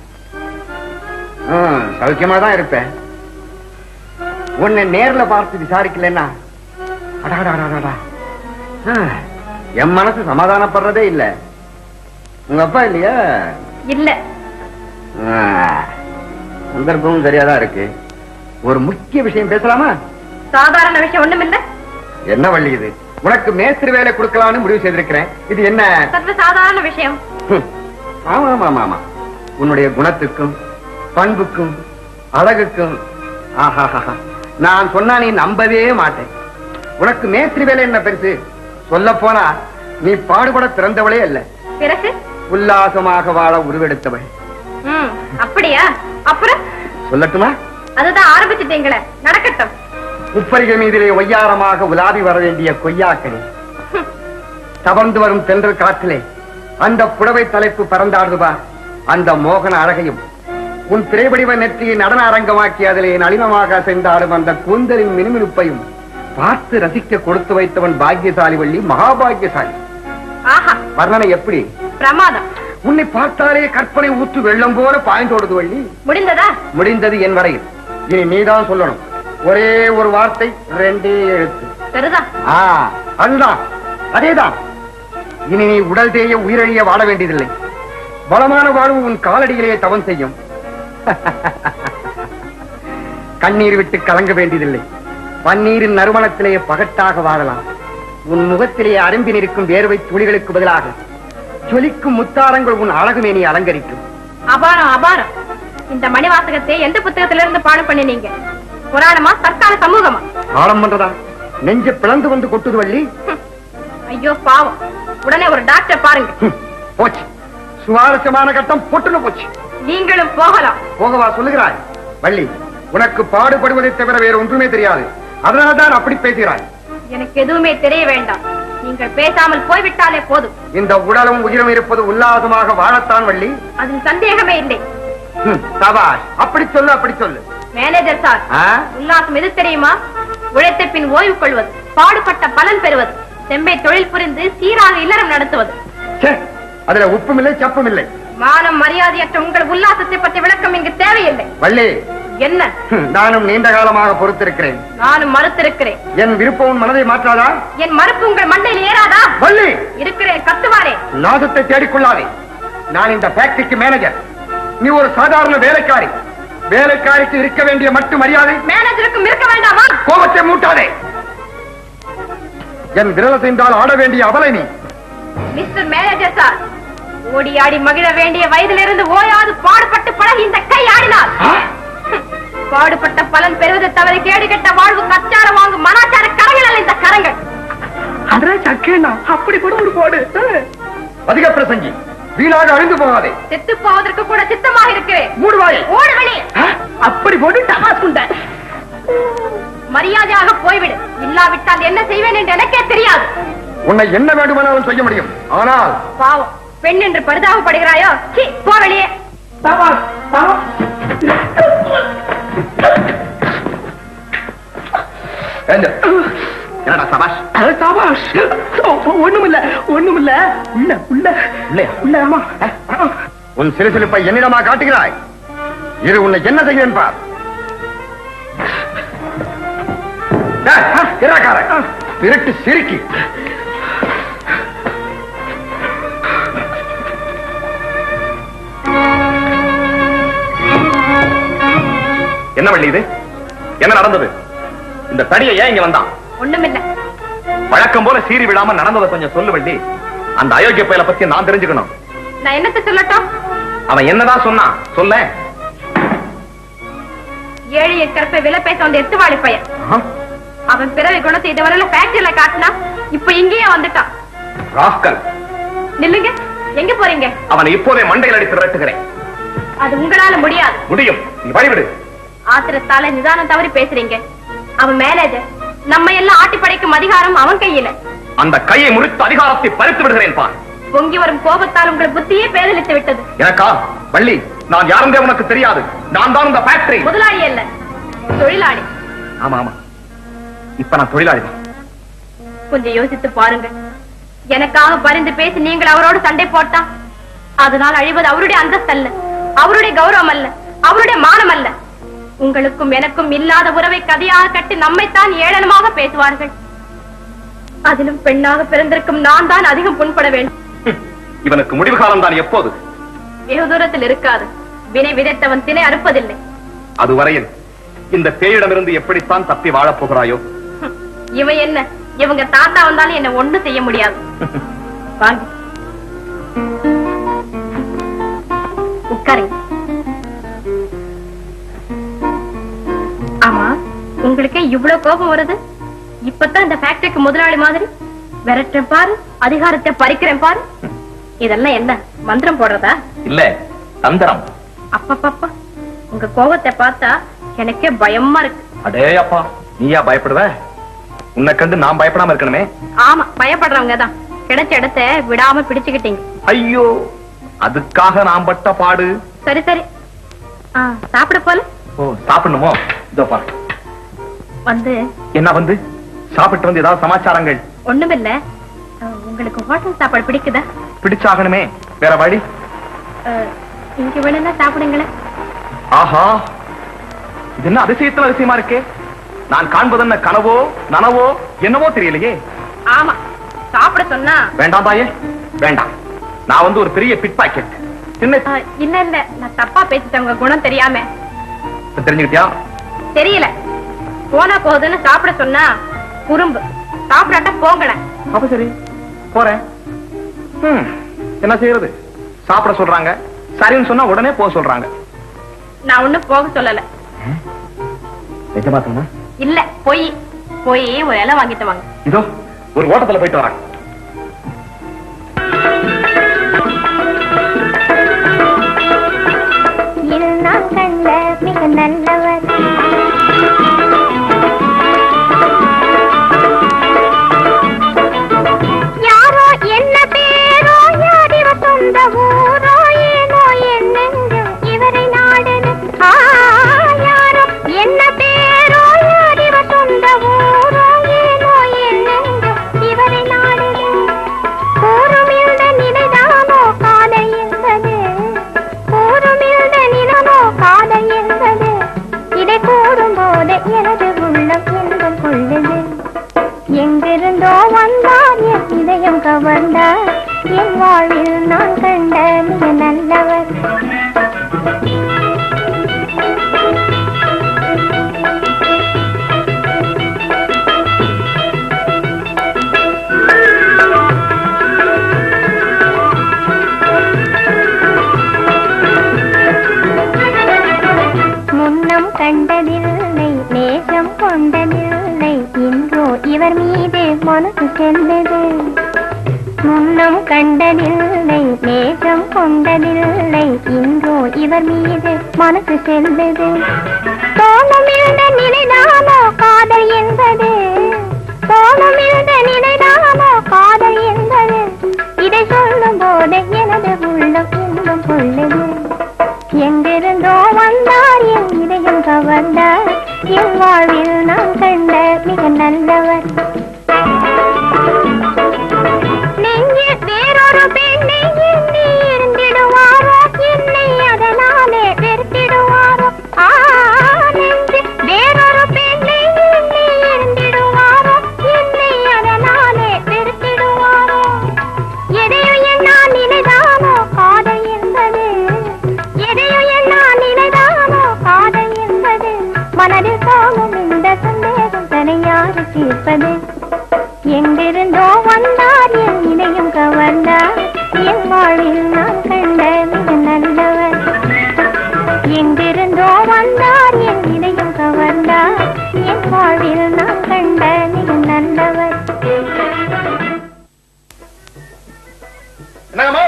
ம், சௌக்கியமா தான் இருப்பேன் உன்னை நேர்ல பார்த்து விசாரிக்கலன்னா அடாடாடாடாடா. ஆ, என் மனசு சமாதானப்படுறதே இல்ல உங்க அப்பா இல்லையா
இல்ல
ஆ, சந்தர்ப்பமும் சரியாதான் இருக்கு ஒரு முக்கிய விஷயம் பேசலாமா
சாதாரண விஷயம் ஒண்ணும் இல்ல
என்ன வள்ளி இது உனக்கு மேஸ்திரி வேலை கொடுக்கலாம்னு முடிவு செய்திருக்கிறேன் இது என்ன
சற்று சாதாரண விஷயம்
ஹம். ஆமா ஆமா ஆமா ஆமா உன்னுடைய குணத்துக்கும் பண்புக்கும் அழகுக்கும் ஆஹாஹாஹா. நான் சொன்னா நீ நம்பவே மாட்டேன் உனக்கு மேஸ்திரி வேலை என்ன பெருசு சொல்ல போனா நீ பாடுபட பிறந்தவளே அல்ல
பிறகு
உல்லாசமாக வாழ உருவெடுத்தவள்
ம் அப்படியா அப்புறம்
சொல்லட்டுமா
அதுதான் ஆரம்பிச்சிட்டீங்களே நடக்கட்டும்
உப்பரிகை மீதிலே ஒய்யாரமாக உலாவி வர வேண்டிய கொய்யாக்கனி தவழ்ந்து வரும் தென்றல் காற்றிலே அந்த புடவை தலைப்பு பறந்தாடுதுவா அந்த மோகன அழகையும் உன் திரைவடிவ நெற்றியை நடன அரங்கமாக்கி அதிலே நளினமாக அசைந்தாடும் அந்த கூந்தலின் மினுமினுப்பையும் பார்த்து ரசிக்க கொடுத்து வைத்தவன் பாக்கியசாலி வள்ளி மகாபாகியசாலி
ஆஹா
வர்ணனை எப்படி
பிரமாதம்
உன்னை பார்த்தாலே கற்பனை ஊற்று வெள்ளம் போல பாய்ந்தோடுது வள்ளி
முடிந்ததா
முடிந்தது என் வரையில் இனி நீதான் சொல்லணும் ஒரே ஒரு வார்த்தை ரெண்டே எழுத்து
சரிதான்
ஆ, அதுதான் அதேதான் இனி நீ உடல் தேய உயிரழிய வாழ வேண்டியதில்லை பலமான வாழ்வு உன் காலடியிலேயே தவம் செய்யும் கண்ணீர் விட்டு கலங்க வேண்டியதில்லை பன்னீரின் நறுமணத்திலேயே பகட்டாக வாழலாம் உன் முகத்திலே அரும்பின் இருக்கும் வேர்வை துளிகளுக்கு பதிலாக ஜொலிக்கும் முத்தாரங்கள் உன் அழகுமே நீ அலங்கரிக்கும்
அபாரம் அபாரம் இந்த மணிவாசகத்தை எந்த புத்தகத்திலிருந்து இருந்து பாடம் பண்ணினீங்க புராணமா சர்க்கார சமூகமா
ஆழம் பண்றதா நெஞ்ச பிளந்து வந்து கொட்டுது வள்ளி
ஹம். ஐயோ பாவம் உடனே ஒரு டாக்டர் பாருங்க
ஹம், போச்சு சுவாரஸ்யமான கட்டம் பொட்டுன்னு போச்சு
நீங்களும் போகலாம்
போகவா சொல்லுகிறாய் வள்ளி உனக்கு பாடுபடுவதை தவிர வேற ஒன்றுமே தெரியாது அதனால்தான் அப்படி பேசுகிறாய்
எனக்கு எதுவுமே தெரிய வேண்டாம் நீங்கள் பேசாமல் போய்விட்டாலே போதும்
இந்த உடலும் உயிரும் இருப்பது உல்லாசமாக வாழத்தான் வள்ளி
அதில் சந்தேகமே இல்லை
ஹம், சபாஷ் அப்படி சொல்லு அப்படி சொல்லு
மேனேஜர் சார்
ஆ?
உல்லாசம் எது தெரியுமா உழைத்த பின் ஓய்வு கொள்வது பாடுபட்ட பலன் பெறுவது செம்மை தொழில் புரிந்து சீராக இல்லறம் நடத்துவது
ச்சே, அதுல உப்பும் இல்லை சப்பும் இல்லை
மானம் மரியாதையற்ற உங்கள் உல்லாசத்தை பற்றி விளக்கம் இங்கு தேவையில்லை
வள்ளி
என்ன
ஹம், நானும் நீண்ட காலமாக பொறுத்திருக்கிறேன்
நானும் மறுத்திருக்கிறேன்
என் விருப்பம் உன் மனதை மாற்றாதா
என் மறுப்பு உங்கள் மண்டையில் ஏறாதா
வள்ளி
இருக்கிறேன் கத்துவாரே
நாசத்தை தேடிக்கொள்ளாதே நான் இந்த ஃபேக்டரிக்கு மேனேஜர் நீ ஒரு சாதாரண வேலைக்காரி வேலைக்காரிக்கு இருக்க வேண்டிய மட்டு மரியாதை
மேனேஜருக்கும் இருக்க வேண்டாமா
கோபத்தை மூட்டாதே என் விரல செய்தால் ஆட வேண்டிய அவலை நீ
மிஸ்டர் மேனேஜர் சார் ஓடி ஆடி மகிழ வேண்டிய வயதிலிருந்து ஓயாது பாடுபட்டு பழகி இந்த கை ஆடினார் பாடுபட்ட பலன் பெறுவதை தவிர கேடு கெட்ட வாழ்வு கச்சார வாங்கும் மனாச்சார கரங்கள் அல்ல இந்த கரங்கள்
அடே சக்கேனா அப்படி கூட ஒரு போடு
அதிக பிரசங்கி வீணாக அழிந்து போகாதே
செத்து போவதற்கு கூட சித்தமாக இருக்கிறேன்
மூடுவாயே
ஓடு வெளியே
அப்படி போட்டு டமாஸ் உண்ட
மரியாதையாக போய்விடு இல்லாவிட்டால் என்ன செய்வேன் என்று எனக்கே தெரியாது
உன்னை என்ன வேண்டுமானாலும் செய்ய முடியும் ஆனால்
பாவம் பெண் என்று பரிதாபப்படுகிறாயோ சீ, போ வெளியே
சபாஸ் சபாஸ்
எழுந்து. என்னடா சபாஷ்
அட, சபாஷ் ஒண்ணுமில்ல ஒண்ணுமில்ல உள்ள உள்ள
இல்லையா?
உள்ள ஆமா
உன் சிறுசிலிப்பை என்னிடமா காட்டுகிறாய் இரு உன்னை என்ன செய்வேன் பார் டேய், ஆ, இராக்காரன். திருட்டு சிரிக்கி
என்ன வள்ளி இது என்ன நடந்தது இந்த தடியை ஏன் இங்க வந்தான்
ஒண்ணுமில்ல
வழக்கம் போல சீறி விடாம நடந்ததை கொஞ்சம் சொல்லு வள்ளி அந்த அயோக்கிய பயலை பத்தி நான் தெரிஞ்சுக்கணும்
நான் என்னத்த சொல்லட்டும்
அவன் என்னதான் சொன்னான் சொல்ல
ஏழையின் கற்பை விலை பேச வந்த எத்துவாளி பையன் அவன் பிறவி குணத்தை இதுவரையில ஃபேக்டரியில காட்டினா இப்ப இங்கேயே வந்துட்டான்
ராஸ்கல்
நில்லுங்க எங்க போறீங்க
அவனை இப்போதே மண்டையில் அடித்து விரட்டுகிறேன்
அது உங்களால முடியாது
முடியும் நீ வழிவிடு
ஆத்திரத்தால நிதானம் தவறி பேசுறீங்க அவன் மேனேஜர் நம்ம எல்லாம் ஆட்டி படைக்கும் அதிகாரம் அவன் கையில
அந்த கையை முறித்து அதிகாரத்தை பறித்து விடுகிறேன் பார்
பொங்கி வரும் கோபத்தால் உங்கள் புத்தியே பேதலித்து விட்டது
எனக்கா வள்ளி நான் யாருந்தே உனக்கு தெரியாது நான் தான் இந்த ஃபேக்டரி
முதலாளி அல்ல தொழிலாளி
ஆமா ஆமா இப்ப நான் தொழிலாளி தான்.
கொஞ்சம் யோசித்து பாருங்க எனக்காக பரிந்து பேசி நீங்கள் அவரோடு சண்டை போட்டா
அதனால் அழிவது அவருடைய அந்தஸ்து அல்ல அவருடைய கௌரவம் அல்ல அவருடைய மானம் அல்ல உங்களுக்கும் எனக்கும் இல்லாத உறவை கதையாக கட்டி நம்மைத்தான் ஏளனமாக பேசுவார்கள் அதிலும் பெண்ணாக பிறந்திருக்கும் நான் தான் அதிகம் புண்பட வேண்டும்
இவனுக்கு முடிவு காலம் தான் எப்போது
வெகு தூரத்தில் இருக்காது வினை விதைத்தவன் தினை அறுப்பதில்லை
அதுவரையில் இந்த பேயிடமிருந்து எப்படித்தான் தப்பி வாழப் போகிறாயோ
ஹம், இவன் என்ன இவங்க தாத்தா வந்தாலும் என்ன ஒண்ணு செய்ய முடியாது வாங்க உட்காருங்க ஆமா உங்களுக்கு இவ்வளவு கோபம் வருது இப்பதான் இந்த ஃபேக்டரிக்கு முதலாளி மாதிரி விரட்டுறேன் பாரு அதிகாரத்தை பறிக்கிறேன் பாரு இதெல்லாம் என்ன மந்திரம் போடுறதா
இல்ல தந்திரம்
அப்பப்பப்பா உங்க கோபத்தை பார்த்தா எனக்கே பயமா இருக்கு
அடே அப்பா நீயா பயப்படுவ உன்னை கண்டு நான் பயப்படாம இருக்கணுமே
ஆமா பயப்படுறவங்க தான் கிடைச்ச இடத்த விடாம பிடிச்சுக்கிட்டீங்க
ஐயோ அதுக்காக நான் பட்ட பாடு
சரி சரி ஆ, சாப்பிட போல
ஓ சாப்பிடணுமோ இதோ பாரு
வந்து
என்ன வந்து சாப்பிட்டு வந்து ஏதாவது சமாச்சாரங்கள்
ஒண்ணுமில்ல ஆ, உங்களுக்கு ஹோட்டல் சாப்பாடு பிடிக்குதா
பிடிச்சாகணுமே வேற வழி
ஆ, இங்க வேணும்னா சாப்பிடுங்களேன்
ஆஹா இது என்ன அதிசயத்துல அதிசயமா இருக்கே நான் காண்பது என்ன கனவோ நனவோ என்னவோ தெரியலையே
ஆமா சாப்பிட சொன்னா
வேண்டாம் தாயே வேண்டாம் நான் வந்து ஒரு பெரிய பிட் பாக்கெட் சின்ன
ஆ, இல்ல இல்ல நான் தப்பா பேசிட்டேன் உங்க குணம் தெரியாம
தெரிஞ்சுக்கிட்டியா
தெரியல போனா போகுதுன்னு சாப்பிட சொன்னா குறும்பு சாப்பிடாட்டா போங்களேன்
அப்ப சரி போறேன் ம், என்ன செய்யறது சாப்பிட சொல்றாங்க சரின்னு சொன்னா உடனே போக சொல்றாங்க
நான் ஒண்ணும் போக சொல்லல
நிஜமா சொன்னா
இல்ல போய் போய் ஒரு இலை வாங்கிட்டு வாங்க
இதோ ஒரு ஓட்டத்துல போயிட்டு வரேன்
இது நான் கண்ட மிக நல்லவர் யாரோ என்ன பேரோ யார் இவ சொந்த ஊரோ ஏனோ என்னெங்கும் இவரை நாடுது ஆ, யாரோ என்ன பேரோ யார் இவ சொந்த ஊரோ ஏனோ என்னெங்கும் இவரை நாடுது கூறுமிழ்ந்த நிலைதானோ காலை என்பது கூறுமிழ்ந்த நிலனோ காலை என்பது இதை கூறும்போது எனது உள்ளம் இன்பம் கொள்ளுது எங்கிருந்தோ வந்தார் என் இதயம் கவர்ந்தார் என் வாழ்வில் நான் கண்ட மிக நல்லவர் முன்னம் கண்டதில்லை நேசம் கொண்டதில்லை இன்றோ இவர் மீது மனசு சென்றது முன்னம் கண்டதில்லை நேசம் கொண்டதில்லை இன்றோ இவர் மீது மனசு சென்றது தோணமிழ்ந்த நிலைதானோ காதல் என்பது தோணமிழ்ந்த நிலைதானோ காதல் என்பது இதை சொல்லும் போது எனது உள்ளம் இன்பம் கொள்ளுது எங்கிருந்தோ வந்தார் என் இதயம் கவர்ந்தார் என் வாழ்வில் நான் கண்ட மிக நல்லவர் நெஞ்சில் வேறொரு பெண்ணை எண்ணி இருந்திடுவாரோ என்னை அதனாலே வெறுத்திடுவாரோ ஆ நெஞ்சில் வேறொரு பெண்ணை எண்ணி இருந்திடுவாரோ என்னை அதனாலே வெறுத்திடுவாரோ எதையோ எண்ணா நிலைதானோ காதல் என்பது எதையோ எண்ணா நிலைதானோ காதல் என்பது மனதில் காணும் இந்த சந்தேகம் தனியாறு தீர்ப்பது எங்கிருந்தோ வந்தார் என் இதயம் கவர்ந்தார் என் வாழ்வில் நான் கண்ட மிக நல்லவர் எங்கிருந்தோ வந்தார் என் இதயம் கவர்ந்தார் என் வாழ்வில் நான் கண்ட மிக நல்லவர்
என்னங்கம்மா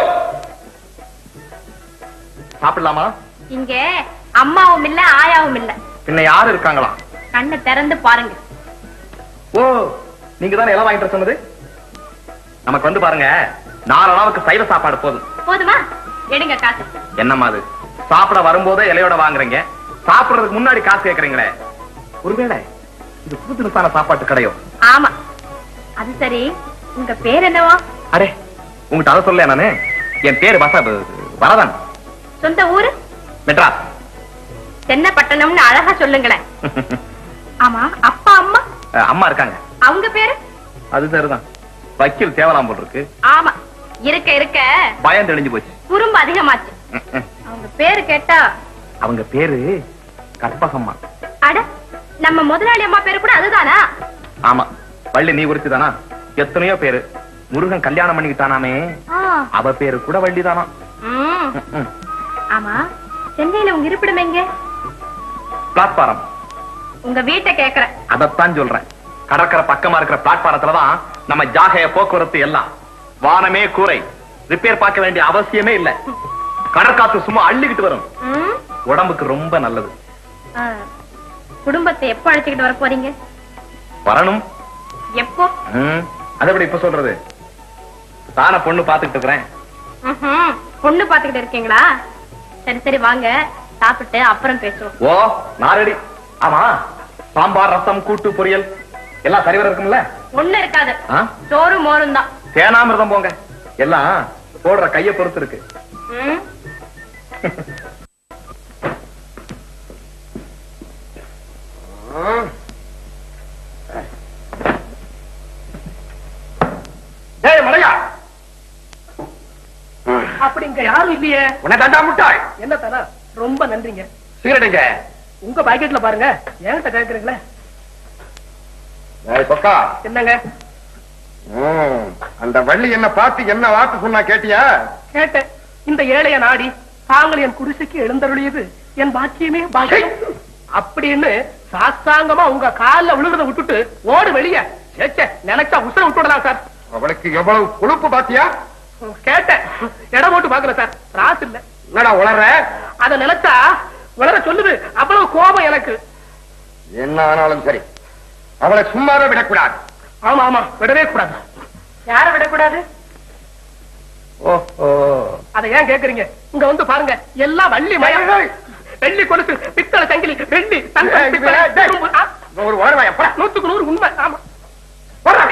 சாப்பிடலாமா
இங்க அம்மாவும் இல்ல ஆயாவும் இல்ல
பின்ன யாரு இருக்காங்களா
கண்ணை திறந்து பாருங்க
ஓ நீங்க தானே எல்லாம் வாங்கிட்டு வர சொன்னது நமக்கு வந்து பாருங்க நாலு அளவுக்கு சைவ சாப்பாடு போதும்
போதுமா எடுங்க காசு
என்னம்மா அது சாப்பிட வரும்போதே இலையோட வாங்குறீங்க சாப்பிடுறதுக்கு முன்னாடி காசு கேக்குறீங்களே ஒருவேளை இது புது புதுசான சாப்பாட்டு கடையோ
ஆமா அது சரி உங்க பேர் என்னவா
அடே உங்ககிட்ட அதை சொல்ல நானு என் பேரு வச
வரதன்
சொந்த ஊரு
மெட்ராஸ்
தென்னப்பட்டணம்னு அழகா சொல்லுங்களேன் ஆமா அப்பா அம்மா
அஹ், அம்மா இருக்காங்க
அவங்க பேரு
அது சரிதான் வக்கீல் தேவலாம் போல் இருக்கு
ஆமா இருக்க இருக்க
பயம் தெளிஞ்சு போச்சு
குறும்பு அதிகமாச்சு
ம், ம்.
அவங்க பேரு கேட்டா
அவங்க பேரு கற்பகம்மா
அட நம்ம முதலாளி அம்மா பேரு கூட அதுதானா
ஆமா வள்ளி நீ குறிச்சு தானா எத்தனையோ பேரு முருகன் கல்யாணம் பண்ணிக்கிட்டானாமே
ஆ,
அவ பேரு கூட வள்ளி தானா
ம். ஆமா சென்னையில உங்க இருப்பிடம் எங்க
பிளாட்பாரம்
உங்க வீட்டை கேக்குறேன்
அதத்தான் சொல்றேன் கடற்கரை பக்கமா இருக்கிற பிளாட்பாரத்துலதான் நம்ம ஜாகைய போக்குவரத்து எல்லாம் வானமே கூரை ரிப்பேர் பார்க்க வேண்டிய அவசியமே இல்ல கடற்காத்து சும்மா அள்ளிக்கிட்டு வரும்
ம்.
உடம்புக்கு ரொம்ப நல்லது
ஆ, குடும்பத்தை எப்போ அழைச்சுக்கிட்டு வர போறீங்க
வரணும்
எப்போ
ம், அதை எப்படி இப்ப சொல்றது தான பொண்ணு பாத்துக்கிட்டு இருக்கிறேன்
ம்ஹும். பொண்ணு பாத்துக்கிட்டு இருக்கீங்களா சரி சரி வாங்க சாப்பிட்டு அப்புறம் பேசுவோம்
ஓ நான் ரெடி ஆமா சாம்பார் ரசம் கூட்டு பொரியல் எல்லாம் சரிவர இருக்கும்ல
ஒண்ணு இருக்காது
ஆ?
சோறும் மோரும் தான்
தேனாமிர்தம் போங்க எல்லாம் போடுற கைய பொறுத்து இருக்கு
ம்.
ஏய் மலையா
அப்படி இங்க யாரும் இல்லையே
உன்னை தண்டா முட்டாய்
என்ன தானா ரொம்ப நன்றிங்க
சிகரெட்டுங்க
உங்க பாக்கெட்ல பாருங்க என்கிட்ட கேக்குறீங்களே
ஏய் பொக்கா
என்னங்க
ம், அந்த வள்ளி என்ன பார்த்து என்ன வார்த்தை சொன்னா கேட்டியா
கேட்டேன் இந்த ஏழைய நாடி தாங்கள் என் குடிசைக்கு எழுந்தருளியது என் பாக்கியமே பாக்கியம் அப்படின்னு சாஸ்தாங்கமா உங்க கால்ல விழுகிறத விட்டுட்டு ஓடு வெளிய சேச்சே நினைச்சா உசுர விட்டு விடலாம் சார்
அவளுக்கு எவ்வளவு கொழுப்பு பாத்தியா
கேட்டேன் இடம் போட்டு பாக்குறேன் சார் ராசு இல்ல
என்னடா உளற
அத நினைச்சா உலர சொல்லுது அவ்வளவு கோபம் எனக்கு
என்ன ஆனாலும் சரி அவளை சும்மாவே விடக்கூடாது
ஆமா ஆமா விடவே கூடாது
யார விடக்கூடாது
ஓஹோ
அத ஏன் கேக்குறீங்க இங்க வந்து பாருங்க எல்லாம் வள்ளி மயம் வெள்ளி கொலுசு பித்தளை சங்கிலி வெள்ளி தங்கம்,
ஏய்,
பித்தளை,
ஏய், டேய்.
இரும்பு, ஆ,
ஒரு உளறவாயா போடா.
நூத்துக்கு நூறு உண்மை ஆமா
போடா.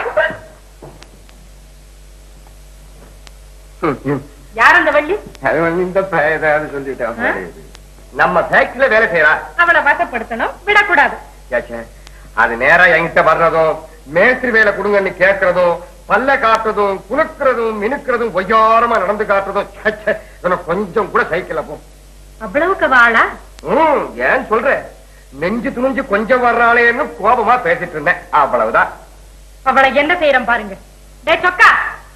ம், ம்.
யார் அந்த வள்ளி
அது வந்து இந்த பய- ஏதாவது சொல்லிட்டா பாரு. நம்ம ஃபேக்டரியில வேலை செய்யறா
அவளை வசப்படுத்தணும் விடக்கூடாது
ஏச்சே, அது நேரா என்கிட்ட வர்றதும் மேஸ்திரி வேலை கொடுங்கன்னு கேட்கறதும் பல்ல காட்டுறதும் குலுக்குறதும் மினுக்கிறதும் ஒய்யாரமா நடந்து காட்டுறதும் ச்சே, ச்சே, இவனை கொஞ்சம் கூட சைக்கிள்ல போ
அவ்வளவுக்கு வாழா
ம், ஏன் சொல்ற நெஞ்சு துணிஞ்சு கொஞ்சம் வர்றாளேன்னு கோபமா பேசிட்டு இருந்தேன் அவ்வளவுதான்
அவளை என்ன செய்யறோம் பாருங்க டே சொக்கா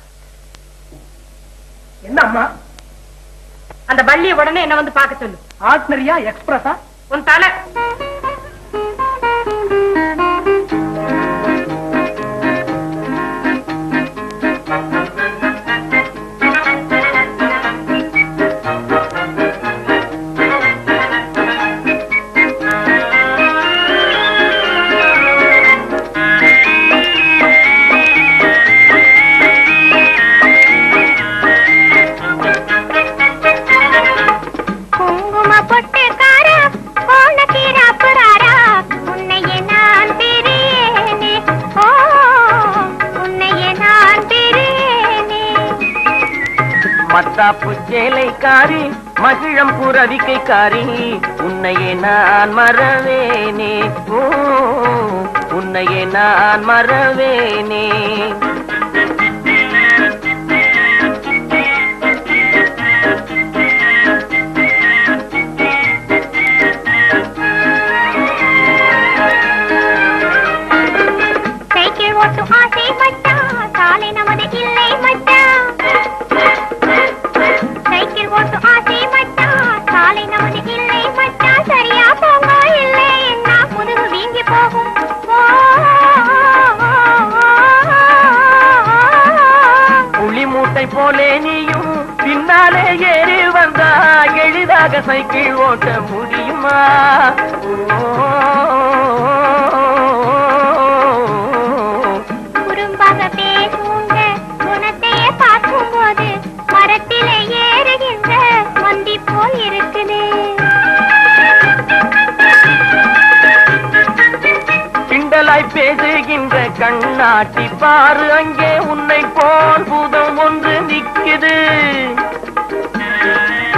என்ன அம்மா
அந்த வள்ளிய உடனே என்ன வந்து பார்க்க சொல்லு
ஆர்டினரியா எக்ஸ்பிரஸா
உன் தலை
குங்கும பொட்டுக்காரா கோணக்கீராப்புறாரா உன்னையே நான் பிரியேனே ஓ உன்னையே நான் பிரியேனே
மத்தாப்பு சேலைக்காரி மகிழம் புறவிக்கைக்காரி உன்னையே நான் மறவேனே ஓ உன்னையே நான் மறவேனே
சைக்கிள் ஓட்டும் ஆசை மச்சான் சாலை நமது இல்லை மச்சான் சைக்கிள் ஓட்டும் ஆசை மச்சான் சாலை நமது இல்லை மச்சான் சரியா போங்க இல்லை என்ன முதுகு வீங்கி போகும் ஓ, ஓ, ஓ,
புளி மூட்டை போலே நீயும் பின்னாலே ஏறி வந்தா எளிதாக சைக்கிள் ஓட்ட முடியுமா
குறும்பாக பேசுங்க குணத்தையே பார்க்கும்போது மரத்திலே ஏறுகின்ற மந்தி போல் இருக்குது
கிண்டலாய் பேசுகின்ற கண்ணாட்டி பாரு அங்கே உன்னை போல் பூதம் ஒன்று நிக்குது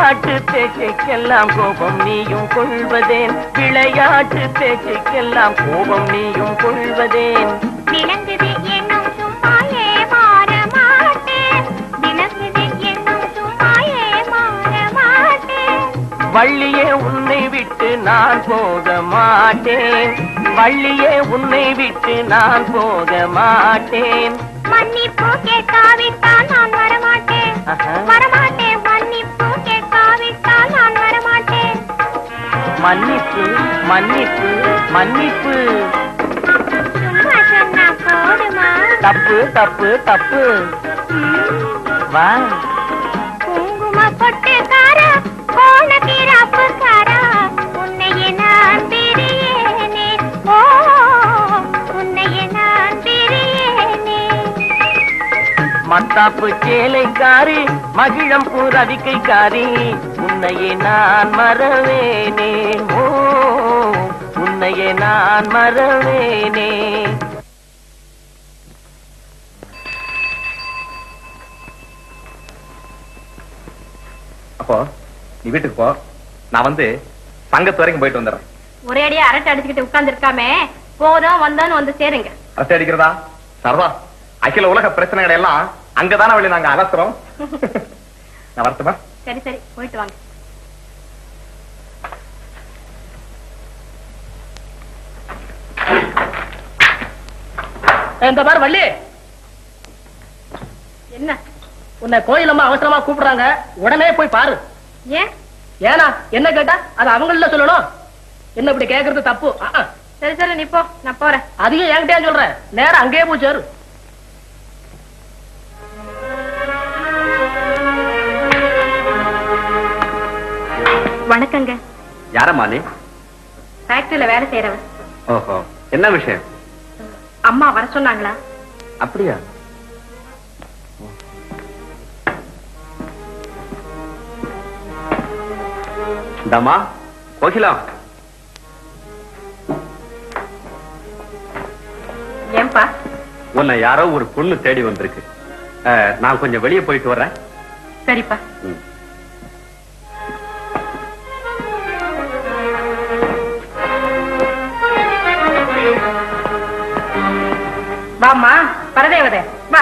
விளையாட்டு பேச்சுக்கெல்லாம் கோபம் நீயும் கொள்வதேன் விளையாட்டு பேச்சுக்கெல்லாம் கோபம் நீயும் கொள்வதேன்
விளங்குது என்னும் சும்மாயே மாற மாட்டேன் விளங்குது என்னும் சும்மாயே மாற மாட்டேன்
வள்ளியே உன்னை விட்டு நான் போக மாட்டேன் வள்ளியே உன்னை விட்டு நான் போக மாட்டேன்
மன்னிப்பு கேட்காவிட்டால் நான் வரமாட்டேன்
ஆஹா.
வரமாட்டேன் மன்னிப்பு கேட்காவிட்டால் நான் வரமாட்டேன்
மன்னிப்பு மன்னிப்பு மன்னிப்பு
சும்மா சொன்னா போதுமா
தப்பு தப்பு தப்பு வா
குங்கும பொட்டுக்காரா கோண கிராப்புக்காரா உன்னையே நான் பிரியேனே ஓ உன்னையே நான் பிரியேனே
மத்தாப்பு சேலைக்காரி மகிழம் பூரவிக்கைக்காரி உன்னையே நான் மறவேனே ஓ உன்னையே நான் மறவேனே
அப்போ நீ வீட்டுக்கு போ நான் வந்து சங்கத்து வரைக்கும் போயிட்டு வந்துடுறேன்
ஒரே அடியா அரட்டை அடிச்சுக்கிட்டு உட்கார்ந்து இருக்காம போதும் வந்தோன்னு வந்து சேருங்க
அரசை அடிக்கிறதா சரதா அகில உலக பிரச்சனைகளை எல்லாம் அங்கதானே வழி நாங்க அலசுறோம் நான் வரட்டுமா
சரி சரி போயிட்டு வாங்க
இந்த மாதிரி வள்ளி
என்ன
உன்னை கோயிலம்மா அவசரமா கூப்பிடுறாங்க உடனே போய் பாரு
ஏன்
ஏனா என்ன கேட்டா அது அவங்கள சொல்லணும் என்ன இப்படி கேக்குறது தப்பு ஆ, ஆ.
சரி சரி நீ போ நான் போறேன்
அதையும் என்கிட்டயே சொல்றேன் நேரம் அங்கேயே போய் சேரு
வணக்கங்க
யாரம்மா நீ
ஃபேக்டரியில வேலை செய்யறவன்
ஓஹோ என்ன விஷயம்
அம்மா வர சொன்னாங்களா
அப்படியா இந்தாம்மா கோகிலா
ஏன்பா
உன்னை யாரோ ஒரு பொண்ணு தேடி வந்திருக்கு அஹ், நான் கொஞ்சம் வெளியே போயிட்டு வர்றேன்
சரிப்பா
ம்.
வாம்மா பரதேவதே வா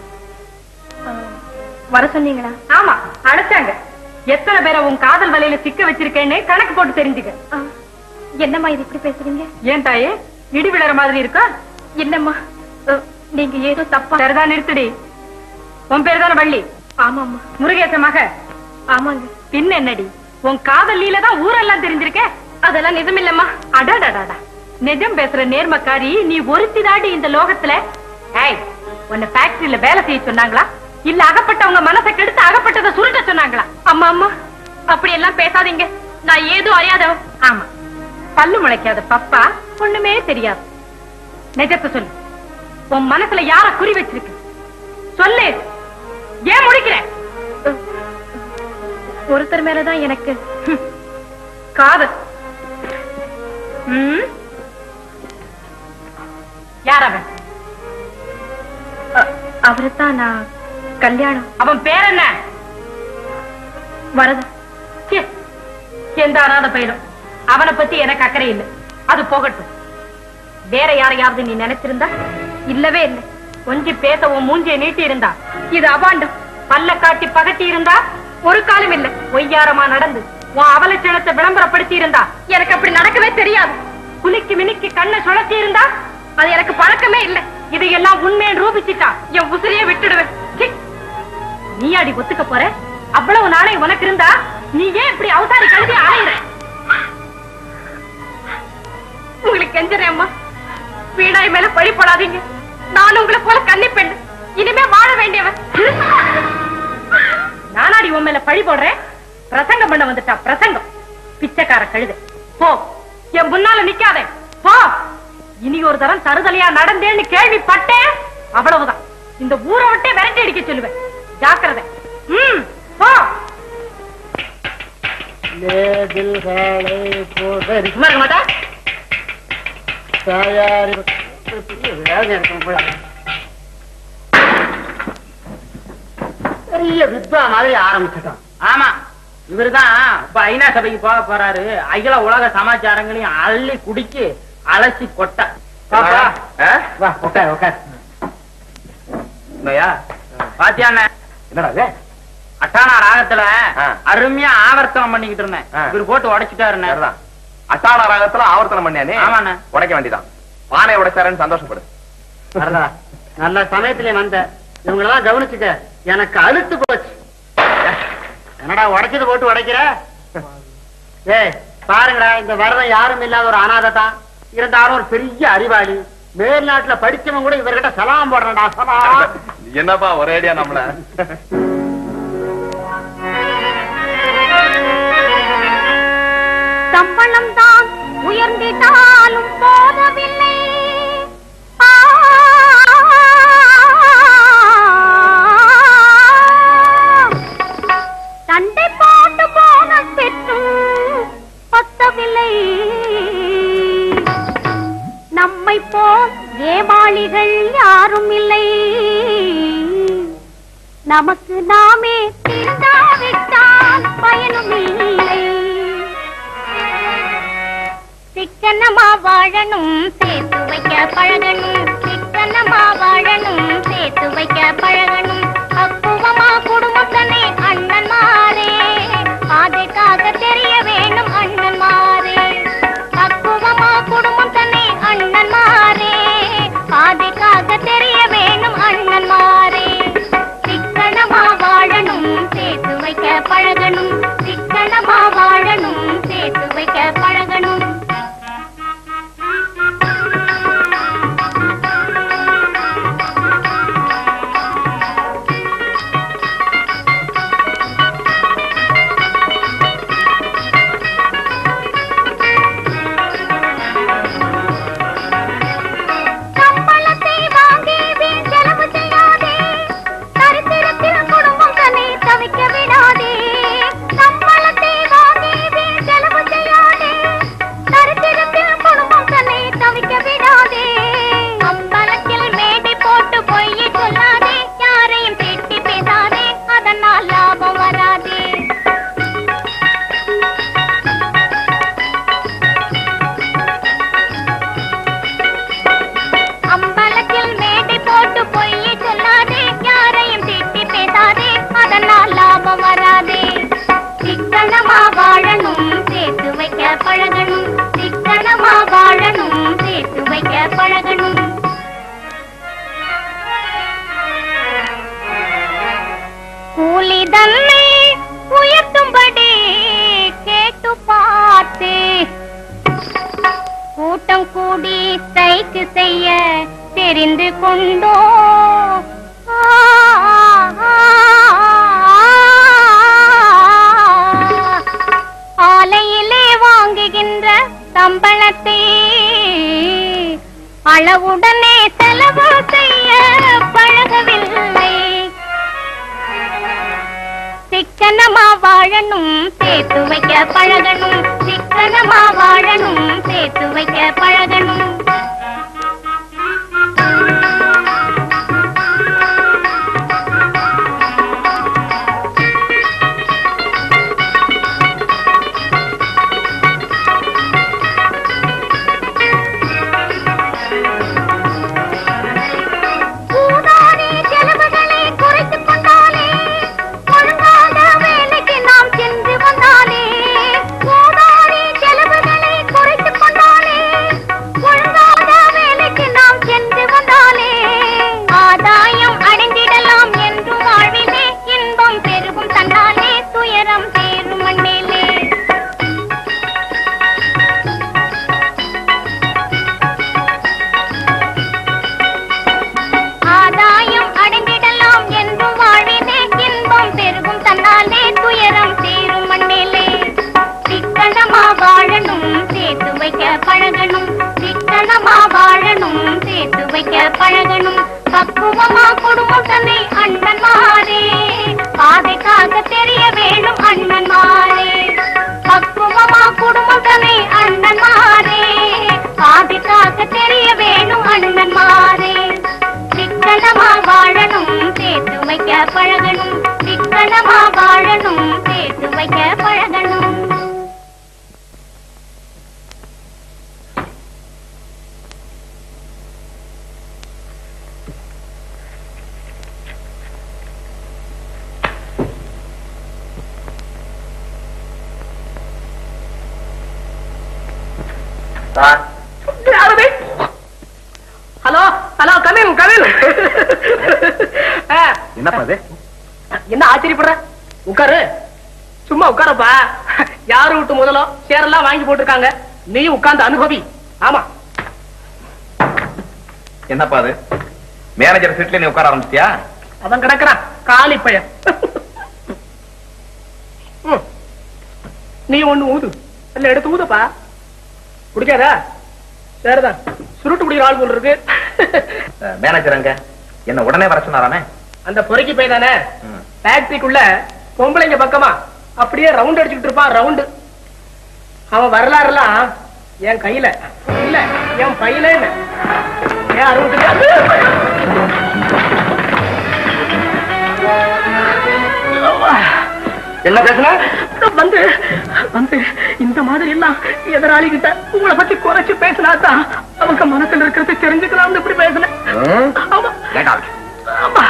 வர சொன்னீங்களா ஆமா அழைச்சாங்க எத்தனை பேரை உன் காதல் வலையில சிக்க வச்சிருக்கேன்னு கணக்கு போட்டு தெரிஞ்சுக்க
என்னம்மா இது இப்படி பேசுறீங்க
ஏன் தாயே இடி விழற மாதிரி இருக்கா
என்னம்மா அஹ், நீங்க ஏதோ தப்பா
சரிதான் நிறுத்துடி உன் பேர் தானே வள்ளி
ஆமாம்மா
முருகேச மக
ஆமாங்க
பின் என்னடி உன் காதல் லீல தான் ஊரெல்லாம் தெரிஞ்சிருக்க அதெல்லாம் நிஜமில்லம்மா அடாடாடாடா நிஜம் பேசுற நேர்மக்காரி நீ ஒருத்தி தாடி இந்த லோகத்துல ஏய் உன்னை ஃபேக்டரியில வேலை செய்ய சொன்னாங்களா இல்ல அகப்பட்டவங்க மனசை கெடுத்து அகப்பட்டதை சுருட்ட சொன்னாங்களா அம்மா அம்மா அப்படி எல்லாம் பேசாதீங்க நான் ஏதோ அறியாதவ ஆமா பல்லு முளைக்காத பப்பா ஒண்ணுமே தெரியாது நிஜத்தை சொல்லு உன் மனசுல யார குறி வச்சிருக்கு சொல்லு ஏன் முடிக்கிற
ஒருத்தர் மேலதான் எனக்கு
காதல் ம்? யார் அவன்
அவரைத்தான் நான் கல்யாணம்
அவன் பேர் என்ன
வரத
ச்சே, எந்த அனாத பயிலும் அவனை பத்தி எனக்கு அக்கறை இல்லை அது போகட்டும் வேற யாரையாவது நீ நினைச்சிருந்தா இல்லவே இல்லை கொஞ்சி பேச உன் மூஞ்சியை நீட்டி இருந்தா இது அபாண்டம் பல்ல காட்டி பகட்டி இருந்தா ஒரு காலம் இல்ல ஒய்யாரமா நடந்து உன் அவலட்சணத்தை விளம்பரப்படுத்தி இருந்தா எனக்கு அப்படி நடக்கவே தெரியாது குலுக்கி மினுக்கி கண்ணை சுழத்தி இருந்தா அது எனக்கு பழக்கமே இல்ல இதையெல்லாம் உண்மையை ரூபிச்சிட்டா என் உசிரியே விட்டுடுவேன் ச்சீ. நீ அடி ஒத்துக்க போற அவ்வளவு நாளை உனக்கு இருந்தா நீ ஏன் இப்படி அவசாரி கழுதி அலையிற உங்களுக்கு கெஞ்சறேன் அம்மா வீணாய் மேல பழி போடாதீங்க நான் உங்களை போல கன்னி பெண் இனிமே வாழ வேண்டியவன் நானாடி உன் மேல பழி போடுறேன் பிரசங்கம் பண்ண வந்துட்டா பிரசங்கம் பிச்சைக்கார கழுது போ என் முன்னால நிக்காதே போ இனி ஒரு தரம் தருதலையா நடந்தேன்னு கேள்விப்பட்டேன் அவ்வளவுதான் இந்த ஊரை விட்டே விரட்டி அடிக்க சொல்லுவேன் ஜாக்கிரதை ம் போ சும்மா இருக்க மாட்டா
பெரிய வித்வா மாதிரி ஆரம்பிச்சிட்டோம் ஆமா
இவருதான் இப்ப ஐநா சபைக்கு போக போறாரு அகில உலக சமாச்சாரங்களையும் அள்ளி குடிச்சு அலசி கொட்ட
பாப்பா. ஆ?
வா உட்கார் உட்கார் இங்கயா பாத்தியா அண்ணே?
என்னடா இது?
அட்டானா ராகத்துல
ஆ.
அருமையா ஆவர்த்தனம் பண்ணிக்கிட்டு இருந்தேன்
ஆ.
இவர் போட்டு உடைச்சிட்டாருண்ணே
சரிதான். அட்டாள ராகத்துல ஆவர்த்தனம் பண்ணியானே
ஆமாண்ணே.
உடைக்க வேண்டியதான் பானை உடைச்சாரன்னு சந்தோஷப்படு
வரதா நல்ல சமயத்துல வந்த இவங்களெல்லாம் கவனிச்சுக்க எனக்கு அழுத்து போச்சு என்னடா உடைச்சது போட்டு உடைக்கிற ஏய் பாருங்கடா இந்த வரதம் யாரும் இல்லாத ஒரு அனாதை தான் இருந்தாலும் ஒரு பெரிய அறிவாளி மேல்நாட்டுல படிச்சவன் கூட இவர்கிட்ட சலாம் போடுறா சலாம்
என்னப்பா ஒரேடியா நம்மள
சம்பளம் தான் உயர்ந்திட்டாலும் போதவில்லை ஆ, சண்டை போட்டு போனஸ் பெற்றும் பத்தவில்லை நம்மை போல் ஏமாளிகள் யாரும் இல்லை நமக்கு நாமே திண்டாவிட்டால் பயனும் இல்லை சிக்கனமா வாழணும் சேர்த்து வைக்க பழகணும் சிக்கனமா வாழணும் சேர்த்து வைக்க பழகணும் பக்குவமா குடும்பம் தன்னை அண்ணன் மாறே பாதைக்காக தெரிய வேணும் அண்ணன் மாறே பக்குவமா குடும்பம் தன்னை அண்ணன் மாறே பாதைக்காக தெரிய வேணும் அண்ணன் மாறே சிக்கனமா வாழணும் சேர்த்து வைக்க பழகணும் சிக்கனமா வாழணும் சேர்த்து வைக்க பழகணும் சம்பளத்தை வாங்கி வீண் செலவு செய்யாதே தரித்திரத்தில் குடும்பம் தன்னை தவிக்க விடாதே சம்பளத்தை வாங்கி வீண் செலவு செய்யாதே தரித்திரத்தில் குடும்பம் தன்னை தவிக்க விடாதே அம்பலத்தில் மேடை போட்டு பொய்யை சொல்லாதே யாரையும் திட்டி பேசாதே அதனால் லாபம் வராதே அம்பலத்தில் மேடை போட்டு பொய்யை சொல்லாதே யாரையும் திட்டி பேசாதே அதனால் லாபம் வராதே சிக்கனமா வாழணும் சேர்த்து வைக்க பழகணும் சிக்கனமா வாழணும் சேர்த்து வைக்க பழகணும் கூலி தன்னை உயர்த்தும்படி கேட்டு பார்த்தேன் கூட்டம் கூடி ஸ்ட்ரைக்கு செய்ய தெரிந்து கொண்டோ ஆ, ஆ, ஆலையிலே வாங்குகின்ற சம்பளத்தை அளவுடனே செலவு செய்ய பழகவில்லை சிக்கனமா வாழணும் சேர்த்து வைக்க பழகணும் சிக்கனமா வாழணும் சேர்த்து வைக்க பழகணும் கூடாதே செலவுகளை குறைத்துக் கொண்டாலே ஒழுங்காக வேலைக்கு நாம் சென்று வந்தாலே கூடாதே செலவுகளை குறைத்துக் கொண்டாலே ஒழுங்காக வேலைக்கு நாம் சென்று வந்தாலே ஆதாயம் அடைந்திடலாம் என்று வாழ்விலே இன்பம் பெருகும் தன்னாலே துயரம் சேரும் மண்ணிலே ஆதாயம் அடைந்திடலாம் என்று வாழ்விலே இன்பம் பெருகும் தன்னாலே துயரம் சேரும் மண்ணிலே சிக்கனமா வாழணும் சேர்த்து வைக்க பழகணும் சிக்கனமா வாழணும் சேர்த்து வைக்க பழகணும் பக்குவமா குடும்பம் தன்னை அண்ணன் மாறே பாதைக்காக தெரிய வேணும் அண்ணன் மாறே பக்குவமா குடும்பம் தன்னை அண்ணன் மாறே பாதைக்காக தெரிய வேணும் அண்ணன் மாறே சிக்கனமா வாழணும் சேர்த்து வைக்க பழகணும் சிக்கனமா வாழணும் சேர்த்து வைக்க
யாரது ஹலோ ஹலோ கவின் கவின்
என்னப்பா அது
என்ன ஆச்சரியப்படுற உட்காரு சும்மா உட்காரப்பா யாரு விட்டு முதலோ சேரெல்லாம் வாங்கி போட்டிருக்காங்க நீயும் உட்கார்ந்து அனுபவி ஆமா
என்னப்பா அது மேனேஜர் சீட்ல நீ உட்கார ஆரம்பிச்சியா
அவன் கிடக்குறான் காலி பையன் ம். நீ ஒண்ணு ஊது இல்ல எடுத்து ஊதப்பா குடிக்காதா சரிதான் சுருட்டு குடிக்கிற ஆள் போல் இருக்கு
மேனேஜர் அங்க என்ன உடனே வர சொன்னாரானே
அந்த பொறுக்கி பை தானே
ம்.
ஃபேக்டரிக்குள்ள பொம்பளைங்க பக்கமா அப்படியே ரவுண்ட் அடிச்சுட்டு இருப்பான் ரவுண்டு அவன் வரலாறுலாம் என் கையில இல்ல என் பையில இல்ல ஏன் அறுபது
என்ன பேசுன
வந்து வந்து இந்த மாதிரி எல்லாம் எதிராளி கிட்ட உங்களை பத்தி குறைச்சு பேசினாதான் அவங்க மனசுல இருக்கிறது தெரிஞ்சுக்கலாம்னு இப்படி பேசினேன் ஆமா ஆமா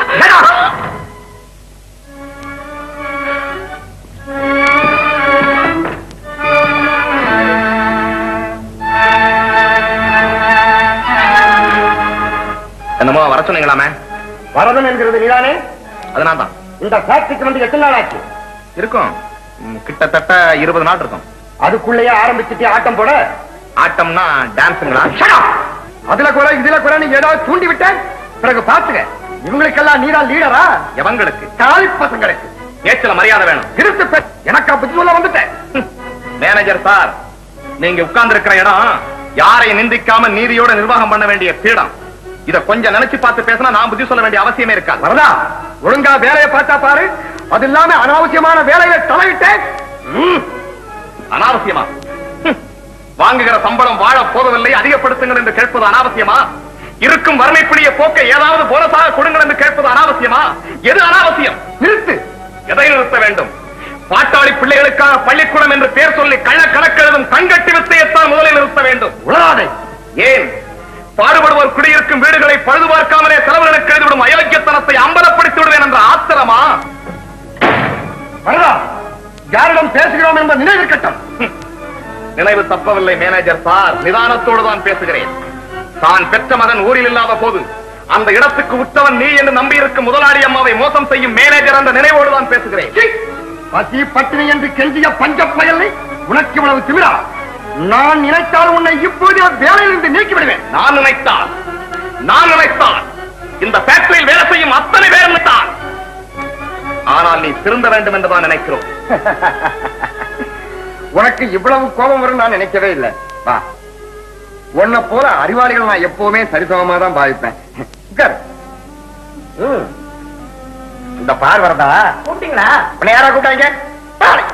என்னமோ வர சொன்னீங்களாமே
வரதன் என்கிறது நீதானே
அதனால தான்
இந்த ஃபேக்டரிக்கு வந்து எத்தனை நாள் ஆச்சு
இருக்கும் ம், கிட்டத்தட்ட இருபது நாள் இருக்கும்
அதுக்குள்ளேயே ஆரம்பிச்சுட்டு ஆட்டம் போட
ஆட்டம்னா டான்ஸுங்களா
அதுல குறை இதுல குறை நீ ஏதாவது தூண்டி விட்ட பிறகு பாத்துக்க இவங்களுக்கெல்லாம் நீதான் லீடரா
எவங்களுக்கு
தாலி பசங்களுக்கு
பேச்சுல மரியாதை வேணும்
நிறுத்து பெண். எனக்கு அப்படி சொல்ல வந்துட்டேன்
மேனேஜர் சார் நீங்க உட்கார்ந்து இருக்கிற இடம் யாரையும் நிந்திக்காம நீதியோட நிர்வாகம் பண்ண வேண்டிய பீடம் இத கொஞ்சம் நினைச்சு பார்த்து பேசினா நான் புத்தி சொல்ல வேண்டிய அவசியமே இருக்காது
வரதா ஒழுங்கா வேலையை பார்த்தா பாரு அது இல்லாம அனாவசியமான வேலையில தலையிட்டேன்
ம். அனாவசியமா ஹம். வாங்குகிற சம்பளம் வாழ போவதில்லை அதிகப்படுத்துங்கள் என்று கேட்பது அனாவசியமா இருக்கும் வறுமைப்பிடிய போக்க ஏதாவது போனஸாக கொடுங்கள் என்று கேட்பது அனாவசியமா எது அனாவசியம்
நிறுத்து
எதை நிறுத்த வேண்டும் பாட்டாளி பிள்ளைகளுக்கான பள்ளிக்கூடம் என்று பேர் சொல்லி கள்ள கணக்கெழுதும் கண்கட்டி வித்தையத்தான் முதலில் நிறுத்த வேண்டும்
உளராதே
ஏன் பாடுபடுவோர் குடியிருக்கும் வீடுகளை பழுது பார்க்காமலே செலவுகளுக்கு எழுதிவிடும் அயோக்கியத்தனத்தை அம்பலப்படுத்தி விடுவேன் என்ற ஆத்திரமா
வரதா யாரிடம் பேசுகிறோம் என்பது நினைவிருக்கட்டும்
ஹம். நினைவு தப்பவில்லை மேனேஜர் சார் நிதானத்தோடு தான் பேசுகிறேன் தான் பெற்ற மகன் ஊரில் இல்லாத போது அந்த இடத்துக்கு உற்றவன் நீ என்று நம்பியிருக்கும் முதலாளி அம்மாவை மோசம் செய்யும் மேனேஜர் என்ற நினைவோடு தான் பேசுகிறேன்
சீ! பசி பட்டினி என்று கெஞ்சிய பஞ்ச பயலை உனக்கு இவ்வளவு திமிரா நான் நினைத்தால் உன்னை இப்போதே வேலையிலிருந்து நீக்கி விடுவேன்
நான் நினைத்தால் நான் நினைத்தால் இந்த ஃபேக்டரியில் வேலை செய்யும் அத்தனை பேர் நினைத்தால் ஆனால் நீ திருந்த வேண்டும் என்றுதான் நினைக்கிறோம்
உனக்கு இவ்வளவு கோபம் வரும் நான் நினைக்கவே இல்லை வா உன்னை போல அறிவாளிகள் நான் எப்பவுமே சரிசமமா தான் பாவிப்பேன் உட்காரு. ம். இந்த பார் வரதா
கூப்பிட்டீங்களா
உன்னை யாரா கூப்பிட்டாங்க பாரு.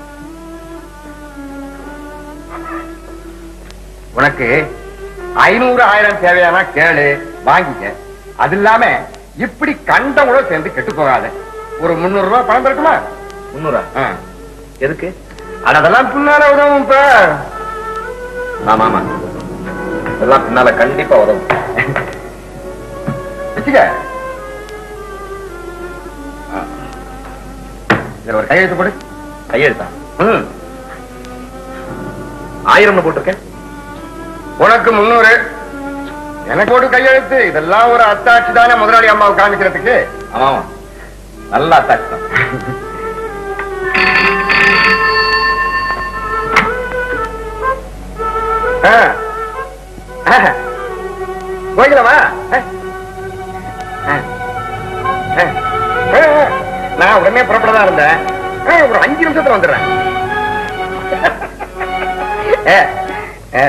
உனக்கு ஐநூறு ஆயிரம் தேவையானா கேளு வாங்கிக்க அது இல்லாம இப்படி கண்ட உணவு சேர்ந்து கெட்டு போகாத ஒரு முன்னூறு ரூபாய் பணம் தரட்டுமா
முன்னூறா
ஆ.
எதுக்கு
அட, அதெல்லாம் பின்னால உதவும் இப்ப
ஆமா ஆமா இதெல்லாம் பின்னால கண்டிப்பா உதவும்
வச்சுக்க ஆ. இதுல ஒரு கையெழுத்து போடு
கையெழுத்தா
ம்.
ஆயிரம்னு போட்டிருக்கேன்
உனக்கு முன்னூறு எனக்கு போட்டு கையெழுத்து இதெல்லாம் ஒரு அத்தாட்சி தானே முதலாளி அம்மாவை காமிக்கிறதுக்கு
ஆமா ஆமா நல்லா அட்டாச் தான்
ஆ. ஆ. போய்க்கலாமா ஆ. ஆ. ஆ. ஆ. நான் உடனே புறப்படதான் இருந்தேன் ஆ, ஒரு அஞ்சு நிமிஷத்துல வந்துடுறேன் ஏ, ஏ.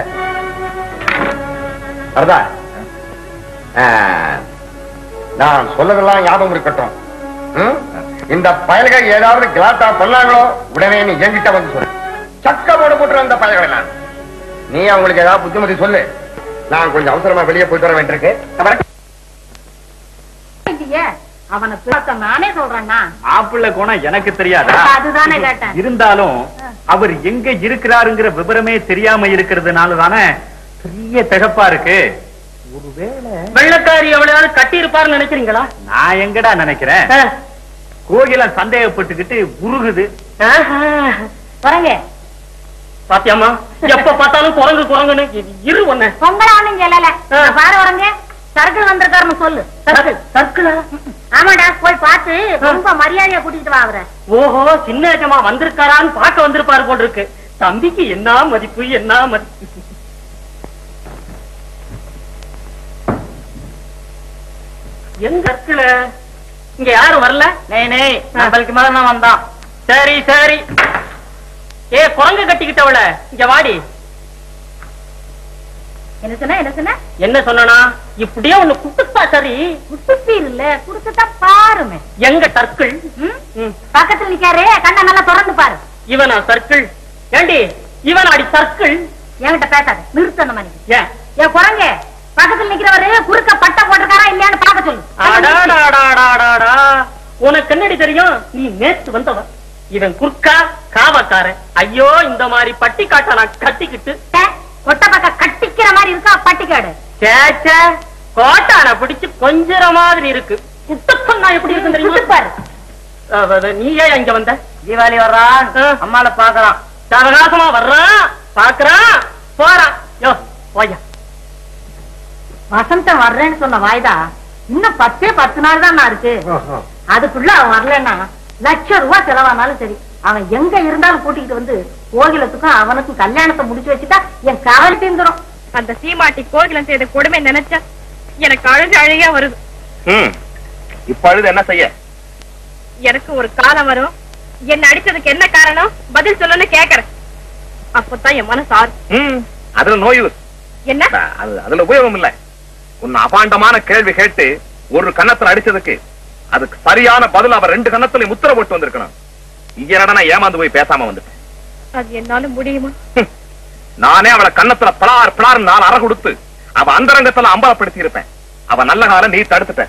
வரதா ஆ. நான் சொல்லதெல்லாம் ஞாபகம் இருக்கட்டும் ம்? இந்த பயல்கள் ஏதாவது கிளாட்டா பண்ணாங்களோ உடனே நீ என்கிட்ட வந்து சொல்லு சக்க போட போட்டுற அந்த பயல்களை நான் நீ அவங்களுக்கு ஏதாவது புத்திமதி சொல்லு நான் கொஞ்சம் அவசரமா வெளியே போயிட்டு வர வேண்டியிருக்கு நான் வரேன்.
இல்லையே அவனை பிறக்க நானே சொல்றேன்னா
மாப்பிள்ளை குணம் எனக்கு தெரியாதா
அதுதானே கேட்டேன்
இருந்தாலும் அவர் எங்க இருக்கிறாருங்கிற விவரமே தெரியாம இருக்கிறதுனால தானே பெரிய திகப்பா இருக்கு ஒருவேளை
வெள்ளக்காரி எவ்வளவு கட்டி இருப்பாருன்னு நினைக்கிறீங்களா
நான் எங்கடா நினைக்கிறேன் கோகிலம் சந்தேகப்பட்டுக்கிட்டு உருகுது
வரங்க
பாத்தியாமா எப்ப பார்த்தாலும் குரங்கு குரங்குன்னு இ- இரு ஒண்ணு
பொங்கலா ஒண்ணும் சொல்லல
ஆ.
பாரு வரங்க சர்க்கிள் வந்திருக்காருன்னு சொல்லு
சர்க்கிளா
ஆமாடா போய் பார்த்து ரொம்ப மரியாதையா கூட்டிட்டு வா அவரை
ஓஹோ சின்ன ஏஜமா வந்திருக்காரான்னு பார்க்க வந்திருப்பாரு போல் இருக்கு தம்பிக்கு என்ன மதிப்பு என்ன மதிப்பு எங்க சர்க்கிள் இங்க யாரும் வரல நே நே நம்மளுக்கு மேல தான் வந்தான் சரி சரி ஏ குரங்கு கட்டிக்கிட்டவள இங்க வாடி
என்ன சொன்ன என்ன சொன்ன
என்ன சொன்னா இப்படியே ஒண்ணு குட்டுப்பா சரி
குட்டுப்பி இல்ல குடுத்துட்டா பாருமே
எங்க சர்க்கிள்
ம்? பக்கத்துல நிக்காரு கண்ணை நல்லா திறந்து பாரு
இவனா சர்க்கிள் ஏண்டி இவன் அடி சர்க்கிள்
என்கிட்ட பேசாத நிறுத்து அந்த மணி
ஏன்
ஏன் குரங்க பக்கத்துல நிக்கிறவரு குறுக்க பட்டை போட்டிருக்காரா இல்லையான்னு பாக்க சொல்லு
அடாடாடாடாடாடா. உனக்கு என்னடி தெரியும் நீ நேத்து வந்தவ இவன் குறுக்கா காவக்காரன் ஐயோ இந்த மாதிரி பட்டி காட்ட நான் கட்டிக்கிட்டு
ஏ, கொட்டை பக்கம் கட்டிக்கிற மாதிரி இருக்கா பட்டிக்காடு
சேச்சே கோட்டான பிடிச்சு கொஞ்சற மாதிரி இருக்கு குட்டப்பண்ணா எப்படி இருக்கு தெரியுமா
குட்டுப்பாரு
அவ- அவ- நீ ஏன் இங்க வந்த
தீபாவளி வர்றான் அம்மால பாக்குறான்
சவகாசமா வர்றான் பாக்குறான் போறான் யோ போயா
வசந்தம் வர்றேன்னு சொன்ன வாய்தா இன்னும் பத்தே பத்து நாள் தான் இருக்கு அதுக்குள்ள அவன் வரலன்னா லட்சம் ரூபாய் செலவானாலும் சரி அவன் எங்க இருந்தாலும் கூட்டிக்கிட்டு வந்து கோகிலத்துக்கும் அவனுக்கும் கல்யாணத்தை முடிச்சு வச்சுட்டா என் கவலை தீந்துரும்
அந்த சீமாட்டி கோகிலம் செய்த கொடுமை நினைச்சா எனக்கு அழுகு அழுகையா வருது
ம் இப்ப அழுது என்ன செய்ய
எனக்கு ஒரு காலம் வரும் என்ன அடிச்சதுக்கு என்ன காரணம் பதில் சொல்லணும்னு கேக்குறேன் அப்பதான் என் மனசு ஆறு
ம் அதுல நோய்
என்ன
அது அதுல உபயோகம் இல்ல உன்னை அபாண்டமான கேள்வி கேட்டு ஒரு கன்னத்துல அடிச்சதுக்கு அதுக்கு சரியான பதில் அவ ரெண்டு கன்னத்துல முத்திர போட்டு வந்திருக்கணும் இயனடனா ஏமாந்து போய் பேசாம வந்துட்டேன்
அது என்னால முடியுமா
ஹம். நானே அவளை கன்னத்துல பலார் பலார் நாலு அற கொடுத்து அவ அந்தரங்கத்துல அம்பலப்படுத்தி இருப்பேன் அவ நல்ல காலம் நீ தடுத்துட்ட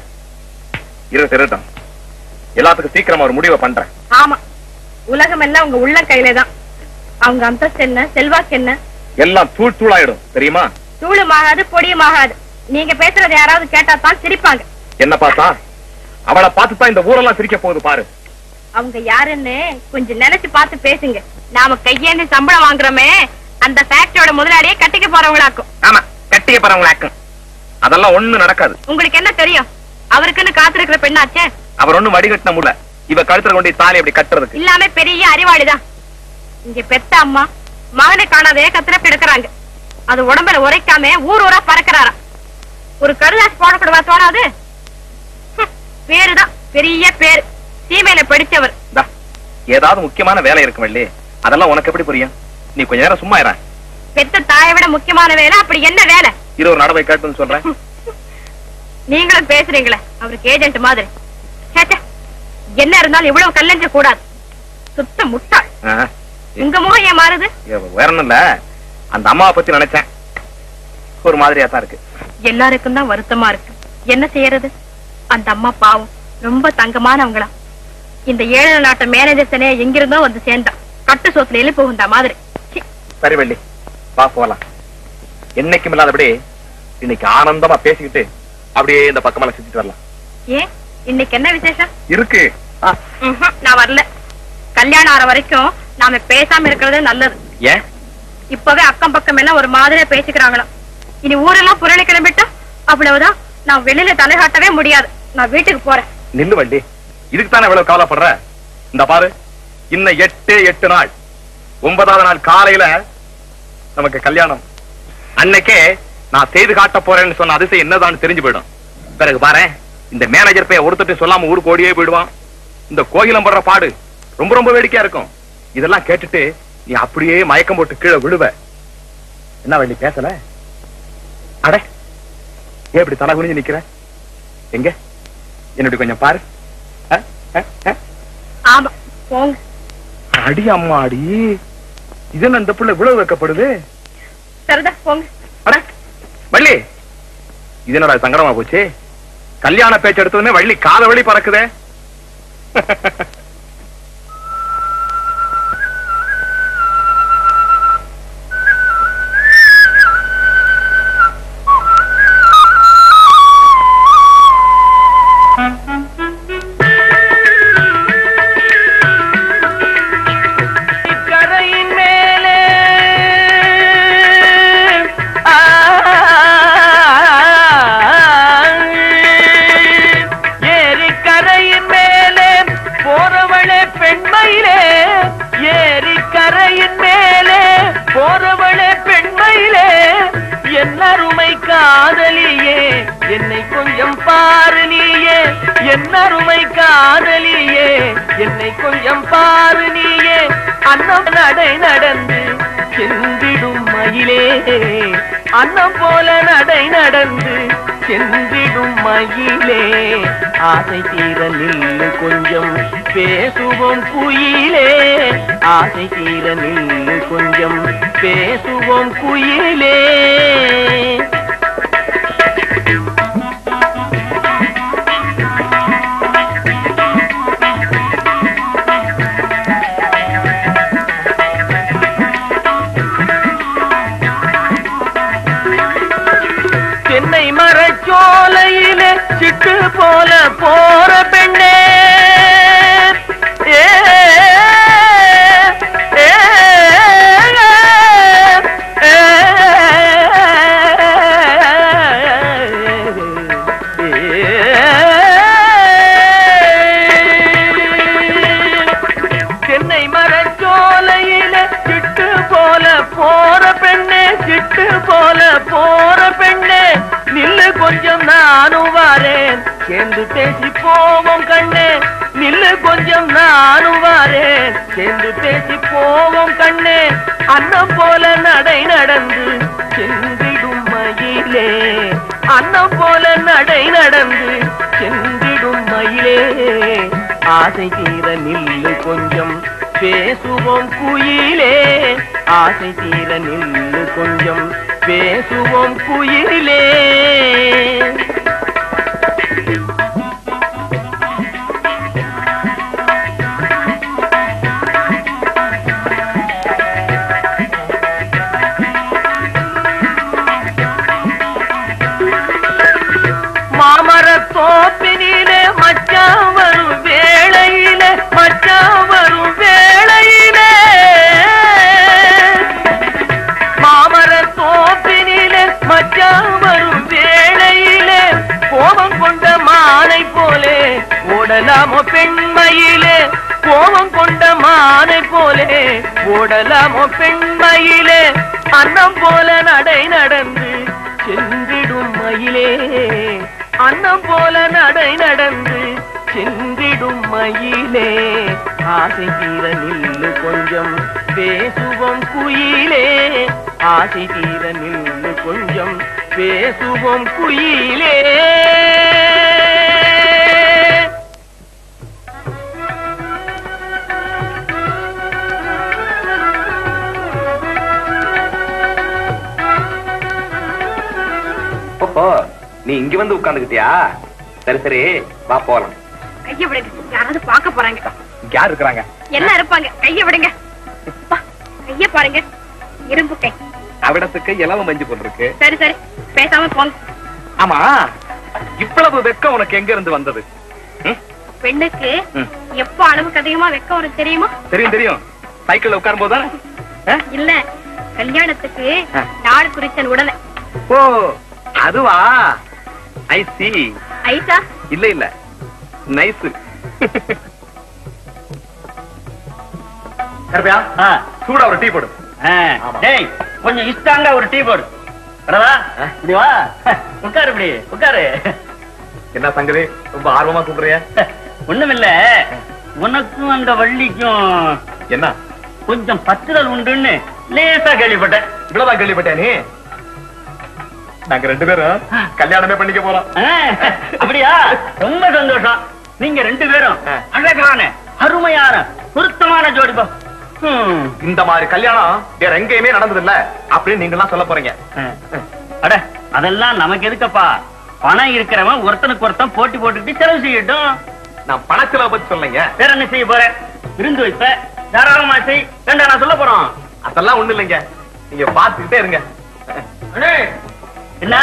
இரு திருட்டம் எல்லாத்துக்கும் சீக்கிரமா ஒரு முடிவை பண்றேன்
ஆமா உலகம் எல்லாம் உங்க உள்ள கையில தான் அவங்க அந்தஸ்து என்ன செல்வாக்கு என்ன
எல்லாம் தூள் தூளாயிடும் தெரியுமா
தூளும் ஆகாது பொடியும் ஆகாது நீங்க பேசுறது யாராவது கேட்டா தான் சிரிப்பாங்க
என்ன பார்த்தா அவளை பார்த்து தான் இந்த ஊரெல்லாம் சிரிக்க போகுது பாரு
அவங்க யாருன்னு கொஞ்சம் நினைச்சு பார்த்து பேசுங்க நாம கையேந்தி சம்பளம் வாங்குறோமே அந்த ஃபேக்டரியோட முதலாளியே கட்டிக்க போறவங்களாக்கும்
ஆமா கட்டிக்க போறவங்களாக்கும் அதெல்லாம் ஒண்ணு நடக்காது
உங்களுக்கு என்ன தெரியும் அவருக்குன்னு காத்திருக்கிற பெண்ணாச்சே
அவர் ஒண்ணும் வடிகட்டின முடியல இவ கழுத்துல கொண்டு போய் தாலி அப்படி கட்டுறதுக்கு
இல்லாம பெரிய அறிவாளிதான் இங்க பெத்த அம்மா மகனை காணாதே கத்திர கிடக்குறாங்க அது உடம்புல உரைக்காம ஊர் ஊரா பறக்கிறாராம் ஒரு கருதாசி போடக்கூடவா தோணாது ஹம், பேருதான் பெரிய பேரு சீமையில படிச்சவர்
இந்தா, ஏதாவது முக்கியமான வேலை இருக்கும் வள்ளி அதெல்லாம் உனக்கு எப்படி புரியும் நீ கொஞ்ச நேரம் சும்மா இரு
பெத்த தாயை விட முக்கியமான வேலை அப்படி என்ன வேலை
இரு ஒரு நடவை கேட்டுன்னு சொல்றேன்
நீங்களும் பேசுறீங்களே அவருக்கு ஏஜென்ட் மாதிரி ச்சே, ச்சே. என்ன இருந்தாலும் இவ்வளவு கல்லஞ்ச கூடாது சுத்த முட்டாள்
ஆஹா.
உங்க முகம் ஏன் மாறுது
ஏ, வேற ஒண்ணும் இல்ல அந்த அம்மாவை பத்தி நினைச்சேன் ஒரு மாதிரியா தான் இருக்கு
எல்லாருக்கும் தான் வருத்தமா இருக்கு என்ன செய்யறது அந்த அம்மா பாவம் ரொம்ப தங்கமானவங்களா இந்த ஏழை நாட்டு மேனேஜர் சனையா எங்கிருந்தோ வந்து சேர்ந்தா கட்டு சோத்துல எழுப்பி புகுந்த மாதிரி சி,
சரி வள்ளி வா போலாம் என்னைக்கும் இல்லாதபடி இன்னைக்கு ஆனந்தமா பேசிக்கிட்டு அப்படியே இந்த பக்கமெல்லாம் சுத்திட்டு வரலாம்
ஏன் இன்னைக்கு என்ன விசேஷம்
இருக்கு ஆ,
ம்ஹும், நான் வரல கல்யாணம் ஆற வரைக்கும் நாம பேசாம இருக்கிறது நல்லது
ஏன்
இப்பவே அக்கம் பக்கம் எல்லாம் ஒரு மாதிரியா பேசிக்கிறாங்களாம் இனி ஊரெல்லாம் புரளி கிளம்பிட்டா அவ்வளவுதான் நான் வெளியில தலைகாட்டவே முடியாது நான் வீட்டுக்கு போறேன்
நில்லு வள்ளி இதுக்கு தானே இவ்வளவு கவலைப்படுற இந்த பாரு இன்னும் எட்டு எட்டு நாள் ஒன்பதாவது நாள் காலையில நமக்கு கல்யாணம் அன்னைக்கே நான் செய்து காட்ட போறேன்னு சொன்ன அதிசயம் என்னதான் தெரிஞ்சு போயிடும் பிறகு பாரு இந்த மேனேஜர் போய் ஒருத்தட்டு சொல்லாம ஊருக்கு ஓடியே போயிடுவான் இந்த கோகிலம் படுற பாடு ரொம்ப ரொம்ப வேடிக்கையா இருக்கும் இதெல்லாம் கேட்டுட்டு நீ அப்படியே மயக்கம் போட்டு கீழே விழுவ என்ன வள்ளி பேசல அட ஏன் இப்படி தலை குனிஞ்சு நிக்கிற எங்க என்னுடைய கொஞ்சம் பாரு அ, அ, அ.
ஆமா போங்க
அடி அம்மா அடி இது என்ன இந்த புள்ள இவ்வளவு வைக்கப்படுது
சரிதா போங்க
அட வள்ளி இது என்னடா சங்கடமா போச்சு கல்யாண பேச்சு எடுத்ததுமே வள்ளி காத வழி பறக்குதே
கரையின் மேலே என் அருமை காதலியே என்னை கொஞ்சம் பாரு நீயே அன்னம் நடை நடந்து சென்றிடும் மயிலே அன்னம் போல நடை நடந்து சென்றிடும் மயிலே ஆசை தீர நில்லு கொஞ்சம் பேசுவோம் குயிலே ஆசை தீர நில்லு கொஞ்சம் பேசுவோம் குயிலே தென்னை மரச்சோலையிலே சிட்டு போல போற பெண்ணே ஏ, ஏ, ஏ, தென்னை மரச்சோலையில சிட்டு போல போற பெண்ணே சிட்டு போல போற பெண்ணே நில்லு கொஞ்சம் நானும் வாரேன் சேர்ந்து பேசி போவோம் கண்ணே நில்லு கொஞ்சம் நானும் வாரேன் சேர்ந்து பேசி போவோம் கண்ணே அன்னம் போல நடை நடந்து சென்றிடும் மயிலே அன்னம் போல நடை நடந்து சென்றிடும் மயிலே ஆசை தீர நில்லு கொஞ்சம் பேசுவோம் குயிலே ஆசை தீர நில்லு கொஞ்சம் பேசுவோம் குயிலே மாமர தோப்பினிலே மச்சான் வரும் வேளையிலே மச்சான் வரும் வேளையிலே மாமர தோப்பினிலே மச்சான் வரும் வேளையிலே கோபம் கொண்ட மானை போலே ஓடலாமோ பெண்மையிலே கோபம் கொண்ட மானை போலே ஓடலாமோ பெண்மையிலே அன்னம் போல நடை நடந்து சென்றிடும் மயிலே அன்னம் போல நடை நடந்து சென்றிடும் மயிலே ஆசை தீர நில்லு கொஞ்சம் பேசுவோம் குயிலே ஆசை தீர நில்லு கொஞ்சம் பேசுவோம் குயிலே
ஓஹோ நீ இங்க வந்து உட்கார்ந்துக்கிட்டியா சரி சரி வா போலாம்
கைய விடுங்க யாராவது பார்க்க போறாங்க
இங்க யார் இருக்கிறாங்க
எல்லாம் இருப்பாங்க கைய விடுங்க அப்பா, கைய பாருங்க இரும்பு கை
அவிடத்துக்கு இலவ மஞ்சு போல் இருக்கு
சரி சரி பேசாம போங்க
ஆமா இவ்வளவு வெக்கம் உனக்கு எங்க இருந்து வந்தது ம்?
பெண்ணுக்கு
ம்.
எப்போ அளவுக்கு அதிகமா வெக்கம் வரும் தெரியுமா
தெரியும் தெரியும் சைக்கிள்ல உட்காரும் போதுதானே
இல்ல கல்யாணத்துக்கு
ஆ.
நாள் குறிச்சன் உடனே
ஓ அதுவா ஐ சி
ஐசா
இல்ல இல்ல நைஸ் கருப்பையா சூடா ஒரு டீ போடு ஆமா.
டேய் கொஞ்சம் இஷ்டாங்க ஒரு டீ போடு வரவா இப்படி வா உட்காரு இப்படி உட்காரு
என்ன சங்கதி ரொம்ப ஆர்வமா கூப்பிடுறிய
ஒண்ணுமில்ல உனக்கும் அந்த வள்ளிக்கும்
என்ன
கொஞ்சம் பற்றுதல் உண்டுன்னு லேசா கேள்விப்பட்டேன்
இவ்வளவுதான் கேள்விப்பட்டியா நீ நாங்க ரெண்டு பேரும் கல்யாணமே பண்ணிக்க போறோம்
ஆ, அப்படியா ரொம்ப சந்தோஷம் நீங்க ரெண்டு பேரும்
ஆ.
அழகான அருமையான பொருத்தமான ஜோடிப்பா ம்.
இந்த மாதிரி கல்யாணம் வேற எங்கேயுமே நடந்தது இல்ல அப்படின்னு நீங்க எல்லாம் சொல்ல போறீங்க
ஆ. அட அதெல்லாம் நமக்கு எதுக்கப்பா பணம் இருக்கிறவன் ஒருத்தனுக்கு ஒருத்தன் போட்டி போட்டுக்கிட்டு செலவு செய்யட்டும்
நான் பணச்செலவை பத்தி சொல்லுங்க
வேற என்ன செய்ய போற விருந்து வைப்ப தாராளமா செய் ரெண்டா நான் சொல்ல போறோம்
அதெல்லாம் ஒண்ணு இல்லைங்க நீங்க பாத்துக்கிட்டே இருங்க
என்ன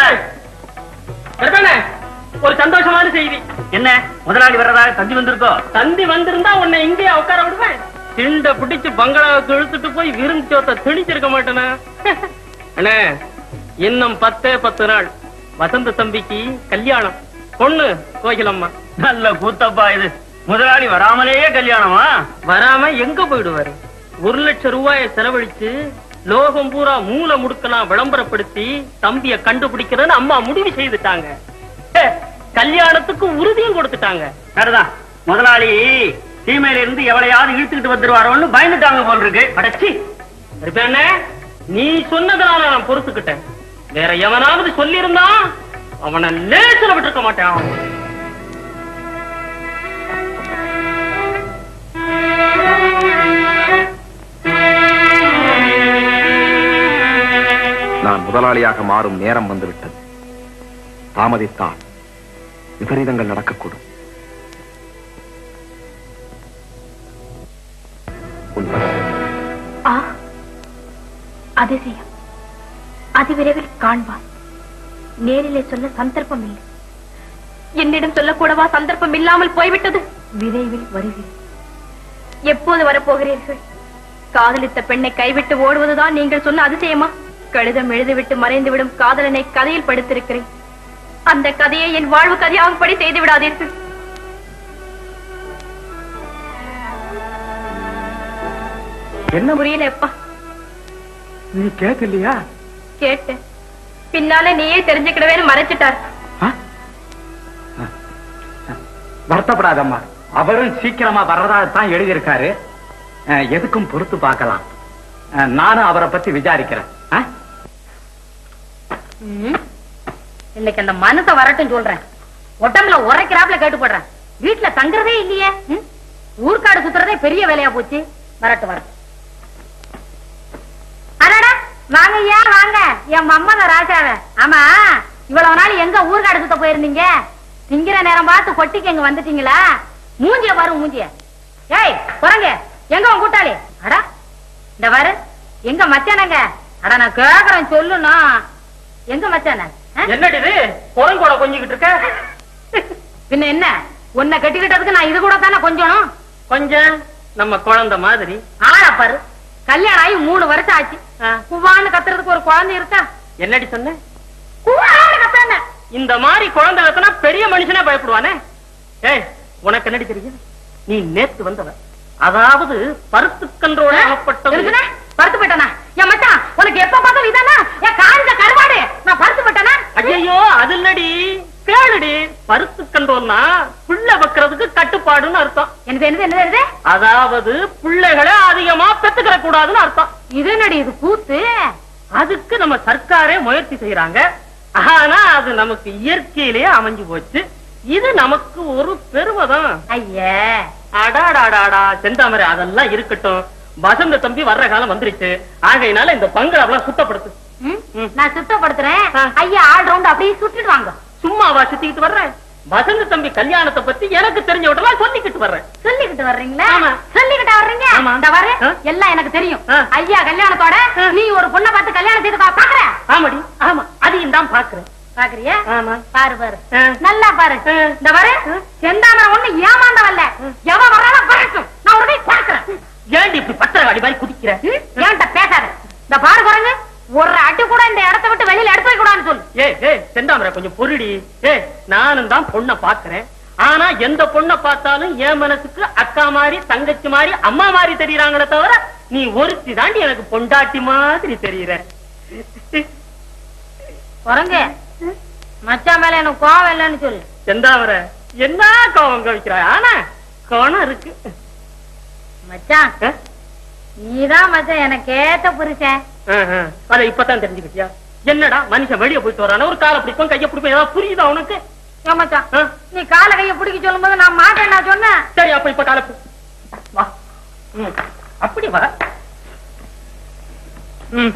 ஒரு சந்தோஷமான செய்தி
என்ன முதலாளி வர்றதாக தந்தி வந்திருக்கோ
தந்தி வந்திருந்தா உன்னை இங்கேயே உட்கார விடுவேன் திண்ட பிடிச்சு பங்களாவுக்கு இழுத்துட்டு போய் விருந்து சோத்த திணிச்சிருக்க மாட்டேனா அண்ணே இன்னும் பத்தே பத்து நாள் வசந்த தம்பிக்கு கல்யாணம் பொண்ணு கோகிலம்மா
நல்ல கூத்தப்பா இது முதலாளி வராமலேயே கல்யாணமா
வராம எங்க போயிடுவாரு ஒரு லட்சம் ரூபாயை செலவழிச்சு லோகம் பூரா மூல முடுக்கலாம் விளம்பரப்படுத்தி தம்பிய கண்டுபிடிக்கிறதுன்னு அம்மா முடிவு செய்துட்டாங்க
ஹே,
கல்யாணத்துக்கு உறுதியும் கொடுத்துட்டாங்க
சரிதான் முதலாளி சீமையில இருந்து எவளையாவது இழுத்துக்கிட்டு வந்துருவாரோன்னு பயந்துட்டாங்க போல் இருக்கு
அடச்சி இருப்பேனே நீ சொன்னதுனால நான் பொறுத்துக்கிட்டேன் வேற எவனாவது சொல்லியிருந்தான் அவனை லேசில விட்டுருக்க மாட்டான்
நான் முதலாளியாக மாறும் நேரம் வந்துவிட்டது தாமதித்தால் விபரீதங்கள் நடக்கக்கூடும் உண்மை
ஆ அதிசயம் அதிவிரைவில் காண்பான் நேரிலே சொல்ல சந்தர்ப்பம் இல்லை என்னிடம் சொல்லக்கூடவா சந்தர்ப்பம் இல்லாமல் போய்விட்டது விரைவில் வருகிறேன் எப்போது வரப்போகிறீர்கள் காதலித்த பெண்ணை கைவிட்டு ஓடுவதுதான் நீங்கள் சொன்ன அதிசயமா கடிதம் எழுதிவிட்டு மறைந்துவிடும் காதலனை கதையில் படுத்திருக்கிறேன் அந்த கதையை என் வாழ்வு கதையாகும்படி செய்து விடாதீர்கள்
என்ன
புரியல எப்பா
நீ கேட்கலையா
கேட்டேன் பின்னாலே நீயே தெரிஞ்சுக்கிடவேன்னு மறைச்சிட்டார்
வருத்தப்படாதம்மா அவரும் சீக்கிரமா வர்றதா தான் எழுதியிருக்காரு அஹ், எதுக்கும் பொறுத்து பார்க்கலாம் அஹ், நானும் அவரை பத்தி விசாரிக்கிறேன் ஆ?
ம். இன்னைக்கு அந்த மனச வரட்டும் சொல்றேன் உடம்புல உரைக்கிறாப்புல கேட்டு போடுறேன் வீட்டுல தங்குறதே இல்லையே ம்? ஊர்க்காடு சுத்துறதே பெரிய வேலையா போச்சு வரட்டும் வரட்டும் அடடா வாங்க ஐயா வாங்க என் மம்மத ராஜாவ ஆமா இவ்வளவு நாள் எங்க ஊர்க்காடு சுத்த போயிருந்தீங்க திங்கிற நேரம் பார்த்து கொட்டிக்கு எங்க வந்துட்டீங்களா மூஞ்சிய பாரு மூஞ்சிய ஏய் குரங்க எங்க உன் கூட்டாளி அடா இந்த பாரு எங்க மச்சானங்க அட நான் கேக்குறேன் சொல்லுனா எங்க மச்சான ஆ?
என்னடி இது குரங்கோட கொஞ்சிக்கிட்டு இருக்க
பின்ன என்ன உன்னை கட்டிக்கிட்டதுக்கு நான் இது கூட தானே கொஞ்சம்
கொஞ்சம் நம்ம குழந்தை மாதிரி
ஆளா பாரு கல்யாணம் ஆகி மூணு வருஷம் ஆச்சு
ஆ.
குவான்னு கத்துறதுக்கு ஒரு குழந்தை இருக்கா
என்னடி சொன்ன
குவான்னு கத்தான
இந்த மாதிரி குழந்தை கத்துனா பெரிய மனுஷனே பயப்படுவானே ஏய் உனக்கு என்னடி தெரியும் நீ நேத்து வந்தவ அதாவது பருத்துக்கன்றோட ஆகப்பட்டது
இருக்குண்ணே? பருத்து போயிட்டானா என் மச்சான் உனக்கு எப்ப பார்த்தாலும் இதானா என் காஞ்ச கருவாடு நான் பருத்து போயிட்டானா
ஐயோ அது இல்லடி கேளுடி பருத்துக்கன்றோம்னா புள்ள வைக்கிறதுக்கு கட்டுப்பாடுன்னு அர்த்தம்
என்னது என்னது என்னது என்னது
அதாவது பிள்ளைகளை அதிகமா பெத்துக்கிற கூடாதுன்னு அர்த்தம்
இது என்னடி இது கூத்து
அதுக்கு நம்ம சர்க்காரே முயற்சி செய்யறாங்க ஆனா அது நமக்கு இயற்கையிலேயே அமைஞ்சு போச்சு இது நமக்கு ஒரு பெருமைதான்
ஐயே
அடாடாடாடா செந்தாமரை அதெல்லாம் இருக்கட்டும் வசந்த தம்பி வர்ற காலம் வந்துருச்சு ஆகையினால இந்த பங்களாவெல்லாம் சுத்தப்படுத்து
ம்?
ம்.
நான் சுத்தப்படுத்துறேன்
ஆ.
ஐயா ஆல் ரவுண்ட் அப்படியே சுத்திட்டு வாங்க
சும்மாவா சுத்திக்கிட்டு வர்றேன் வசந்த தம்பி கல்யாணத்தை பத்தி எனக்கு தெரிஞ்சவட்டெல்லாம் சொல்லிக்கிட்டு வர்றேன்
சொல்லிக்கிட்டு வர்றீங்களா
ஆமா.
சொல்லிக்கிட்டு வர்றீங்க
ஆமா.
இந்த பாரு
ஆ?
எல்லாம் எனக்கு தெரியும்
ஆ.
ஐயா கல்யாணத்தோட
ஆ.
நீ ஒரு பொண்ணை பார்த்து கல்யாணம் செய்து பா- பாக்குற
ஆமாடி ஆமா அதையும் தான் பாக்குறேன்
பாக்குறியா
ஆமா
பாரு பாரு
ஆ.
நல்லா பாரு
ஆ.
இந்த பாரு செந்தாமரை ஒண்ணு ஏமாந்தவல்ல எவ வராலும் பறக்கும் நான் ஒரு போய் பாக்குறேன்
ஏன்டி இப்படி பத்திரகாளி மாதிரி குதிக்கிற
ஏன்ட்ட பேசாத இந்த பாரு குரங்கு ஒரு அடி கூட இந்த இடத்தை விட்டு வெளியில எடுத்து வைக்க கூடாதுன்னு சொல்லு
ஏய் ஏய் செந்தாமரை கொஞ்சம் பொருடி ஏய் நானும் தான் பொண்ணை பாக்குறேன் ஆனா எந்த பொண்ணை பார்த்தாலும் என் மனசுக்கு அக்கா மாதிரி தங்கச்சி மாதிரி அம்மா மாதிரி தெரியறாங்களே தவிர நீ ஒருத்தி தாண்டி எனக்கு பொண்டாட்டி மாதிரி தெரியற
குரங்கு மச்சான் மேல எனக்கு கோவம் இல்லைன்னு சொல்லு
செந்தாமரை என்ன கோவம் கவிக்கிறாய் ஆனா கோணம் இருக்கு
மச்சான்
ஆ?
நீதான் மச்சான் எனக்கு ஏத்த புருஷன்
ஆ, ஆ. அத இப்பதான் தெரிஞ்சுக்கிட்டியா என்னடா மனுஷன் வெளிய போயிட்டு வரான ஒரு காலை பிடிப்போம் கைய பிடிப்போம் ஏதாவது புரியுதா உனக்கு
ஏன் மச்சான்
ஆ?
நீ கால கைய பிடிக்க சொல்லும் போது நான் மாட்டேன் நான் சொன்னேன்
சரி அப்ப இப்ப காலை பிடி. வா ம். அப்படி வா ம்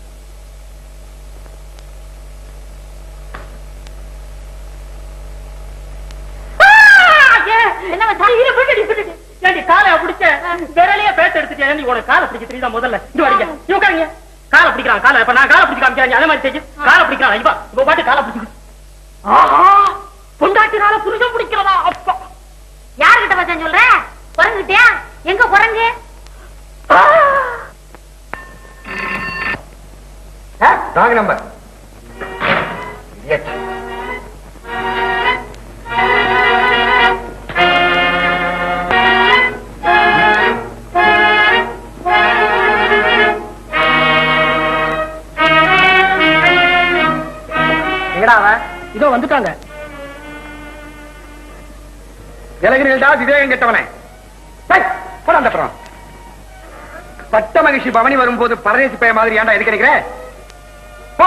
என்ன மச்சான்
இரு, விட்டுடி, விட்டுடி. ஏண்டி, காலை பிடிச்ச விரலையே பேச எடுத்துட்டியா நீ உனக்கு காலை பிடிக்க தெரியுதா முதல்ல இங்க வரீங்க நீ உட்காருங்க காலை பிடிக்கிறான் காலை இப்ப நான் காலை பிடிக்க காமிக்கிறேன் அதே மாதிரி செய்ய காலை பிடிக்கிறான் இப்ப இப்ப பாட்டு காலை பிடிச்சு ஆஹா பொண்டாட்டினால புருஷன் பிடிக்கிறதா அப்பா
யாருகிட்ட மச்சான் சொல்ற குரங்குட்டியா எங்க குரங்கு
ராங் நம்பர்
எங்கடா அவன் இதோ வந்துட்டாங்க
விலகினீர்களா விவேகம் கெட்டவனே டேய், போடா அந்த அப்புறம் பட்ட மகிழ்ச்சி பவனி வரும்போது பரதேசி பைய மாதிரி ஏன்டா எதுக்கு நினைக்கிற போ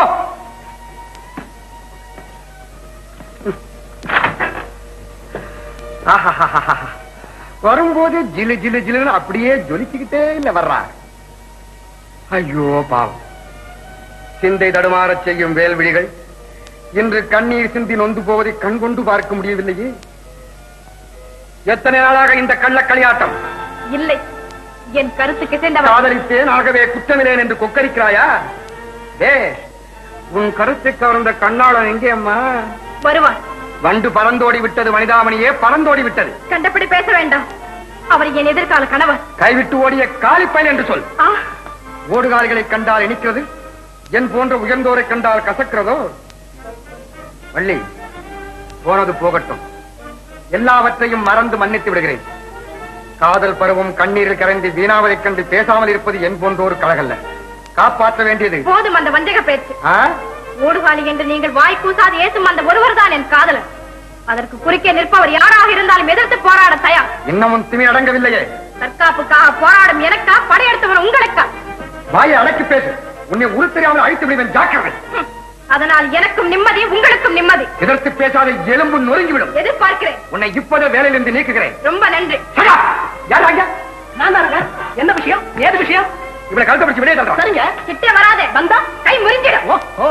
ஆஹாஹாஹாஹா. வரும்போது ஜிலு ஜிலு ஜிலுன்னு அப்படியே ஜொலிச்சுக்கிட்டே இல்ல வர்றா ஐயோ பாவம் சிந்தை தடுமாறச் செய்யும் வேல்விழிகள் இன்று கண்ணீர் சிந்தி நொந்து போவதை கண்கொண்டு பார்க்க முடியவில்லையே எத்தனை நாளாக இந்த கள்ள களியாட்டம்
இல்லை என் கருத்துக்கு சேர்ந்தவர்
காதலித்தேன் ஆகவே குற்றமில்லேன் என்று கொக்கரிக்கிறாயா ஏ உன் கருத்தை கவர்ந்த கண்ணாளன் எங்கே அம்மா
வருவார்
வண்டு பறந்தோடி விட்டது வனிதாமணியே பறந்தோடி விட்டது
கண்டபடி பேச வேண்டாம் அவர் என் எதிர்கால கணவர்
கைவிட்டு ஓடிய காலிப்பயல் என்று சொல்
ஆ
ஓடுகாலிகளை கண்டால் இனிக்கிறது என் போன்ற உயர்ந்தோரை கண்டால் கசக்கிறதோ வள்ளி போனது போகட்டும் எல்லாவற்றையும் மறந்து மன்னித்து விடுகிறேன் காதல் பருவம் கண்ணீரில் கரைந்து வீணாவதைக் கண்டு பேசாமல் இருப்பது என் போன்றோர் கழகல்ல காப்பாற்ற வேண்டியது
போதும் அந்த வஞ்சக பேச்சு
ஆ?
ஓடுகாலி என்று நீங்கள் வாய் கூசாது ஏசும் அந்த ஒருவர் தான் என் காதலர் அதற்கு குறுக்கே நிற்பவர் யாராக இருந்தாலும் எதிர்த்து போராட தயார்
இன்னமும் திமி அடங்கவில்லையே
தற்காப்புக்காக போராடும் எனக்கா படையெடுத்தவர் உங்களுக்கா
வாயை அடக்கி பேசு உன்னை உரு தெரியாமல் அழைத்து விடுவேன் ஜாக்கிரதை
ஹம். அதனால் எனக்கும் நிம்மதி உங்களுக்கும் நிம்மதி
எதிர்த்து பேசாத எலும்பு நொறுங்கிவிடும்
எதிர்பார்க்கிறேன்
உன்னை இப்போதே வேலையிலிருந்து நீக்குகிறேன்
ரொம்ப நன்றி
சடா! யார் அங்க
நான் தானுங்க என்ன விஷயம் ஏது விஷயம்
இவளை கழுத்தை பிடிச்சு வெளியே தள்ளுறான்
சரிங்க
கிட்டே வராதே வந்தா கை முறிஞ்சிடும்
ஓ ஓ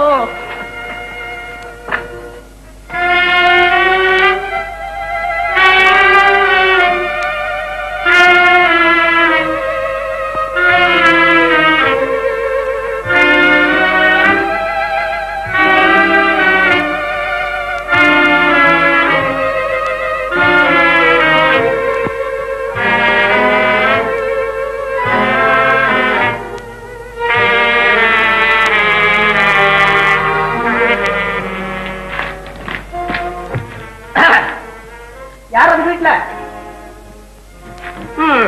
யார் அந்த வீட்டுல ம்.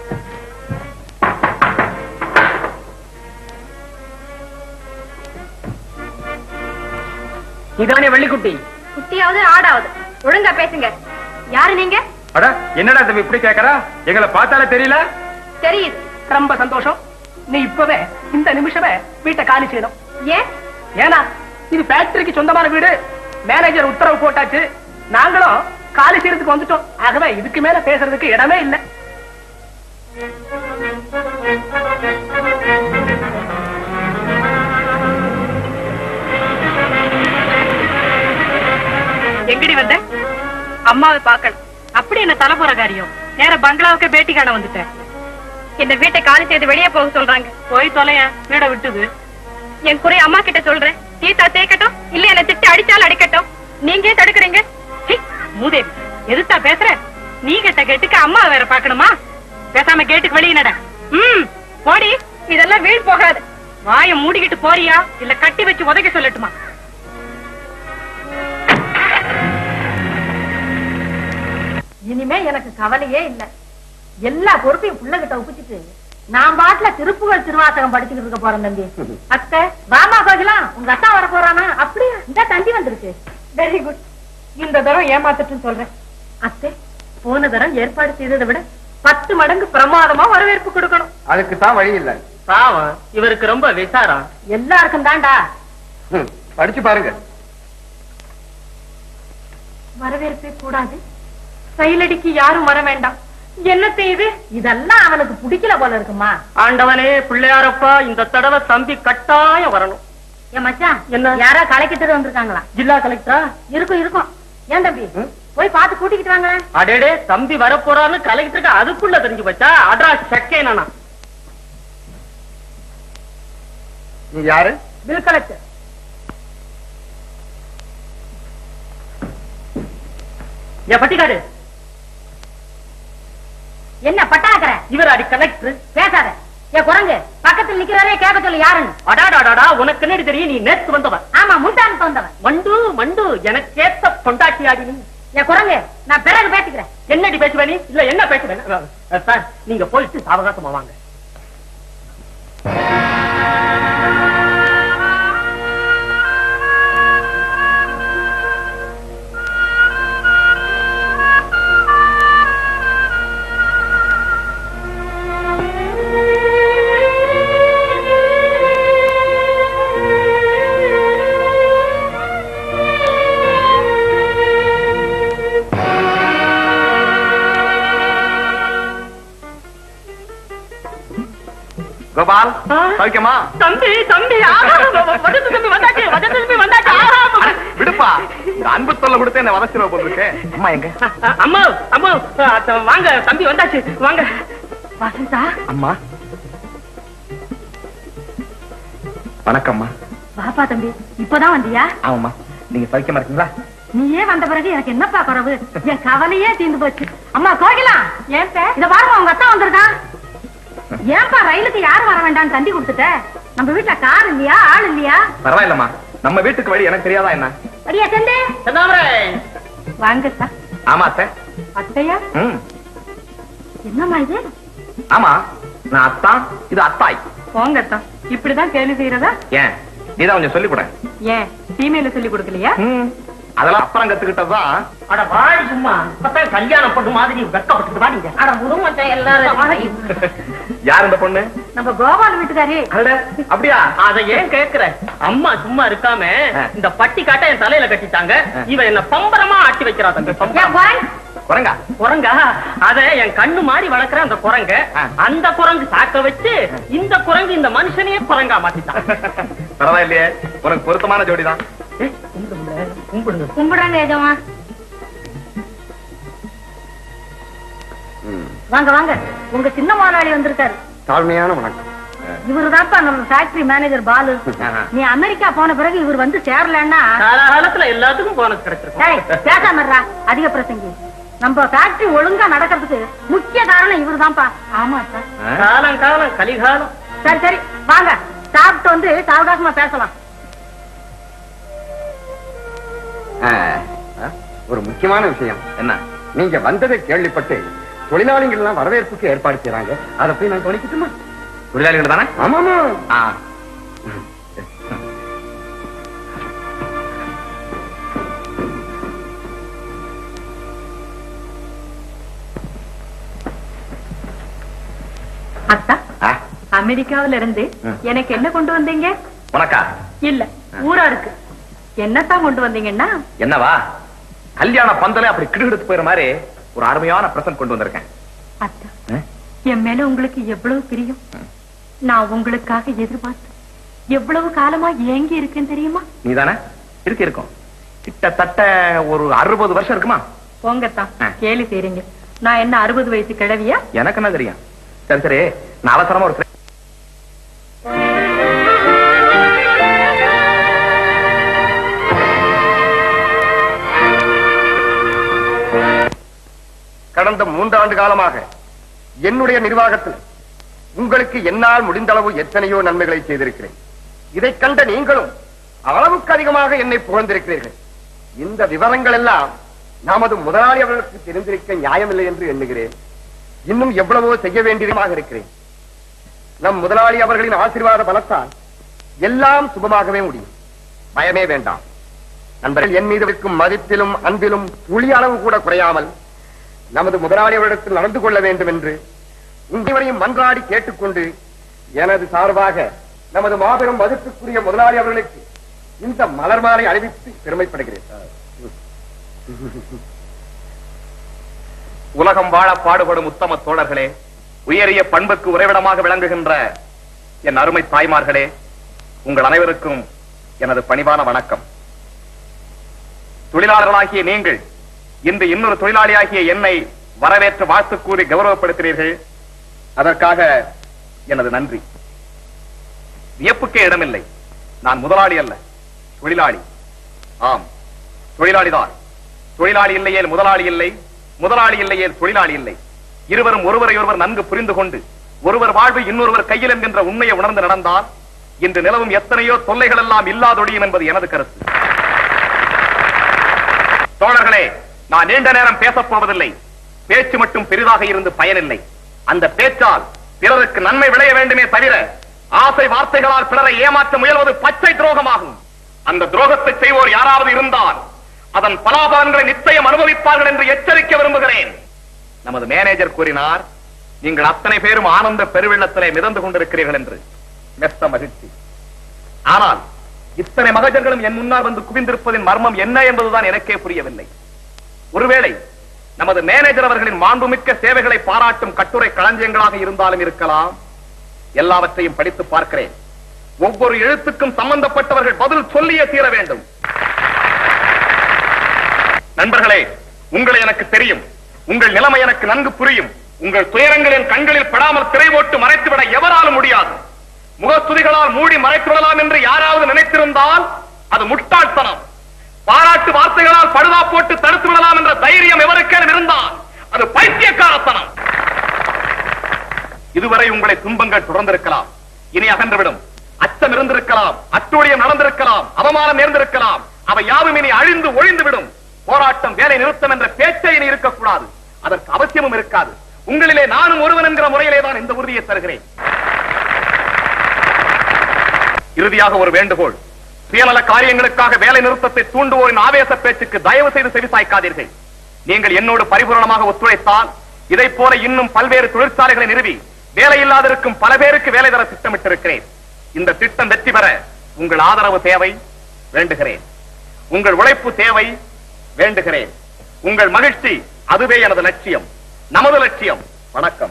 இதானே வெள்ளிக்குட்டி
குட்டியாவது ஆடாவது ஒழுங்கா பேசுங்க யாரு நீங்க
அட என்னடா தம்பி இப்படி கேக்குறா எங்களை பார்த்தாலே தெரியல
தெரியுது
ரொம்ப சந்தோஷம் நீ இப்பவே இந்த நிமிஷமே வீட்டை காலி செய்யணும்
ஏன்
ஏன்னா இது ஃபேக்டரிக்கு சொந்தமான வீடு மேனேஜர் உத்தரவு போட்டாச்சு நாங்களும் காலி செய்யறதுக்கு வந்துட்டோம் ஆகவே இதுக்கு மேல பேசுறதுக்கு இடமே இல்லை
எங்கடி வந்த அம்மாவை பார்க்கணும் அப்படி என்ன தலைமுறை காரியம் நேர பங்களாவுக்கு பேட்டி காண வந்துட்டேன்
இந்த வீட்டை காலி செய்து வெளியே போக சொல்றாங்க
போய் தொலைய வீட விட்டுது
என் குறை அம்மா கிட்ட சொல்றேன் தீத்தா தேய்க்கட்டும் இல்ல என்ன திட்டு அடிச்சாலும் அடிக்கட்டும் நீங்க ஏன் தடுக்கிறீங்க
ஹே, மூதேவி எதுத்தா பேசுற நீ கிட்ட கேட்டுக்கு அம்மா வேற பாக்கணுமா பேசாம கேட்டுக்கு வெளியே நட ம் போடி
இதெல்லாம் வீண் போகாது
வாய மூடிக்கிட்டு போறியா இல்ல கட்டி வச்சு உதைக்க சொல்லட்டுமா இனிமே எனக்கு கவலையே இல்ல எல்லா பொறுப்பையும் புள்ளகிட்ட ஒப்பிச்சுட்டு நான் பாட்டுல திருப்புகள் திருவாசகம் படிச்சுக்கிட்டு இருக்க போறேன் தம்பி அத்தை வாமா கோகிலாம் உங்க அத்தா வர போறானா அப்படியா இந்த தந்தி வந்திருக்கு வெரி குட் இந்த தரம் ஏமாத்துட்டுன்னு சொல்றேன் அத்தை போன தரம் ஏற்பாடு செய்ததை விட பத்து மடங்கு பிரமாதமா வரவேற்பு கொடுக்கணும்
அதுக்கு தான் வழி இல்ல
பாவம் இவருக்கு ரொம்ப விசாரம்
எல்லாருக்கும் தான்டா
ம், படிச்சு பாருங்க
வரவேற்பே கூடாது செயலடிக்கு யாரும் வர வேண்டாம் என்ன செய்யுது இதெல்லாம் அவனுக்கு பிடிக்கல போல இருக்குமா
ஆண்டவனே பிள்ளையாரப்பா இந்த தடவை தம்பி கட்டாயம் வரணும்
ஏன் மச்சான்
என்ன?
யாரா கலைக்கிட்டு வந்திருக்காங்களா
ஜில்லா கலெக்டரா
இருக்கும் இருக்கும் ஏன் தம்பி போய் பார்த்து கூட்டிக்கிட்டு வாங்களேன்
அடேடே தம்பி வரப்போறான்னு கலெக்டருக்கு அதுக்குள்ள தெரிஞ்சு போச்சா அட்ரா செக்கே நானா
நீ யாரு
பில் கலெக்டர்
என் பட்டிக்காடு
என்ன பட்டாக்கிற
இவர் அடி கலெக்டர்
பேசாத ஏ குரங்கு பக்கத்துல நிக்கிறாரே கேட்க சொல்லு யாருன்னு
அடாடாடாடா உனக்கு என்னடி தெரியும் நீ நேத்து வந்தவன்
ஆமா முந்தானத்து வந்தவன்
மண்டு மண்டு எனக்கேத்த பொண்டாட்டியாடி நீ
ஏ குரங்கு நான் பிறகு பேசிக்கிறேன்
என்னடி பேசுவ நீ இல்ல என்ன பேசுவேன் அஹ், சார் நீங்க போயிட்டு சாவகாசமா வாங்க
கோபால் சௌக்கியமா
தம்பி தம்பி ஆஹா, வடக்கு தம்பி வந்தாச்சு வடக்கு தம்பி வந்தாச்சு ஆஹா,
அட, விடுப்பா இந்த அன்பு தொல்லை கொடுத்து என்ன வதச்சிருவ போட்டுருக்கு அம்மா எங்க
அ, அம்மா அம்மா அ, வாங்க தம்பி வந்தாச்சு வாங்க
வசந்தா
அம்மா வணக்கம்மா
வாப்பா தம்பி இப்பதான் வந்தியா
ஆமாம்மா நீங்க சௌக்கியமா இருக்கீங்களா
நீயே வந்த பிறகு எனக்கு என்னப்பா குறவு என் கவலையே தீர்ந்து போச்சு அம்மா கோகிலா ஏன் இத பாருங்க உங்க அத்தா வந்திருக்கான் ஏன்பா ரயிலுக்கு யாரும் வர வேண்டாம்னு தந்தி கொடுத்துட்ட நம்ம வீட்டுல கார் இல்லையா ஆள் இல்லையா
பரவாயில்லம்மா நம்ம வீட்டுக்கு வழி எனக்கு தெரியாதா என்ன
அடியா செந்து
செந்தாமரை
வாங்க அத்தா
ஆமா அத்தை
அத்தையா
ம்
என்னம்மா இது
ஆமா நான் அத்தான் இது அத்தாய்
போங்க அத்தா இப்படிதான் கேள்வி செய்யறதா
ஏன் நீதான் கொஞ்சம் சொல்லி கொடு
ஏன் ஃபீமேல சொல்லி கொடுக்கலையா
ம் அதெல்லாம் அப்புறம் கத்துக்கிட்டதுதான்
அட வாடி சும்மா இப்பதான் கல்யாணம் பண்ண மாதிரி வெக்கப்பட்டு வாடிங்க அட முருமத்தை எல்லாரும்
யார் இந்த பொண்ணு
நம்ம கோபால் வீட்டுக்காரி
அட அப்படியா
அத ஏன் கேக்குற அம்மா சும்மா இருக்காம
ஆ.
இந்த பட்டி காட்ட என் தலையில கட்டிட்டாங்க
ஆ.
இவ என்ன பம்பரமா ஆட்டி வைக்கிறா தம்பி
ஏன்
பம்பரம்.
குரங்கு?
குரங்கா
குரங்கா அத என் கண்ணு மாதிரி வளர்க்கிற அந்த குரங்க
ஆ.
அந்த குரங்கு சாக்க வச்சு இந்த குரங்கு இந்த மனுஷனையே குரங்கா மாத்திட்டான்
பரவாயில்லையே உனக்கு பொருத்தமான ஜோடிதான்
ஏய், கும்பிடுங்க, கும்பிடுங்க
கும்பிடுறாங்க எஜமா வாங்க வாங்க உங்க சின்ன முதலாளி வந்திருக்காரு
தாழ்மையான வணக்கம்
இவருதான்ப்பா நம்ம ஃபேக்டரி மேனேஜர் பாலு
ஆஹா.
நீ அமெரிக்கா போன பிறகு இவர் வந்து சேரலன்னா
காலகாலத்துல எல்லாத்துக்கும் போனஸ் கிடைச்சிருக்கும்
டேய், பேசாம இருடா. அதிக பிரசங்கி நம்ம ஃபேக்டரி ஒழுங்கா நடக்கிறதுக்கு முக்கிய காரணம் இவருதான்ப்பா ஆமா சார்
காலம் காலம் கலிகாலம்
சரி சரி வாங்க சாப்பிட்டு வந்து சாவகாசமா பேசலாம்
ஆ, ஆ, ஒரு முக்கியமான விஷயம்
என்ன
நீங்க வந்ததை கேள்விப்பட்டு தொழிலாளிகள் எல்லாம் வரவேற்புக்கு ஏற்பாடு செய்றாங்க அதை போய் நான் கவனிக்கட்டுமா
தொழிலாளிகள் தானே
ஆமாமா
ஆ
அத்தா
ஆ,
அமெரிக்காவில இருந்து
ம்.
எனக்கு என்ன கொண்டு வந்தீங்க
உனக்கா
இல்ல ஊரா இருக்கு என்னத்தான் கொண்டு வந்தீங்கன்னா
என்னவா கல்யாண பந்தலே அப்படி கிடுகிடுத்து போயிற மாதிரி ஒரு அருமையான பிரசன்ட் கொண்டு வந்திருக்கேன்
அத்தா
ஆ?
என் மேல உங்களுக்கு எவ்வளவு பிரியம் நான் உங்களுக்காக எதிர்பார்த்து எவ்வளவு காலமா ஏங்கி இருக்கேன்னு தெரியுமா
நீதானே இருக்கு இருக்கும் கிட்டத்தட்ட ஒரு அறுபது வருஷம் இருக்குமா
போங்கத்தான்
ஆ.
கேலி செய்றீங்க நான் என்ன அறுபது வயசு கிழவியா
எனக்கு என்ன தெரியும் சரி சரி நான் அவசரமா ஒரு சில-
கடந்த மூன்றாண்டு காலமாக என்னுடைய நிர்வாகத்தில் உங்களுக்கு என்னால் முடிந்த அளவு எத்தனையோ நன்மைகளை செய்திருக்கிறேன் இதை கண்ட நீங்களும் அளவுக்கு அதிகமாக என்னை புகழ்ந்திருக்கிறீர்கள் இந்த விவரங்கள் எல்லாம் நமது முதலாளி அவர்களுக்கு தெரிந்திருக்க நியாயமில்லை என்று எண்ணுகிறேன் இன்னும் எவ்வளவோ செய்ய வேண்டியதாக இருக்கிறேன் நம் முதலாளி அவர்களின் ஆசீர்வாத பலத்தால் எல்லாம் சுபமாகவே முடியும் பயமே வேண்டாம் நண்பர்கள் என் மீது இருக்கும் மதிப்பிலும் அன்பிலும் துளி அளவு கூட குறையாமல் நமது முதலாளி அவரிடத்தில் நடந்து கொள்ள வேண்டும் என்று உங்களையும் மன்றாடி கேட்டுக்கொண்டு எனது சார்பாக நமது மாபெரும் மதிப்புக்குரிய முதலாளி அவர்களுக்கு இந்த மலர் மாலை அணிவித்து பெருமைப்படுகிறேன்
உலகம் வாழ பாடுபடும் உத்தம தோழர்களே உயரிய பண்புக்கு உறைவிடமாக விளங்குகின்ற என் அருமை தாய்மார்களே உங்கள் அனைவருக்கும் எனது பணிவான வணக்கம் தொழிலாளர்களாகிய நீங்கள் இன்று இன்னொரு தொழிலாளியாகிய என்னை வரவேற்று வாழ்த்து கூறி கௌரவப்படுத்தினீர்கள் அதற்காக எனது நன்றி வியப்புக்கே இடமில்லை நான் முதலாளி அல்ல தொழிலாளி ஆம் தொழிலாளிதான் தொழிலாளி இல்லையேல் முதலாளி இல்லை முதலாளி இல்லையேல் தொழிலாளி இல்லை இருவரும் ஒருவரை ஒருவர் நன்கு புரிந்து கொண்டு ஒருவர் வாழ்வு இன்னொருவர் கையில் என்கின்ற உண்மையை உணர்ந்து நடந்தால் இன்று நிலவும் எத்தனையோ தொல்லைகள் எல்லாம் இல்லாதொழியும் என்பது எனது கருத்து தோழர்களே நான் நீண்ட நேரம் பேசப் போவதில்லை பேச்சு மட்டும் பெரிதாக இருந்து பயனில்லை அந்த பேச்சால் பிறருக்கு நன்மை விளைய வேண்டுமே தவிர ஆசை வார்த்தைகளால் பிறரை ஏமாற்ற முயல்வது பச்சை துரோகமாகும் அந்த துரோகத்தை செய்வோர் யாராவது இருந்தால் அதன் பலாபலன்களை நிச்சயம் அனுபவிப்பார்கள் என்று எச்சரிக்க விரும்புகிறேன் நமது மேனேஜர் கூறினார் நீங்கள் அத்தனை பேரும் ஆனந்த பெருவெள்ளத்திலே மிதந்து கொண்டிருக்கிறீர்கள் என்று மெத்த மகிழ்ச்சி ஆனால் இத்தனை மகஜர்களும் என் முன்னால் வந்து குவிந்திருப்பதின் மர்மம் என்ன என்பதுதான் எனக்கே புரியவில்லை ஒருவேளை நமது மேனேஜர் அவர்களின் மாண்புமிக்க சேவைகளை பாராட்டும் கட்டுரை களஞ்சியங்களாக இருந்தாலும் இருக்கலாம்
எல்லாவற்றையும் படித்து பார்க்கிறேன் ஒவ்வொரு எழுத்துக்கும் சம்பந்தப்பட்டவர்கள் பதில் சொல்லியே தீர வேண்டும் நண்பர்களே உங்களை எனக்கு தெரியும் உங்கள் நிலைமை எனக்கு நன்கு புரியும் உங்கள் துயரங்களின் கண்களில் படாமல் திரை போட்டு மறைத்துவிட எவராலும் முடியாது முகத்துதிகளால் மூடி மறைத்து விடலாம் என்று யாராவது நினைத்திருந்தால் அது முட்டாள்தனம் பாராட்டு வார்த்தைகளால் படுதா போட்டு தடுத்து விடலாம் என்ற தைரியம் எவருக்கேனும் இருந்தால் அது பைத்தியக்காரத்தனம் இதுவரை உங்களை துன்பங்கள் தொடர்ந்திருக்கலாம் இனி அகன்றுவிடும் அச்சம் இருந்திருக்கலாம் அட்டூழியம் நடந்திருக்கலாம் அவமானம் நேர்ந்திருக்கலாம் அவை யாவும் இனி அழிந்து ஒழிந்துவிடும் போராட்டம் வேலை நிறுத்தம் என்ற பேச்சை இனி இருக்கக்கூடாது அதற்கு அவசியமும் இருக்காது உங்களிலே நானும் ஒருவன் என்கிற முறையிலே தான் இந்த உறுதியை தருகிறேன் இறுதியாக ஒரு வேண்டுகோள் சுயநல காரியங்களுக்காக வேலை நிறுத்தத்தை தூண்டுவோரின் ஆவேச பேச்சுக்கு தயவு செய்து செவிசாய்க்காதீர்கள் நீங்கள் என்னோடு பரிபூரணமாக ஒத்துழைத்தால் இதைப் போல இன்னும் பல்வேறு தொழிற்சாலைகளை நிறுவி வேலையில்லாதிருக்கும் பல பேருக்கு வேலை தர திட்டமிட்டிருக்கிறேன் இந்த திட்டம் வெற்றி பெற உங்கள் ஆதரவு தேவை வேண்டுகிறேன் உங்கள் உழைப்பு தேவை வேண்டுகிறேன் உங்கள் மகிழ்ச்சி அதுவே எனது லட்சியம் நமது லட்சியம் வணக்கம்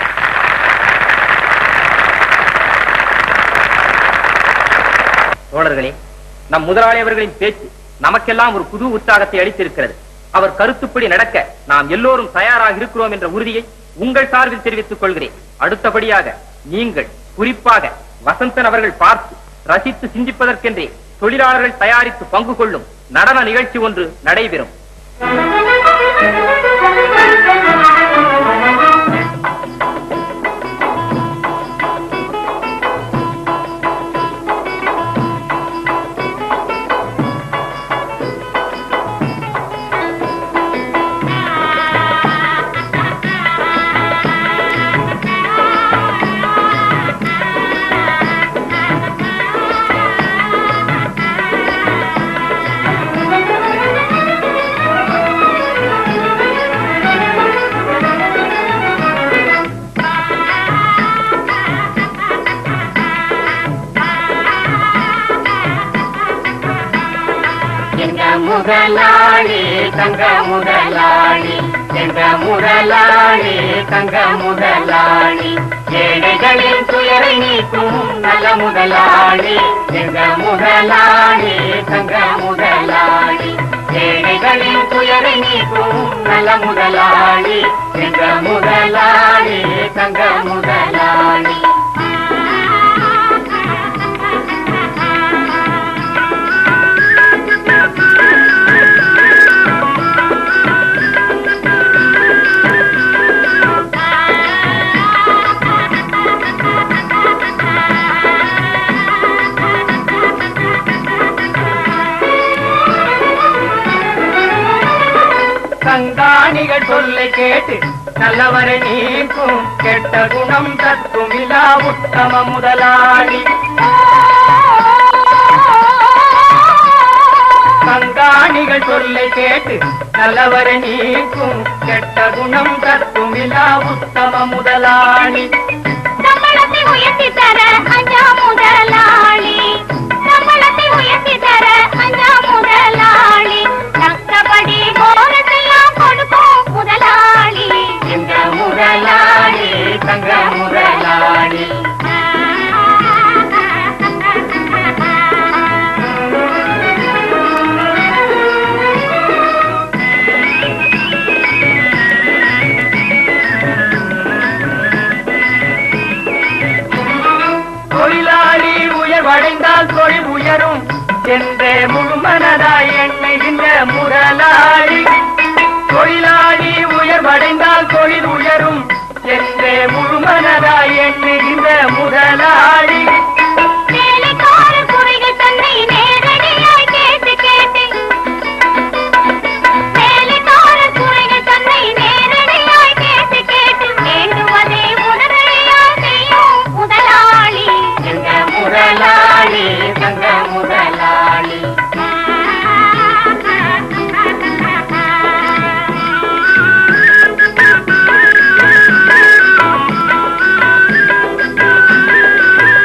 தோழர்களே நம் முதலாளி அவர்களின் பேச்சு நமக்கெல்லாம் ஒரு புது உற்சாகத்தை அளித்திருக்கிறது அவர் கருத்துப்படி நடக்க நாம் எல்லோரும் தயாராக இருக்கிறோம் என்ற உறுதியை உங்கள் சார்பில் தெரிவித்துக் கொள்கிறேன் அடுத்தபடியாக நீங்கள் குறிப்பாக வசந்தன் அவர்கள் பார்த்து ரசித்து சிந்திப்பதற்கென்றே தொழிலாளர்கள் தயாரித்து பங்கு கொள்ளும் நடன நிகழ்ச்சி ஒன்று நடைபெறும்
எங்க முதலாளி தங்க முதலாளி எங்க முதலாளி தங்க முதலாளி ஏழைகளின் துயரை நீக்கும் நல்ல முதலாளி எங்க முதலாளி தங்க முதலாளி ஏழைகளின் துயரை நீக்கும் நல்ல முதலாளி எங்க முதலாளி தங்க முதலாளி கண்காணிகள் சொல்லை கேட்டு நல்லவரை நீக்கும் கெட்ட குணம் தத்தும் இலா உத்தம முதலாளி கண்காணிகள் சொல்லை கேட்டு நல்லவரை நீக்கும் கெட்ட குணம் தத்தும் இலா உத்தம முதலாளி
சம்பளத்தை உயர்த்தி தர அஞ்சா முதலாளி சம்பளத்தை உயர்த்தி தர அஞ்சா முதலாளி தக்கபடி போனதெல்லாம் கொடுக்கும் முதலாளி
எங்க முதலாளி தங்க முதலாளி தொழிலாளி உயர்வடைந்தால் தொழில் உயரும் என்றே முழுமனதாய் எண்ணுகின்ற முதலாளி தொழிலாளி உயர்வடைந்தால் தொழில் உயரும் என்றே முழுமனதாய் எண்ணுகின்ற முதலாளி
வேலைக்கார குறைகள் தன்னை நேரடியாய் கேட்டு கேட்டு வேலைக்கார குறைகள் தன்னை நேரடியாய் கேட்டு கேட்டு வேண்டுவதை உடனடியாய் செய்யும் முதலாளி
எங்க முதலாளி தங்க முதலாளி
ஆ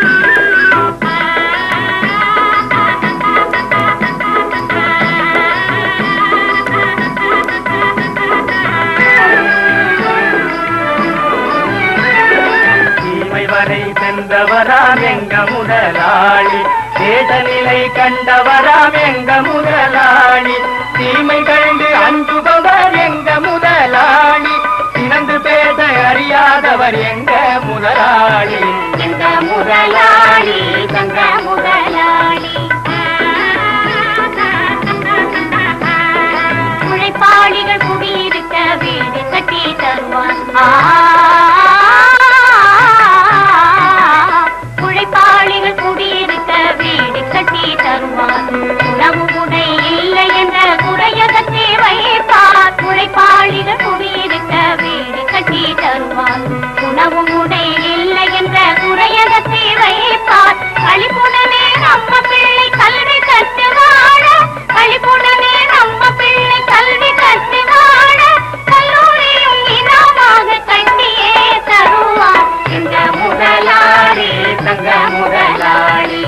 கண்டவராம் எங்க முதலாளி தேசநிலை கண்டவராம் எங்க முதலாளி தீமை கண்டு அஞ்சுபவர் எங்க முதலாளி சினந்து பேச அறியாதவர் எங்க முதலாளி
எங்க முதலாளி தங்க முதலாளி உழைப்பாளிகள் குடியிருக்க வீடு கட்டி தருவான் ஆ, உழைப்பாளிகள் குடியிருக்க வீடு கட்டி தருவான் உணவு உடை இல்லை என்ற குறையகத்தை வைப்பார் உழைப்பாளிகள் குடியிருக்க வீடு கட்டி தருவான் உணவு உடை இல்லை என்ற குறையகத்தை வைப்பார் கழிப்புடனே நம்ம பிள்ளை கல்வி கற்று வாழ கழிப்புடனே நம்ம பிள்ளை கல்வி கற்று வாழ கல்லூரியும் இனமாக கட்டியே தருவார் எங்க முதலாளி தங்க முதலாளி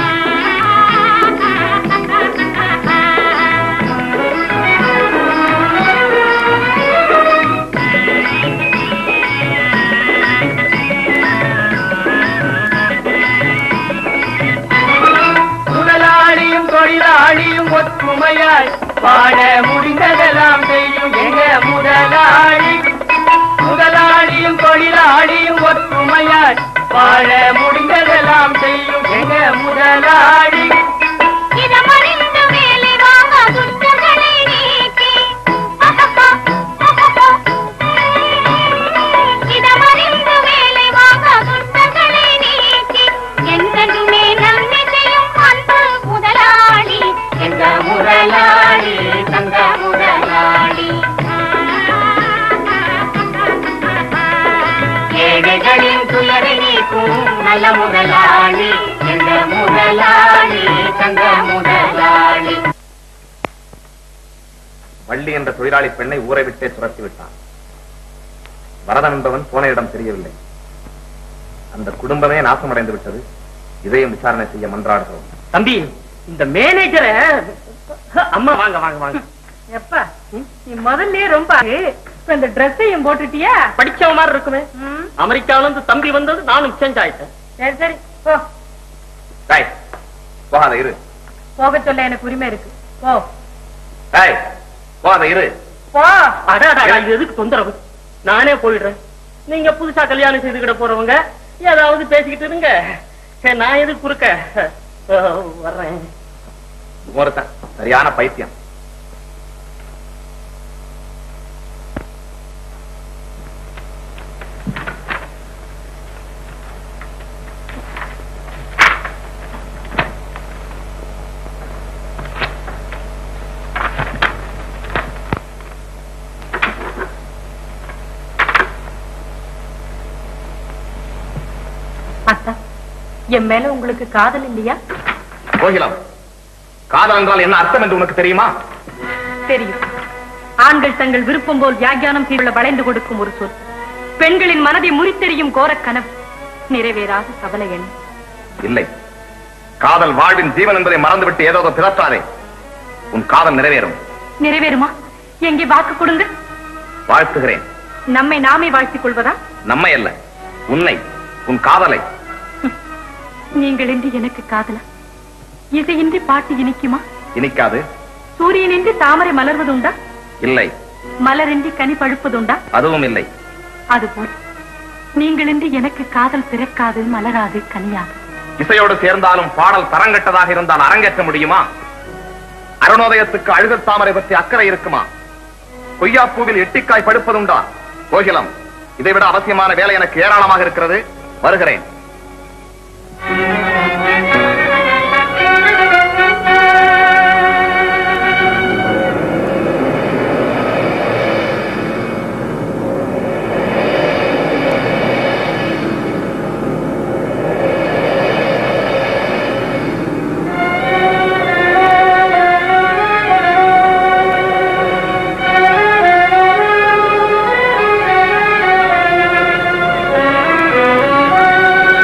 முதலாளியும் தொழிலாளியும் ஒற்றுமையாய் வாழ முடிந்ததெல்லாம் செய்யும் எங்க முதலாளி முதலாளியும் தொழிலாளியும் ஒற்றுமையாய் வாழ முடிந்ததெல்லாம் செய்யும் எங்க முதலாளி
இதமறிந்து வேலை வாங்க துன்பங்களை நீக்கி இதமறிந்து வேலை வாங்க துன்பங்களை நீக்கி என்றென்றுமே நன்மை செய்யும் அன்பு முதலாளி எங்க முதலாளி தங்க முதலாளி ஏழைகளின் துயரை நீக்கும் நல்ல முதலாளி எங்க முதலாளி தங்க முதலாளி
வள்ளி என்ற தொழிலாளி பெண்ணை ஊரை விட்டே துரத்தி விட்டான் வரதன் என்பவன் போன இடம் தெரியவில்லை அந்த குடும்பமே நாசமடைந்து விட்டது இதையும் விசாரணை செய்ய மன்றாடுகிறோம்
தம்பி இந்த மேனேஜரை அம்மா வாங்க வாங்க வாங்க
எப்ப நீ முதல்ல ரொம்ப இப்ப இந்த ட்ரெஸ்ஸையும் போட்டுட்டியா
படிச்சவ மாதிரி இருக்குமே அமெரிக்காவில இருந்து தம்பி வந்தது நானும் சேஞ்ச் ஆயிட்டேன்
சரி சரி போ
டேய், போகாத இரு
போக சொல்ல எனக்கு உரிமை இருக்கு போ
டேய், போகாத இரு
போ
அடாடா இது எதுக்கு தொந்தரவு நானே போயிடுறேன் நீங்க புதுசா கல்யாணம் செய்துக்கிட போறவங்க ஏதாவது பேசிக்கிட்டு இருங்க சரி, நான் எதுக்கு குறுக்க அஹ், வர்றேன்
ஒருத்தன் சரியான பைத்தியம்
அத்தா என் மேல உங்களுக்கு காதல் இல்லையா
கோகிலம் காதல் என்றால் என்ன அர்த்தம் என்று உனக்கு தெரியுமா
தெரியும் ஆண்கள் தங்கள் விருப்பம் போல் வியாக்கியானம் செய்துள்ள வளைந்து கொடுக்கும் ஒரு சொல் பெண்களின் மனதை முறித்தெறியும் கோரக் கனவு நிறைவேறாத கவலை எண்ணம்
இல்லை காதல் வாழ்வின் ஜீவன் என்பதை மறந்துவிட்டு ஏதோ பிதற்றாதே உன் காதல் நிறைவேறும்
நிறைவேறுமா எங்கே வாக்கு கொடுங்க
வாழ்த்துகிறேன்
நம்மை நாமே வாழ்த்திக் கொள்வதா
நம்மை அல்ல உன்னை உன் காதலை
நீங்கள் இன்றி எனக்கு காதலா இசையின்றி பாட்டு இனிக்குமா
இனிக்காது
சூரியனின்றி தாமரை மலர்வதுண்டா
இல்லை
மலரின்றி கனி பழுப்பதுண்டா
அதுவும் இல்லை
அதுபோல் நீங்களின்றி எனக்கு காதல் பிறக்காது மலராது கனியாது
இசையோடு சேர்ந்தாலும் பாடல் தரங்கட்டதாக இருந்தால் அரங்கேற்ற முடியுமா அருணோதயத்துக்கு அழுகத் தாமரை பற்றி அக்கறை இருக்குமா கொய்யாப்பூவில் எட்டிக்காய் படுப்பதுண்டா கோகிலம் இதைவிட அவசியமான வேலை எனக்கு ஏராளமாக இருக்கிறது வருகிறேன்
ஆ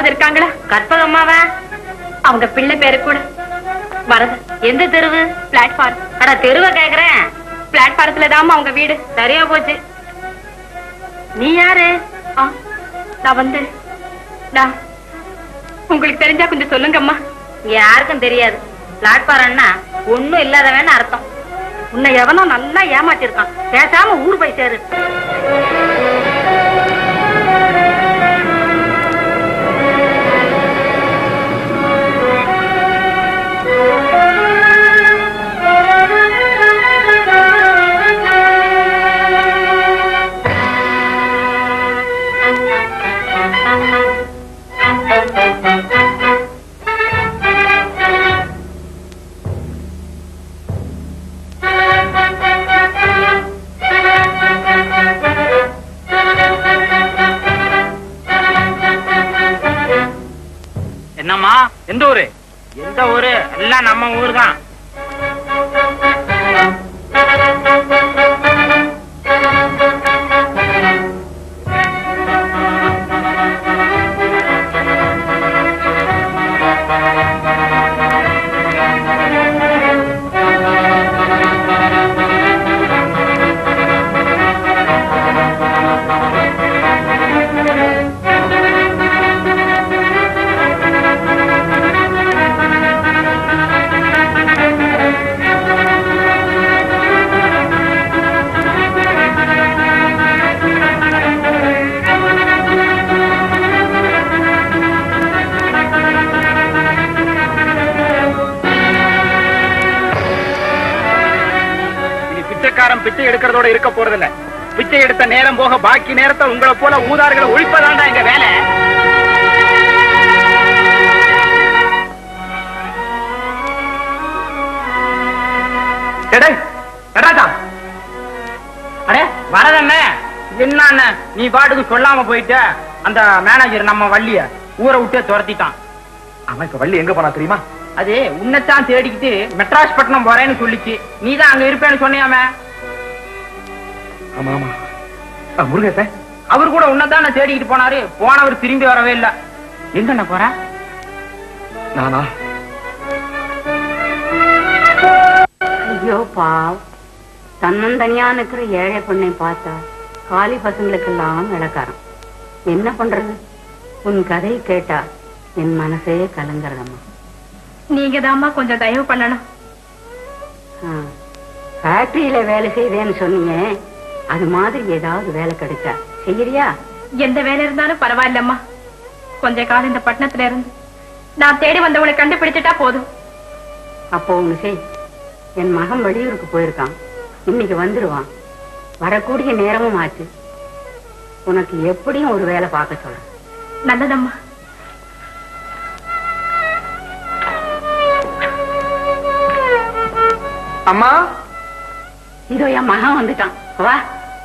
யாராவது இருக்காங்களா
கற்பகம்மாவா
அவங்க பிள்ளை பேரு கூட வரது
எந்த தெருவு
பிளாட்ஃபார்ம்
அட தெருவை கேக்குறேன்
பிளாட்ஃபாரத்துல தாமா அவங்க வீடு
சரியா போச்சு நீ யாரு
ஆ, நான் வந்து நான் உங்களுக்கு தெரிஞ்சா கொஞ்சம் சொல்லுங்கம்மா
இங்க யாருக்கும் தெரியாது பிளாட்பாரம்னா ஒண்ணும் இல்லாதவன்னு அர்த்தம் உன்னை எவனோ நல்லா ஏமாத்திருக்கான் பேசாம ஊர் போய் சேரு
என்னம்மா எந்த ஊரு எந்த ஊரு எல்லாம் நம்ம ஊர் தான் இனி பிச்சைக்காரன் பிச்சை எடுக்கிறதோட இருக்க போறதில்ல பிச்சை எடுத்த நேரம் போக பாக்கி நேரத்தை உங்களை போல ஊதார்களை ஒழிப்பதாண்டா எங்க வேலை எடை, எடாடா. அடே வரதண்ணே என்ன நீ பாட்டுக்கு சொல்லாம போயிட்ட அந்த மேனேஜர் நம்ம வள்ளிய ஊரை விட்டே துரத்திட்டான்
அவன் இப்ப வள்ளி எங்க போனா தெரியுமா
அது உன்னைத்தான் தேடிக்கிட்டு மெட்ராஸ் பட்டணம் போறேன்னு சொல்லிச்சு நீ தான் அங்க இருப்பேன்னு சொன்னியாமே
ஆமா ஆமா அஹ், முருகேசன்
அவர் கூட உன்னைத்தான் தேடிக்கிட்டு போனாரு போனவர் திரும்பி வரவே இல்ல எங்கண்ண போற
நானா
ஐயோ பாவ் தன்னந்தனியா நிக்கிற ஏழை பொண்ணை பார்த்தா காலி பசங்களுக்கெல்லாம் இளக்காரம் என்ன பண்றது உன் கதையை கேட்டா என் மனசே கலங்குறதம்மா
நீங்க தாம்மா கொஞ்சம் தயவு பண்ணணும்
ஃபேக்டரியில வேலை செய்தேன்னு சொன்னீங்க அது மாதிரி ஏதாவது வேலை கிடைச்சா செய்யறியா
எந்த வேலை இருந்தாலும் பரவாயில்லம்மா கொஞ்ச காலம் இந்த பட்டணத்துல இருந்து நான் தேடி வந்தவங்களை கண்டுபிடிச்சிட்டா போதும்
அப்போ ஒண்ணு செய் என் மகன் வெளியூருக்கு போயிருக்கான் இன்னைக்கு வந்துருவான் வரக்கூடிய நேரமும் ஆச்சு உனக்கு எப்படியும் ஒரு வேலை பார்க்க சொல்றேன்
நல்லதம்மா
அம்மா
இதோ என் மகன் வந்துட்டான் வா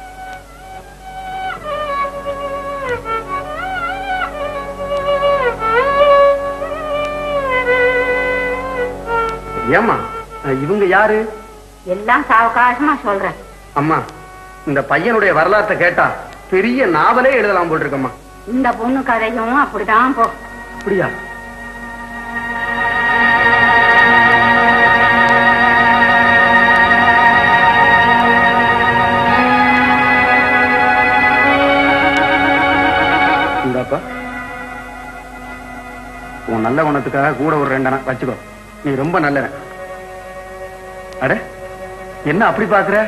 ஏம்மா அஹ், இவங்க யாரு
எல்லாம் சாவகாசமா சொல்றேன்
அம்மா இந்த பையனுடைய வரலாற்றை கேட்டா பெரிய நாவலே எழுதலாம் போல் இருக்கம்மா
இந்த பொண்ணு கதையும் அப்படிதான் போ
அப்படியா இந்தாப்பா உன் நல்ல குணத்துக்காக கூட ஒரு ரெண்டனா வச்சுக்கோ நீ ரொம்ப நல்லவன் அட என்ன அப்படி பாக்குற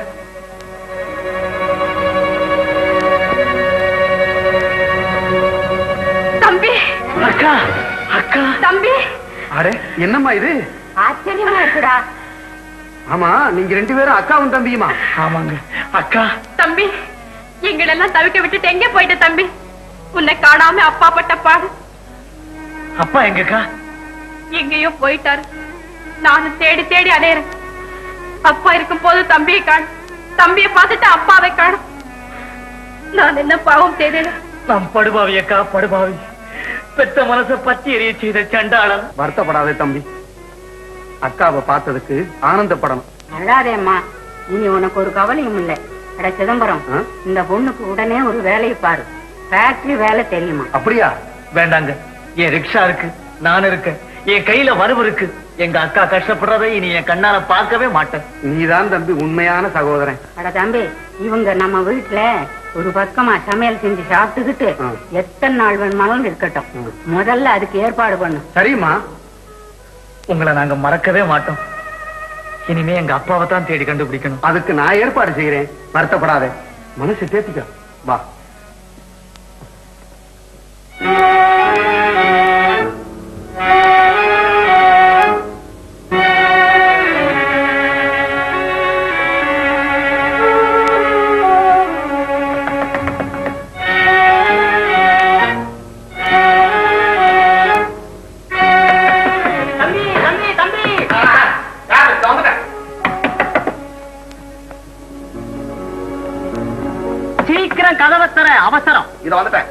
தம்பி
அக்கா அக்கா
தம்பி
அடே என்னம்மா இது
ஆச்சரியமா இருக்குடா
ஆமா நீங்க ரெண்டு பேரும் அக்காவும் தம்பியுமா
ஆமாங்க அக்கா
தம்பி எங்களெல்லாம் தவிக்க விட்டுட்டு எங்க போயிட்ட தம்பி உன்னை காணாம அப்பா பட்ட பாடு
அப்பா எங்கக்கா
எங்கேயோ போயிட்டாரு நானும் தேடி தேடி அலையறேன் அப்பா இருக்கும் போது தம்பியை காணும் தம்பியை பார்த்துட்டு அப்பாவை காணும் நான் என்ன பாவம் செய்தேன்
நாம் படுபாவி அக்கா படுபாவி பெத்த மனச பத்தி எரிய செய்த சண்டாளன்
வருத்தப்படாதே தம்பி அக்காவை பார்த்ததுக்கு ஆனந்தப்படணும்
அழாதேம்மா இனி உனக்கு ஒரு கவலையும் இல்ல அட சிதம்பரம்
ஆ?
இந்த பொண்ணுக்கு உடனே ஒரு வேலையை பாரு ஃபேக்டரி வேலை தெரியுமா
அப்படியா
வேண்டாங்க
என் ரிக்ஷா இருக்கு நான் இருக்கேன் என் கையில வரவு இருக்கு எங்க அக்கா கஷ்டப்படுறதை இனி என் கண்ணால பார்க்கவே மாட்டேன்
நீதான் தம்பி உண்மையான சகோதரன்
அட தம்பி இவங்க நம்ம வீட்டுல ஒரு பக்கமா சமையல் செஞ்சு சாப்பிட்டுக்கிட்டு
ஆ.
எத்தனை நாள் வேணுமாலும் இருக்கட்டும் முதல்ல அதுக்கு ஏற்பாடு பண்ணு
சரிம்மா
உங்களை நாங்க மறக்கவே மாட்டோம் இனிமே எங்க அப்பாவை தான் தேடி கண்டுபிடிக்கணும்
அதுக்கு நான் ஏற்பாடு செய்கிறேன் வருத்தப்படாத மனசு தேத்திக்க வா
தம்பி தம்பி தம்பி சீக்கிரம் கதவை தர அவசரம்
இத வந்துட்டேன்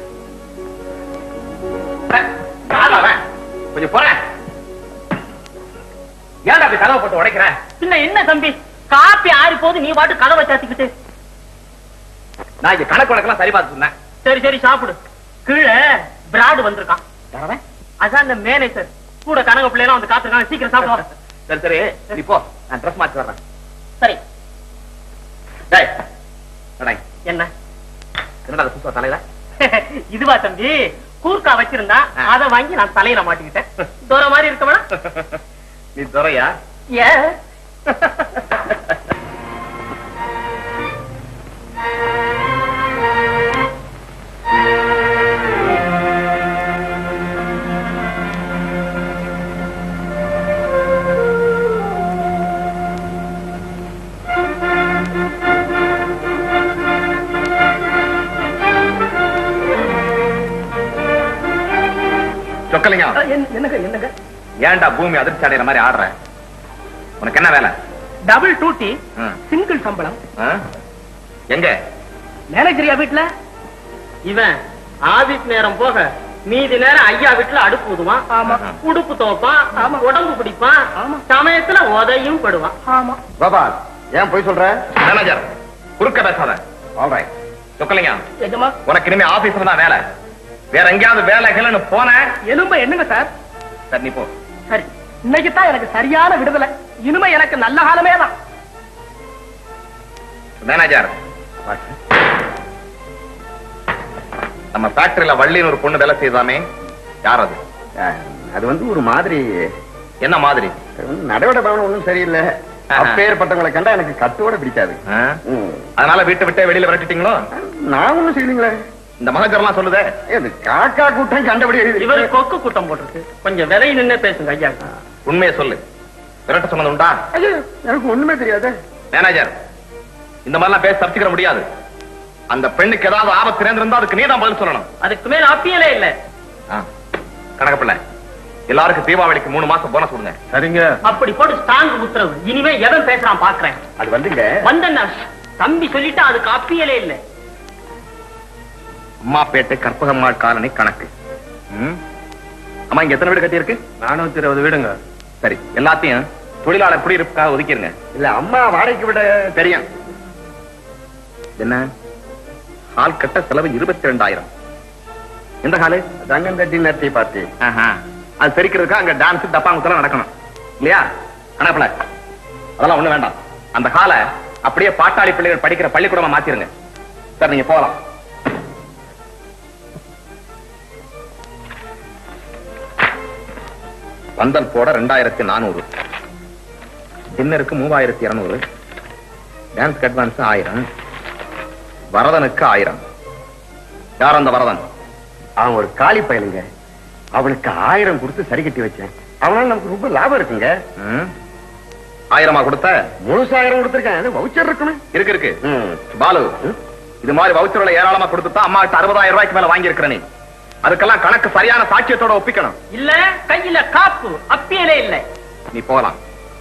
அஹ், யாரா அவன்? கொஞ்சம் போறேன் ஏன்டா அப்படி கதவை போட்டு உடைக்கிற
பின்ன என்ன தம்பி காப்பி ஆறி போது நீ பாட்டு கதவை சாத்திக்கிட்டு
நான் இங்க கணக்கு வழக்கெல்லாம் சரி பார்த்து சொன்னேன்
சரி சரி சாப்பிடு கீழே பிராடு வந்திருக்கான் அதான் இந்த மேனேஜர் கூட கனக பிள்ளைலாம் வந்து காத்திருக்காங்க சீக்கிரம் சாப்பிடுவோம்
சரி சரி நீ போ நான் ட்ரெஸ் மாத்தி வர்றேன்
சரி
டேய் டேய்,
என்ன
என்னடா அது புதுசா தலையில
இதுவா தம்பி கூர்க்கா வச்சிருந்தா அத வாங்கி நான் தலையில மாட்டிக்கிட்டேன் தூர மாதிரி இருக்க வேணா
நீ துறையா
ஏ
சொக்கலிங்க
என்னங்க என்னங்க
ஏன்டா பூமி அதிர்ச்சி அடைகிற மாதிரி ஆடுற உனக்கு என்ன வேலை
டபுள் டூட்டி
ம்.
சிங்கிள் சம்பளம்
ஆ? எங்க
மேனேஜரியா வீட்டுல
இவன் ஆபீஸ் நேரம் போக மீதி நேரம் ஐயா வீட்டுல அடுப்பு ஊதுவான்
ஆமா
உடுப்பு துவைப்பான்
ஆமா.
உடம்பு பிடிப்பான்
ஆமா.
சமயத்துல உதையும் படுவான்
ஆமா
கோபால் ஏன் போய் சொல்ற
மேனேஜர் குறுக்க பேசாத ஆல்ரைட் சொக்கலிங்க
எஜமா
உனக்கு இனிமே ஆபீஸ்ல தான் வேலை வேற எங்கேயாவது வேலை கிளன்னு போன
எலும்ப என்னங்க சார்
சரி நீ போ
சரி இன்னைக்கு தான் எனக்கு சரியான விடுதலை இனிமே எனக்கு நல்ல காலமே தான்
மேனேஜர் நம்ம ஃபேக்டரியில வள்ளின்னு ஒரு பொண்ணு வேலை செய்தாமே யார் அது
அது வந்து ஒரு மாதிரி
என்ன மாதிரி
நடவட பவன் ஒண்ணும் சரியில்லை
ஆஹா.
அப்பேற்பட்டவங்களை கண்டா எனக்கு கட்டோட பிடிக்காது
ஆ?
ம்.
அதனால வீட்டை விட்டே வெளியில விரட்டிட்டீங்களோ
நான் ஒண்ணும் செய்யலீங்களே
இந்த மகஜர்லாம் சொல்லுதே
இது காக்கா கூட்டம் கண்டபடி எழுதி
இவர் கொக்கு கூட்டம் போட்டிருக்கு கொஞ்சம் விலை நின்னு பேசுங்க ஐயா
உண்மையை சொல்லு விரட்ட சொன்னது உண்டா
ஐயோ, எனக்கு ஒண்ணுமே தெரியாது
மேனேஜர் இந்த மாதிரிலாம் பேச தப்பிச்சுக்கிற முடியாது அந்த பெண்ணுக்கு ஏதாவது ஆபத்து நேர்ந்திருந்தா அதுக்கு நீ தான் பதில் சொல்லணும்
அதுக்கு மேல அப்பியலே இல்ல
ஆ. கணக்கப்பிள்ளை எல்லாருக்கும் தீபாவளிக்கு மூணு மாசம் போனஸ் கொடுங்க
சரிங்க
அப்படி போட்டு ஸ்டாங்க் உத்தரவு இனிமே எவன் பேசுறான் பாக்குறேன்
அது வந்துங்க
வந்தேன்னா தம்பி சொல்லிட்டா அதுக்கு அப்பியலே இல்ல
அம்மாப்பேட்டை கற்பகம்மாள் காலனி கணக்கு ம்? அம்மா இங்க எத்தனை வீடு கட்டியிருக்கு
நானூத்தி இருபது வீடுங்க
சரி எல்லாத்தையும் தொழிலாளர் குடியிருப்புக்காக ஒதுக்கிருங்க
இல்ல அம்மா வாடகைக்கு விட
தெரியும் என்ன ஹால் கட்ட செலவு இருபத்தி ரெண்டாயிரம் எந்த ஹாலு
தங்கம் தட்டி நட்டி பார்த்து
ஆஹா. அது தெரிக்கிறதுக்கு அங்க டான்ஸ் டப்பாங்குத்தலாம் நடக்கணும் இல்லையா கணக்குல அதெல்லாம் ஒண்ணு வேண்டாம் அந்த ஹாலை அப்படியே பாட்டாளி பிள்ளைகள் படிக்கிற பள்ளிக்கூடமா மாத்திருங்க சார் நீங்க போகலாம் பந்தல் போட ரெண்டாயிரத்தி நானூறு டின்னருக்கு மூவாயிரத்தி இருநூறு டான்ஸ்க்கு அட்வான்ஸ் ஆயிரம் வரதனுக்கு ஆயிரம் யார் அந்த வரதன்
அவன் ஒரு காலி பயலுங்க அவளுக்கு ஆயிரம் கொடுத்து சரி கட்டி வச்சேன் அவனால நமக்கு ரொம்ப லாபம் இருக்குங்க
ம்? ஆயிரமா கொடுத்த
முழுசாயிரம் கொடுத்துருக்கேன் அது வவுச்சர் இருக்கணும்
இருக்கு இருக்கு
ம்.
பாலு இது மாதிரி வவுச்சர்களை ஏராளமா கொடுத்துட்டா அம்மா கிட்ட அறுபதாயிரம் ரூபாய்க்கு மேல வாங்கி இருக்கிற நீ அதுக்கெல்லாம் கணக்கு சரியான சாட்சியத்தோட ஒப்பிக்கணும்
இல்ல கையில காப்பு அப்பியலே இல்ல
நீ போகலாம்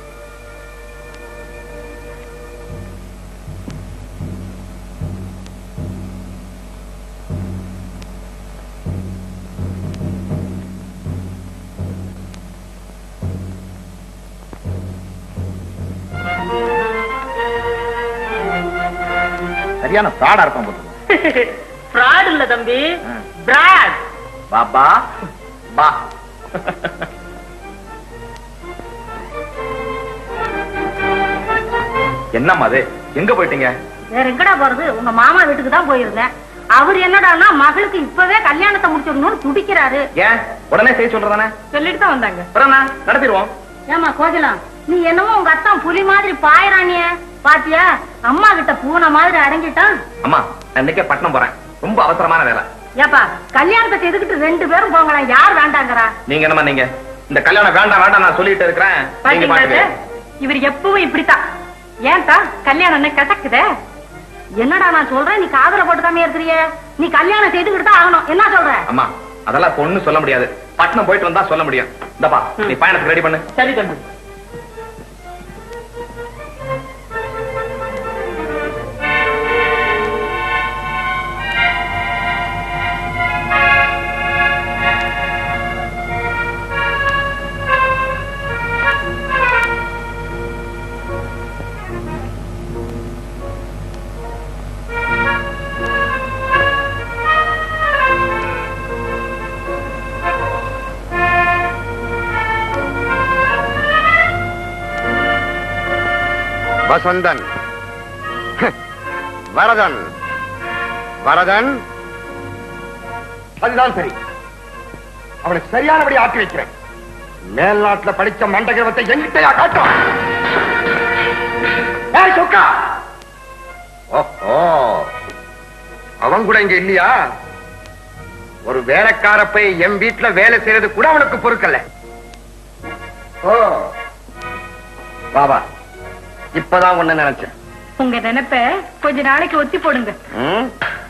சரியான ஃப்ராடா இருப்பான் போது
பிராட் இல்ல தம்பி பிராட்
பாபா வா என்னம்மா அது எங்க போயிட்டீங்க
வேற எங்கடா போறது உங்க மாமா வீட்டுக்கு தான் போயிருந்தேன் அவர் என்னடான்னா மகளுக்கு இப்பவே கல்யாணத்தை முடிச்சிடணும்னு துடிக்கிறாரு
ஏன் உடனே செய்ய சொல்றதானே
சொல்லிட்டு தான் வந்தாங்க
அப்புறம் என்ன? நடத்திடுவோம்
ஏமா கோகிலம் நீ என்னமோ உங்க அத்தான் புலி மாதிரி பாயறானிய பாத்தியா அம்மா கிட்ட பூனை மாதிரி அடங்கிட்டான்
அம்மா நான் இன்னைக்கே பட்டணம் போறேன் ரொம்ப அவசரமான வேலை
ஏப்பா கல்யாணத்தை எதுக்கிட்டு ரெண்டு பேரும் போங்களாம் யார் வேண்டாங்கிறா
நீங்க என்னம்மா நீங்க இந்த கல்யாணம் வேண்டாம் வேண்டாம் நான் சொல்லிட்டு இருக்கிறேன் நீங்க
பாத்தீங்களா
பாட்டுக்கு
இவர் எப்பவும் இப்படித்தான் ஏன்டா கல்யாணம் கசக்குதே
என்னடா நான் சொல்றேன் நீ காதல போட்டுக்காம இருக்கிறிய நீ கல்யாணம் செய்துக்கிட்டு தான் ஆகணும் என்ன சொல்ற
அம்மா அதெல்லாம் பொண்ணு சொல்ல முடியாது பட்டணம் போயிட்டு வந்தா சொல்ல முடியும் இந்தப்பா நீ பயணத்துக்கு ரெடி பண்ணு
சரி தம்பி
வசந்தன் வரதன் வரதன் அதுதான் சரி அவனை சரியானபடி ஆக்கி வைக்கிறேன் மேல்நாட்டுல படிச்ச மண்டகிரவத்தை எங்கிட்டயா காட்டும் ஏய், சொக்கா ஓஹோ அவன் கூட இங்க இல்லையா ஒரு வேலைக்கார போய் என் வீட்டுல வேலை செய்யறது கூட அவனுக்கு பொறுக்கல ஓ பாபா இப்பதான் ஒண்ணு நினைச்சேன்
உங்க நினைப்ப கொஞ்ச நாளைக்கு ஒத்தி போடுங்க
ம்?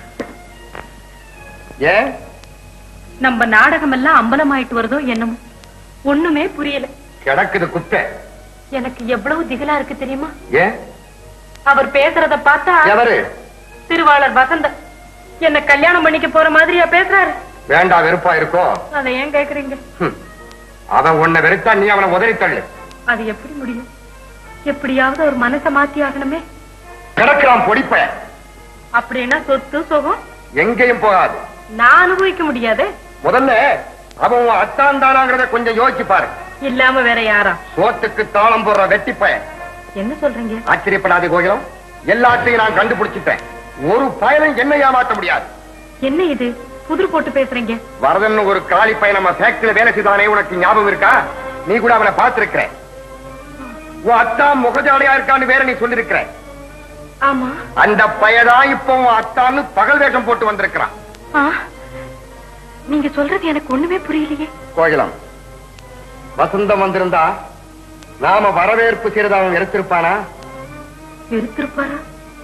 ஏன்
நம்ம நாடகம் எல்லாம் அம்பலமாயிட்டு வருதோ என்னமோ ஒண்ணுமே புரியல
கிடக்குது குப்பை
எனக்கு எவ்வளவு திகிலா இருக்கு தெரியுமா
ஏன்
அவர் பேசுறத பார்த்தா
எவரு
திருவாளர் வசந்தன் என்ன கல்யாணம் பண்ணிக்க போற மாதிரியா பேசுறாரு
வேண்டா வெறுப்பா இருக்கும்
அதை ஏன் கேக்குறீங்க
ஹம். அவன் உன்னை வெறுத்தா நீ அவனை உதறி தள்ளு
அது எப்படி முடியும் எப்படியாவது ஒரு மனசை மாத்தி ஆகணுமே
கிடக்கிறான் பொடிப்ப
அப்படின்னா சொத்து சுகம்
எங்கேயும் போகாது
நான் அனுபவிக்க முடியாது
முதல்ல அவன் உன் அத்தான் தானாங்கிறத கொஞ்சம் யோசிச்சு பாரு
இல்லாம வேற யாரா
சோத்துக்கு தாளம் போடுற வெட்டி பையன்
என்ன சொல்றீங்க
ஆச்சரியப்படாத கோகிலம் எல்லாத்தையும் நான் கண்டுபிடிச்சிட்டேன் ஒரு பயனும் என்ன ஏமாத்த முடியாது
என்ன இது புதிர் போட்டு பேசுறீங்க
வரதன் ஒரு காலி பையன் நம்ம ஃபேக்டரியில வேலை செய்தானே உனக்கு ஞாபகம் இருக்கா நீ கூட அவனை பார்த்திருக்கிற உன் அத்தா முகஜாடையா இருக்கான்னு வேற நீ சொல்லிருக்கிற
ஆமா
அந்த பையதான் இப்போ உன் அத்தான்னு பகல் வேஷம் போட்டு வந்திருக்கிறான்
ஆ, நீங்க சொல்றது எனக்கு ஒண்ணுமே புரியலையே
கோகிலம் வசந்தம் வந்திருந்தா நாம வரவேற்பு செய்யறத அவன் எடுத்திருப்பானா
வெறுத்திருப்பாரா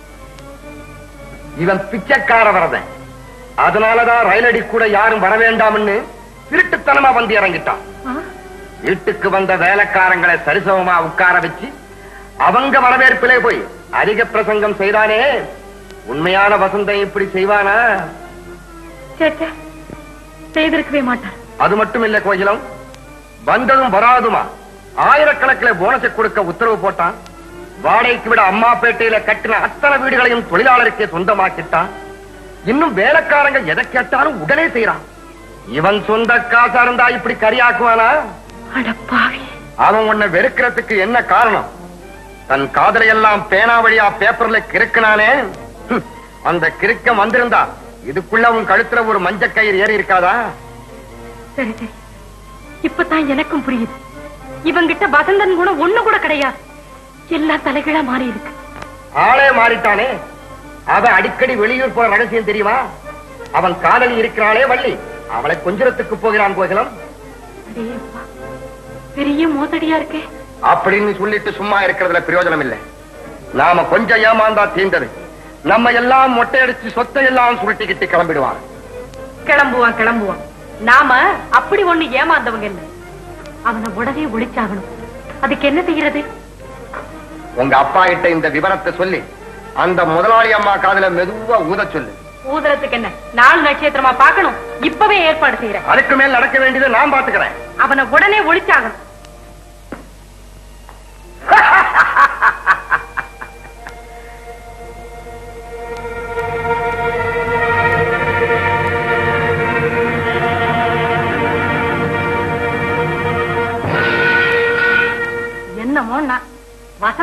இவன் பிச்சைக்கார வரதன் அதனாலதான் ரயிலடி கூட யாரும் வர வேண்டாம்னு திருட்டுத்தனமா வந்து இறங்கிட்டான்
ஆ,
வீட்டுக்கு வந்த வேலைக்காரங்களை சரிசமமா உட்கார வச்சு அவங்க வரவேற்பிலே போய் அதிக பிரசங்கம் செய்தானே உண்மையான வசந்தம் இப்படி செய்வானா
சேச்சே செய்திருக்கவே மாட்டார்
அது மட்டும் இல்ல கோயிலம் வந்ததும் வராதுமா ஆயிரக்கணக்கில் போனஸை கொடுக்க உத்தரவு போட்டான் வாடகைக்கு விட அம்மாப்பேட்டையில கட்டின அத்தனை வீடுகளையும் தொழிலாளருக்கே சொந்தமாக்கிட்டான் இன்னும் வேலைக்காரங்க எதை கேட்டாலும் உடனே செய்யறான் இவன் சொந்த காசா இருந்தா இப்படி கரியாக்குவானா
அடப்பாவி
அவன் உன்னை வெறுக்கிறதுக்கு என்ன காரணம் தன் காதலை எல்லாம் பேனா வழியா பேப்பர்ல கிறுக்கினானே ஹம், அந்த கிறுக்கம் வந்திருந்தா இதுக்குள்ள உன் கழுத்துல ஒரு மஞ்ச கயிறு ஏறி இருக்காதா
சரி சரி இப்பதான் எனக்கும் புரியுது இவங்கிட்ட வசந்தன் கூட ஒண்ணு கூட கிடையாது எல்லாம் தலைகீழா மாறி இருக்கு
ஆளே மாறிட்டானே அவன் அடிக்கடி வெளியூர் போற ரகசியம் தெரியுமா அவன் காதலி இருக்கிறாளே வள்ளி அவளை கொஞ்சரத்துக்கு போகிறான் கோகிலம்
அடே அப்பா, பெரிய மோசடியா இருக்கே
அப்படின்னு சொல்லிட்டு சும்மா இருக்கிறதுல பிரயோஜனம் இல்லை நாம கொஞ்சம் ஏமாந்தா தீர்ந்தது நம்ம எல்லாம் மொட்டையடிச்சு சொத்தை எல்லாம் சுருட்டிக்கிட்டு கிளம்பிடுவான்
கிளம்புவான் கிளம்புவான் நாம அப்படி ஒண்ணு ஏமாந்தவங்க இல்ல அவனை உடனே ஒழிச்சாகணும் அதுக்கு என்ன செய்யறது
உங்க அப்பா கிட்ட இந்த விவரத்தை சொல்லி அந்த முதலாளி அம்மா காதுல மெதுவா ஊத சொல்லு
ஊதுறதுக்கு என்ன நாலு நட்சத்திரமா பார்க்கணும் இப்பவே ஏற்பாடு செய்யறேன்
அதுக்கு மேல் நடக்க வேண்டியதை நான் பாத்துக்கிறேன்
அவனை உடனே ஒழிச்சாகணும்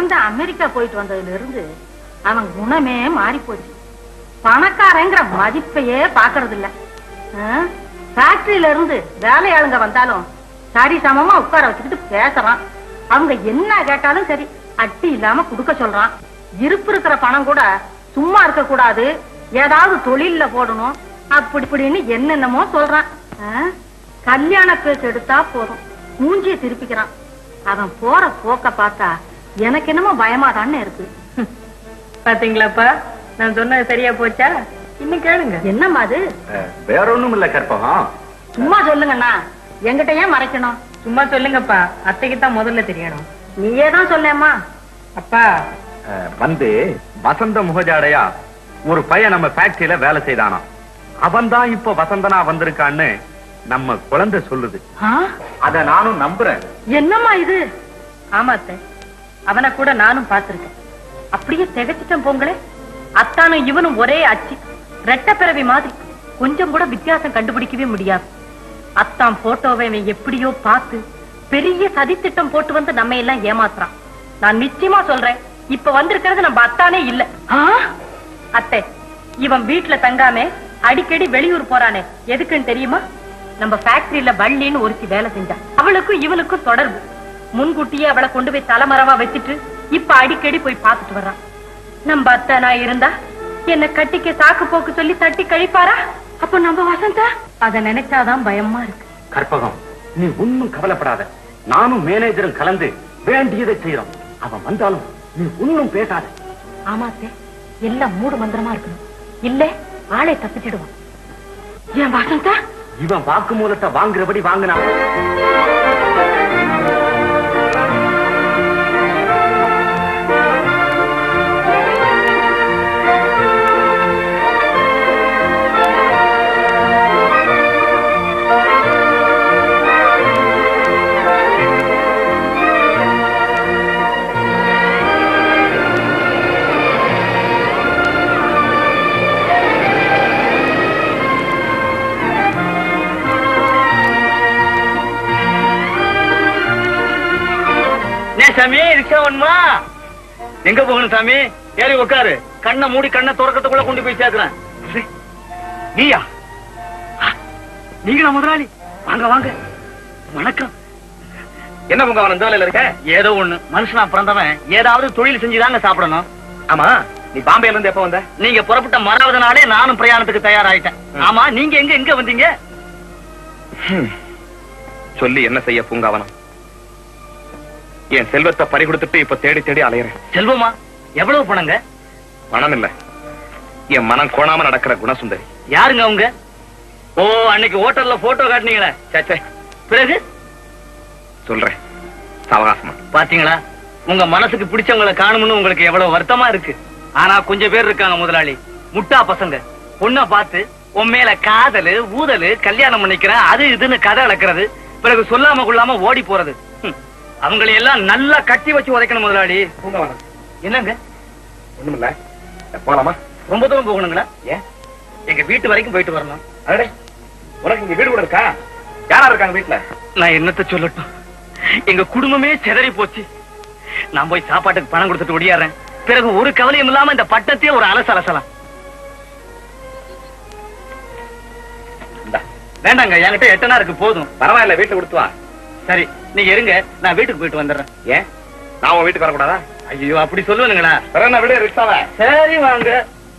சம்பந்தம் அமெரிக்கா போயிட்டு வந்ததுல இருந்து அவன் குணமே மாறி போச்சு பணக்காரங்கிற மதிப்பையே பாக்குறது இல்ல ஃபேக்டரியில இருந்து வேலையாளுங்க வந்தாலும் சரி சமமா உட்கார வச்சுக்கிட்டு பேசுறான் அவங்க என்ன கேட்டாலும் சரி அட்டி இல்லாம குடுக்க சொல்றான் இருப்பு இருக்கிற பணம் கூட சும்மா இருக்க கூடாது ஏதாவது தொழில்ல போடணும் அப்படி இப்படின்னு என்னென்னமோ சொல்றான் ஆ? கல்யாண பேச்சு எடுத்தா போதும் மூஞ்சிய திருப்பிக்கிறான் அவன் போற போக்க பார்த்தா எனக்கு என்னமோ பயமாதான்னு இருக்கு
பாத்தீங்களாப்பா நான் சொன்னது சரியா போச்சா இன்னும் கேளுங்க
என்னம்மா அது
வேற ஒண்ணும் இல்ல கற்பகம்
சும்மா சொல்லுங்கண்ணா என்கிட்ட ஏன் மறைக்கணும்
சும்மா சொல்லுங்கப்பா அத்தைக்கு தான் முதல்ல தெரியணும்
நீயே தான் சொல்லேம்மா
அப்பா
அஹ், வந்து வசந்த முகஜாடையா ஒரு பையன் நம்ம ஃபேக்டரியில வேலை செய்தானாம் அவன் தான் இப்ப வசந்தனா வந்திருக்கான்னு நம்ம குழந்தை சொல்லுது
ஆ?
அத நானும் நம்புறேன்
என்னம்மா இது
ஆமா அத்தை அவனை கூட நானும் பார்த்திருக்கேன் அப்படியே திகச்சிட்டேன் போங்களே அத்தானும் இவனும் ஒரே அச்சு ரெட்ட பிறவி மாதிரி கொஞ்சம் கூட வித்தியாசம் கண்டுபிடிக்கவே முடியாது அத்தான் போட்டோவை இவன் எப்படியோ பார்த்து பெரிய சதித்திட்டம் போட்டு வந்து நம்ம எல்லாம் ஏமாத்துறான் நான் நிச்சயமா சொல்றேன் இப்ப வந்திருக்கிறது நம்ம அத்தானே இல்ல
ஆ?
அத்தை இவன் வீட்டுல தங்காம அடிக்கடி வெளியூர் போறானே எதுக்குன்னு தெரியுமா நம்ம ஃபேக்டரியில வள்ளின்னு ஒருத்தி வேலை செஞ்சா அவளுக்கும் இவனுக்கும் தொடர்பு முன்கூட்டியே அவளை கொண்டு போய் தலைமறைவா வச்சுட்டு இப்ப அடிக்கடி போய் பார்த்துட்டு வர்றான் நம்ம அத்தை நான் இருந்தா என்ன கட்டிக்க சாக்கு போக்கு சொல்லி தட்டி கழிப்பாரா அப்ப நம்ம வசந்தா அத நினைச்சாதான் பயமா இருக்கு
கற்பகம் நீ ஒன்னும் கவலைப்படாத நானும் மேனேஜரும் கலந்து வேண்டியதை செய்யறோம் அவன் வந்தாலும் நீ ஒன்னும் பேசாத
ஆமா அத்தை எல்லாம் மூடு மந்திரமா இருக்கணும் இல்ல ஆளை தப்பிச்சிடுவான்
என் வசந்தா
இவன் வாக்குமூலத்தை வாங்குறபடி வாங்கினான்
சாமி ரிக்ஷா வேணுமா எங்க போகணும் சாமி ஏறி உட்காரு கண்ணை மூடி கண்ணை துறக்கத்துக்குள்ள கொண்டு போய் சேர்க்கிறேன் நீயா நீங்களா முதலாளி வாங்க வாங்க வணக்கம்
என்ன உங்க அவன் இந்த வேலையில இருக்க
ஏதோ ஒண்ணு மனுஷனா பிறந்தவன் ஏதாவது தொழில் செஞ்சுதாங்க சாப்பிடணும்
ஆமா நீ பாம்பேல இருந்து எப்ப வந்த
நீங்க புறப்பட்ட மறாவது நாளே நானும் பிரயாணத்துக்கு தயாராயிட்டேன் ஆமா நீங்க எங்க எங்க வந்தீங்க
சொல்லி என்ன செய்ய பூங்காவனம் என் செல்வத்தை பறி கொடுத்துட்டு இப்ப தேடி தேடி அலையறேன்
செல்வமா எவ்வளவு பணங்க
பணம் இல்ல என் மனம் கோணாம நடக்கிற குணசுந்தரி
யாருங்க அவங்க ஓ அன்னைக்கு ஹோட்டல்ல போட்டோ காட்டினீங்களே
சேச்சே
பிறகு
சொல்றேன் சாவகாசமா
பாத்தீங்களா உங்க மனசுக்கு பிடிச்சவங்களை காணும்னு உங்களுக்கு எவ்வளவு வருத்தமா இருக்கு ஆனா கொஞ்சம் பேர் இருக்காங்க முதலாளி முட்டா பசங்க பொண்ண பார்த்து உன் மேல காதலு ஊதலு கல்யாணம் பண்ணிக்கிறேன் அது இதுன்னு கதை அளக்கிறது பிறகு சொல்லாம கொள்ளாம ஓடி போறது ஹம். அவங்களை எல்லாம் நல்லா கட்டி வச்சு உதைக்கணும் முதலாளி
பூங்காவனம்
என்னங்க
ஒண்ணுமில்ல போலாமா
ரொம்ப தூரம் போகணுங்களா
ஏன்
எங்க வீட்டு வரைக்கும் போயிட்டு வரணும்
அடடே உனக்கு இங்க வீடு கூட இருக்கா யாரா இருக்காங்க வீட்டுல
நான் என்னத்த சொல்லட்டும் எங்க குடும்பமே சிதறி போச்சு நான் போய் சாப்பாட்டுக்கு பணம் கொடுத்துட்டு ஒடியாறேன் பிறகு ஒரு கவலையும் இல்லாம இந்த பட்டத்தையே ஒரு அலச அலசலாம்
இந்தா.
வேண்டாங்க என்கிட்ட எட்டனா இருக்கு போதும்
பரவாயில்ல வீட்டுல கொடுத்து வா
சரி நீங்க இருங்க நான் வீட்டுக்கு போயிட்டு வந்துடுறேன்
ஏன் நான் உன் வீட்டுக்கு வரக்கூடாதா
ஐயோ அப்படி சொல்லுவீங்களா
வேற என்ன விட ரிக்ஷாவை
சரி வாங்க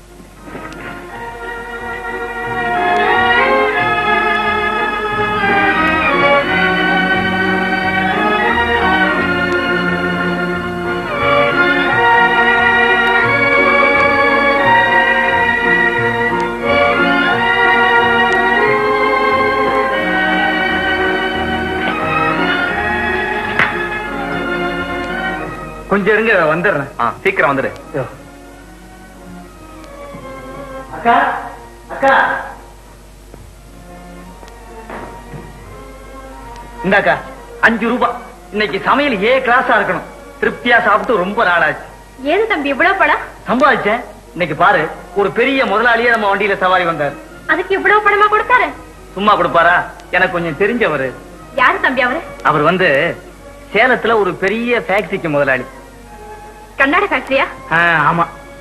கொஞ்சம் இருங்க வந்துடுறேன்
ஆ, சீக்கிரம் வந்துடு
அக்கா அக்கா இந்தாக்கா அஞ்சு ரூபாய் இன்னைக்கு சமையல் ஏ கிளாஸா இருக்கணும் திருப்தியா சாப்பிட்டு ரொம்ப நாளாச்சு
ஏது தம்பி இவ்வளவு பணம்
சம்பாதிச்சேன் இன்னைக்கு பாரு ஒரு பெரிய முதலாளியே நம்ம வண்டியில சவாரி வந்தார்
அதுக்கு இவ்வளவு பணமா கொடுத்தாரு
சும்மா கொடுப்பாரா எனக்கு கொஞ்சம் தெரிஞ்சவர்
யாரு தம்பி அவரு
அவர் வந்து சேலத்துல ஒரு பெரிய ஃபேக்டரிக்கு முதலாளி
கண்ணாடி ஃபேக்டரியா
ஆ, ஆமா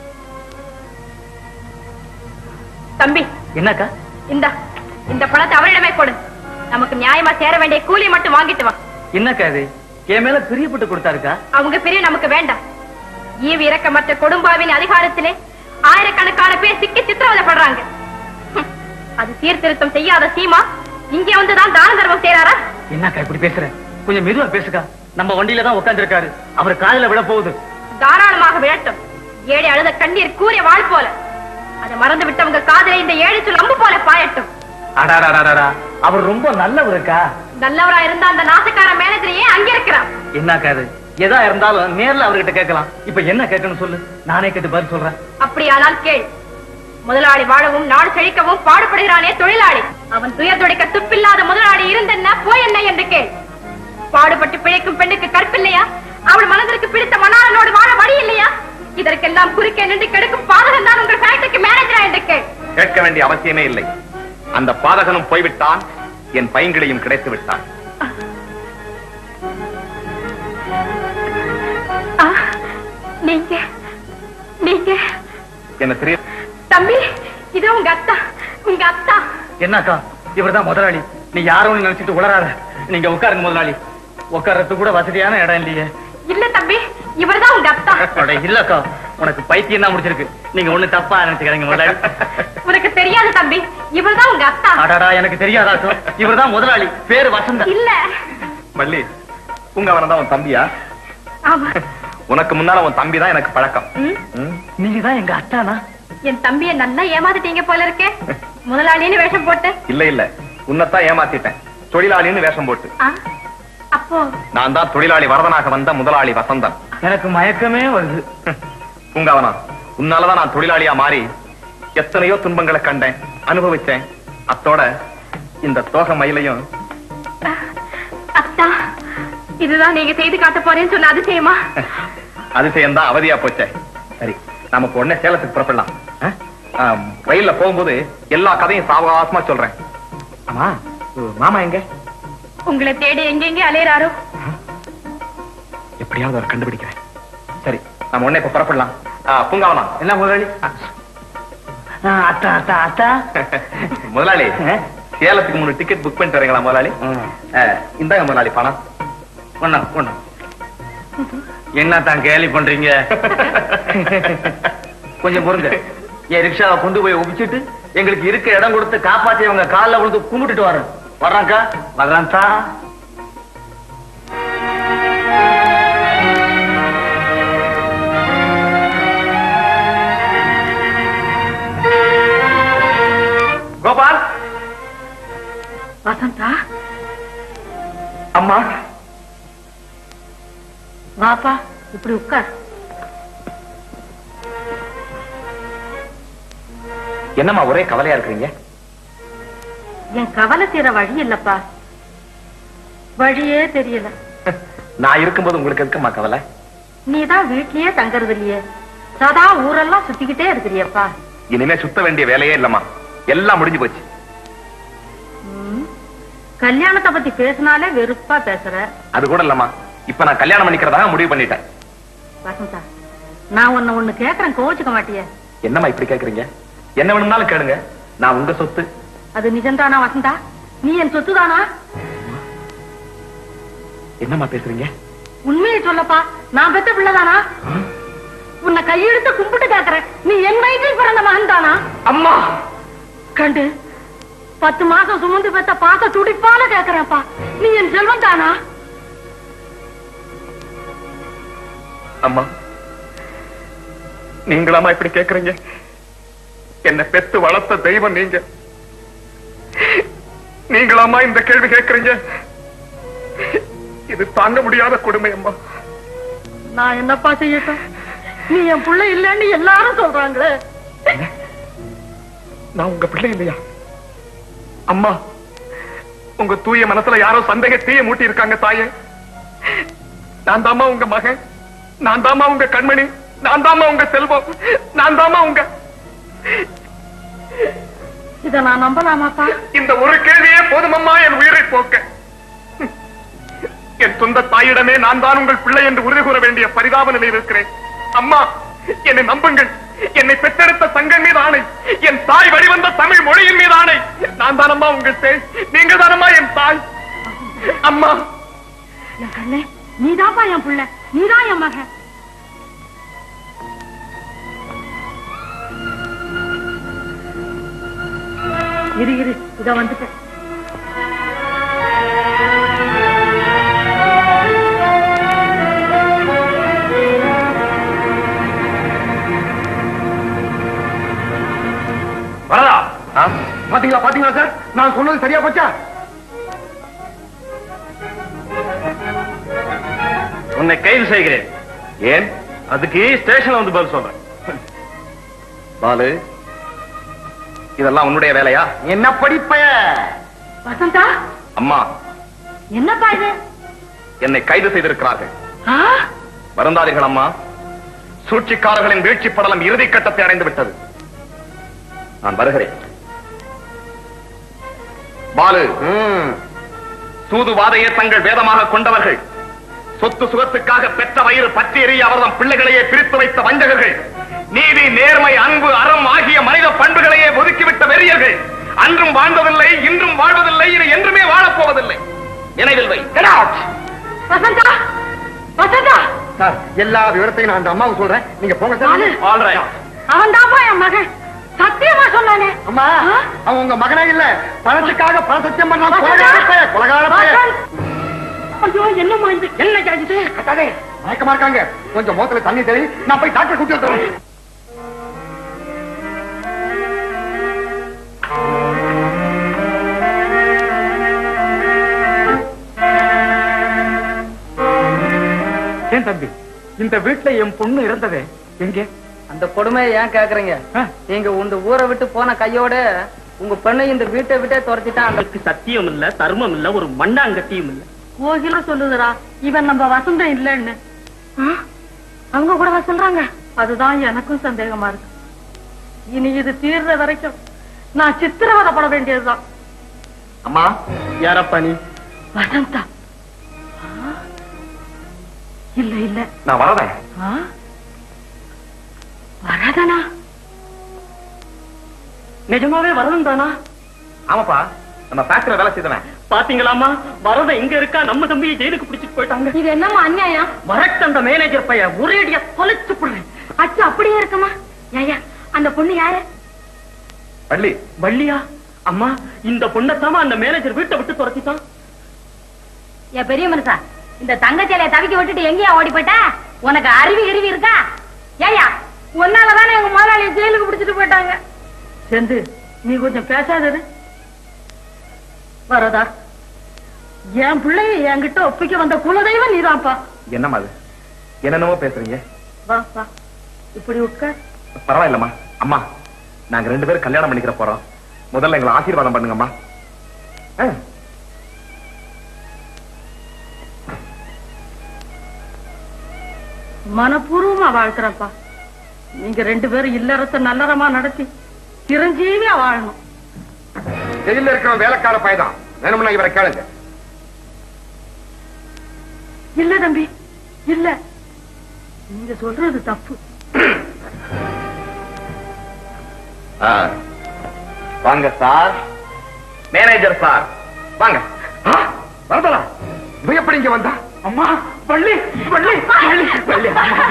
தம்பி
என்னக்கா
இந்த இந்த பணத்தை அவரிடமே கொடு நமக்கு நியாயமா சேர வேண்டிய கூலி மட்டும் வாங்கிட்டு வா
என்னக்கா இது என் மேல பிரியப்பட்டு கொடுத்தாருக்கா
அவங்க பெரிய நமக்கு வேண்டாம் ஈவு இறக்கமற்ற கொடும்பாவின் அதிகாரத்திலே ஆயிரக்கணக்கான பேர் சிக்கி சித்திரவதைப்படுறாங்க ஹம், அது சீர்திருத்தம் செய்யாத சீமா இங்கே வந்துதான் தான தர்மம் செய்யறாரா
என்னக்கா இப்படி பேசுற கொஞ்சம் மெதுவா பேசுக்கா நம்ம வண்டியில தான் உட்கார்ந்திருக்காரு அவர் காதுல விட போகுது
தாராளமாக விழட்டும் ஏழை அழுத கண்ணீர் கூறிய வாழ் போல அதை மறந்து விட்டவங்க காதலை இந்த ஏழை சொல் அம்பு போல பாயட்டும்
அடாடாடாடா அவர் ரொம்ப நல்லவருக்கா
நல்லவரா இருந்த அந்த நாசக்கார மேனேஜர் ஏன் அங்க இருக்கிறான்
என்னக்கா இது எதா இருந்தாலும் நேர்ல அவர்கிட்ட கேட்கலாம் இப்ப என்ன கேட்கணும் சொல்லு நானே கேட்டு பதில் சொல்றேன்
அப்படியானால் கேள் முதலாளி வாழவும் நாடு செழிக்கவும் பாடுபடுகிறானே தொழிலாளி அவன் துயர் துடைக்க துப்பில்லாத முதலாளி இருந்தென்ன போய் என்ன என்று கேள் பாடுபட்டு பிழைக்கும் பெண்ணுக்கு கற்பில்லையா அவள் மனதிற்கு பிடித்த மணாளனோடு வாழ வழி இல்லையா இதற்கெல்லாம் குறுக்கே நின்று கெடுக்கும் பாதகம் தான் உங்கள் ஃபேக்டரிக்கு மேனேஜரா என்று கேள்
கேட்க வேண்டிய அவசியமே இல்லை அந்த பாதகனும் போய்விட்டான் என் பையன்களையும் கிடைத்து விட்டான்
ஆ, நீங்க நீங்க
என்ன தெரியும்
தம்பி இது உங்க அத்தா உங்க அத்தா
என்னக்கா இவர்தான் முதலாளி நீ யாரும் நினைச்சிட்டு உளராத நீங்க உட்காருங்க முதலாளி உட்கார்றதுக்கு கூட வசதியான இடம் இல்லையே
இல்ல தம்பி இவர்தான் உங்க அத்தா
அட, இல்லக்கா உனக்கு பைத்தியம் தான் முடிச்சிருக்கு நீங்க ஒண்ணு தப்பா நினைச்சுக்கிறீங்க முதலாளி
உனக்கு தெரியாது தம்பி இவர்தான் உங்க அத்தா
அடாடா எனக்கு தெரியாதாக்கும் இவர்தான் முதலாளி பேரு வசந்தா
இல்ல
மல்லி உங்க அவன் தான் உன் தம்பியா
ஆமா
உனக்கு முன்னால உன் தம்பி தான் எனக்கு பழக்கம்
ம்,
ம்?
நீங்க தான் எங்க அத்தானா
என் தம்பிய நல்லா ஏமாத்திட்டீங்க போல இருக்கே முதலாளின்னு வேஷம் போட்டு
இல்ல இல்ல உன்னைத்தான் ஏமாத்திட்டேன் தொழிலாளின்னு வேஷம் போட்டு
ஆ, அப்போ
நான் தான் தொழிலாளி வரதனாக வந்த முதலாளி வசந்தன்
எனக்கு மயக்கமே வருது
பூங்காவனா உன்னாலதான் நான் தொழிலாளியா மாறி எத்தனையோ துன்பங்களை கண்டேன் அனுபவிச்சேன் அத்தோட இந்த தோக மயிலையும்
அத்தா இதுதான் நீங்க செய்து காட்ட போறேன்னு சொன்ன அதிசயமா
அதிசயம் தான் அவதியா போச்சே சரி நமக்கு உடனே சேலத்துக்கு புறப்படலாம் ஆ? ஆ, ரயில்ல போகும்போது எல்லா கதையும் சாவகாசமா சொல்றேன் ஆமா உ, மாமா எங்க
உங்களை தேடி எங்கெங்க அலையறாரோ
எப்படியாவது அவர் கண்டுபிடிக்கிறேன் சரி நம்ம உடனே இப்ப புறப்படலாம் ஆ, பூங்காவனா
என்ன முதலாளி ஆ, அத்தா அத்தா அத்தா
முதலாளி
ஆ?
சேலத்துக்கு மூணு டிக்கெட் புக் பண்ணிட்டு வரீங்களா முதலாளி
ம்.
ஆ, இந்தாங்க முதலாளி பணம்
ஒண்ணா ஒண்ணா என்ன தான் கேலி பண்றீங்க கொஞ்சம் பொறுங்க என் ரிக்ஷாவை கொண்டு போய் ஒப்பிச்சிட்டு எங்களுக்கு இருக்க இடம் கொடுத்து காப்பாத்தி அவங்க கால்ல விழுந்து கும்பிட்டுட்டு வரேன் வர்றாங்கக்கா வர்றான் தான்
கோபால்
வசந்தா
அம்மா
வாப்பா இப்படி உட்கார்
என்னம்மா ஒரே கவலையா இருக்கிறீங்க
என் கவலை தீர வழி இல்லப்பா வழியே தெரியல
நான் இருக்கும்போது உங்களுக்கு எதுக்குமா கவலை
நீதான் வீட்லயே தங்கறது இல்லையே சதா ஊரெல்லாம் சுத்திக்கிட்டே இருக்கிறியப்பா
இனிமே சுத்த வேண்டிய வேலையே இல்லம்மா எல்லாம் முடிஞ்சு போச்சு
ம். கல்யாணத்தை பத்தி பேசினாலே வெறுப்பா பேசுற
அது கூட இல்லம்மா இப்ப நான் கல்யாணம் பண்ணிக்கிறதாக முடிவு பண்ணிட்டேன்
வசந்தா நான் உன்னை ஒண்ணு கேக்குறேன் கோச்சுக்க மாட்டிய
என்னம்மா இப்படி கேக்குறீங்க என்ன வேணும்னாலும் கேளுங்க நான் உங்க சொத்து
அது நிஜம்தானா வசந்தா நீ என் சொத்துதானா
என்னம்மா பேசுறீங்க
உண்மையை சொல்லப்பா நான் பெத்த பிள்ளைதானா உன்னை கையெடுத்து கும்பிட்டு கேக்குறேன் நீ என் வயிற்றில் பிறந்த மகன் தானா
அம்மா
கண்டு பத்து மாசம் சுமந்து பெத்த பாச துடிப்பால கேக்குறேன்ப்பா நீ என் செல்வம் தானா
அம்மா நீங்களாமா இப்படி கேக்குறீங்க என்ன பெத்து வளர்த்த தெய்வம் நீங்க நீங்களாமா இந்த கேள்வி கேக்குறீங்க இது தாங்க முடியாத கொடுமை அம்மா
நான் என்னப்பா செய்யட்டும் நீ என் புள்ள இல்லன்னு எல்லாரும் சொல்றாங்களே
நான் உங்க பிள்ளை இல்லையா அம்மா உங்க தூய மனசுல யாரோ சந்தேக தீய மூட்டி இருக்காங்க தாயே நான் தாமா உங்க மகன் நான் தாமா உங்க கண்மணி நான் தாமா உங்க செல்வம் நான் தாமா உங்க
இத நான் நம்பலாமாப்பா
இந்த ஒரு கேள்வியே போதுமம்மா என் உயிரை போக்க என் சொந்த தாயிடமே நான் தான் உங்கள் பிள்ளை என்று உறுதி கூற வேண்டிய பரிதாப நிலையில் இருக்கிறேன் அம்மா என்னை நம்புங்கள் என்னை பெற்றெடுத்த சங்கம் மீது ஆணை என் தாய் வழிவந்த தமிழ் மொழியின் மீது ஆணை நான் தானம்மா உங்கள் தேய் நீங்க தானம்மா என் தாய் அம்மா
என் கண்ணே நீதாப்பா என் புள்ள நீதான் என் மகன் இரு இரு இத வந்துட்டேன்
வரதா
பாத்தீங்களா பாத்தீங்களா சார் நான் சொன்னது சரியா போச்சா
உன்னை கைது செய்கிறேன் ஏன் அதுக்கு ஸ்டேஷன்ல வந்து பதில் சொல்றேன் பாலு இதெல்லாம் உன்னுடைய வேலையா
என்ன படிப்ப
வசந்தா
அம்மா
என்னப்பா இது
என்னை கைது செய்திருக்கிறார்கள்
ஆ?
வருந்தாதீர்கள் அம்மா சூழ்ச்சிக்காரர்களின் வீழ்ச்சி படலம் இறுதி கட்டத்தை அடைந்து விட்டது நான் வருகிறேன் பாலு சூதுவாதையே தங்கள் வேதமாக கொண்டவர்கள் சொத்து சுகத்துக்காக பெற்ற வயிறு பற்றி எறிய அவர்தம் பிள்ளைகளையே பிரித்து வைத்த வஞ்சகர்கள் நீதி நேர்மை அன்பு அறம் ஆகிய மனித பண்புகளையே ஒதுக்கிவிட்ட வெறியர்கள் அன்றும் வாழ்ந்ததில்லை இன்றும் வாழ்வதில்லை இனி என்றுமே வாழப்போவதில்லை நினைவில் வை Get out!
Vasantha Vasantha
sir எல்லா விவரத்தையும் நான் அந்த அம்மாவுக்கு சொல்றேன் நீங்க போங்க
பாலு.
Sir
All right.
அவன் என் மகன் சத்தியமா சொன்னானே
அம்மா
ஆ?
அவன் உங்க மகனே இல்ல பணத்துக்காக பண சத்தியம் பண்ணான்
வசந்தா!
கொலகார பையன், கொலகார பையன்.
வசந்த்! ஐயோ என்னம்மா இது என்ன கேட்டுட்டு
கத்தாதே, மயக்கமா இருக்காங்க கொஞ்சம் மோத்துல தண்ணி தெளி நான் போய் டாக்டர் கூட்டி வந்துடுறேன்
ஏன் தம்பி இந்த வீட்டுல என் பொண்ணு இறந்ததே எங்கே
அந்த கொடுமையை ஏன் கேக்குறீங்க நீங்க உங்க ஊரை விட்டு போன கையோட உங்க பெண்ணை இந்த வீட்டை விட்டே துரத்திட்டான் அந்த
சத்தியம் இல்ல தர்மம் இல்ல ஒரு மண்ணாங்கட்டியும் இல்ல
கோகில சொல்லுதுடா இவன் நம்ம வசந்தம் இல்லைன்னு ஆ? அவங்க கூட சொல்றாங்க அதுதான் எனக்கும் சந்தேகமா இருக்கு இனி இது தீர்ற வரைக்கும் நான் சித்திரவதைப்பட வேண்டியதுதான்
அம்மா
யாரப்பா நீ
வசந்தா ஆ? இல்ல இல்ல
நான் வரதேன்
ஆ? வராதனா
நிஜமாவே வரணும் தானா
ஆமாப்பா நம்ம ஃபேக்டரியில வேலை செய்தவன்
பாத்தீங்களாமா வரத இங்க இருக்கா நம்ம தம்பியை ஜெயிலுக்கு பிடிச்சிட்டு போயிட்டாங்க
இது என்னம்மா அநியாயம்
வரட்டு அந்த மேனேஜர் பையன் ஒரேடியா தொலைச்சு போடுறேன்
அச்சு அப்படியே இருக்குமா ஏயா அந்த பொண்ணு யாரு
பள்ளி
வள்ளியா அம்மா இந்த பொண்ணத்தாம அந்த மேனேஜர் வீட்டை விட்டு துரத்திட்டான்
என் பெரிய மனுஷா இந்த தங்கச்சேலைய தவிக்க விட்டுட்டு எங்கேயா ஓடி போயிட்ட உனக்கு அருவி அருவி இருக்கா ஏயா உன்னாலதானே எங்க முதலாளிய ஜெயிலுக்கு பிடிச்சிட்டு போயிட்டாங்க செந்து நீ கொஞ்சம் பேசாதது வரதா என் பிள்ளைய என்கிட்ட ஒப்பிக்க வந்த குலதெய்வம் நீதான்ப்பா
என்னம்மா அது என்னென்னமோ பேசுறீங்க
வா வா இப்படி உட்கார்
பரவாயில்லம்மா அம்மா நாங்க ரெண்டு பேரும் கல்யாணம் பண்ணிக்கிற போறோம் முதல்ல எங்களை ஆசீர்வாதம் பண்ணுங்கம்மா ஆ.
மனப்பூர்வமா வாழ்க்கிறப்பா நீங்க ரெண்டு பேரும் இல்லறத்தை நல்லறமா நடத்தி சிரஞ்சீவியா வாழணும்
ஜெயில இருக்கிற வேலைக்கார பையதான் வேணும்னா இவரை கேளுங்க
இல்ல தம்பி இல்ல நீங்க சொல்றது தப்பு
ஆ. வாங்க சார் மேனேஜர் சார் வாங்க
வரதலா இவன் எப்படி இங்க வந்தா
அம்மா பள்ளி பள்ளி பள்ளி பள்ளி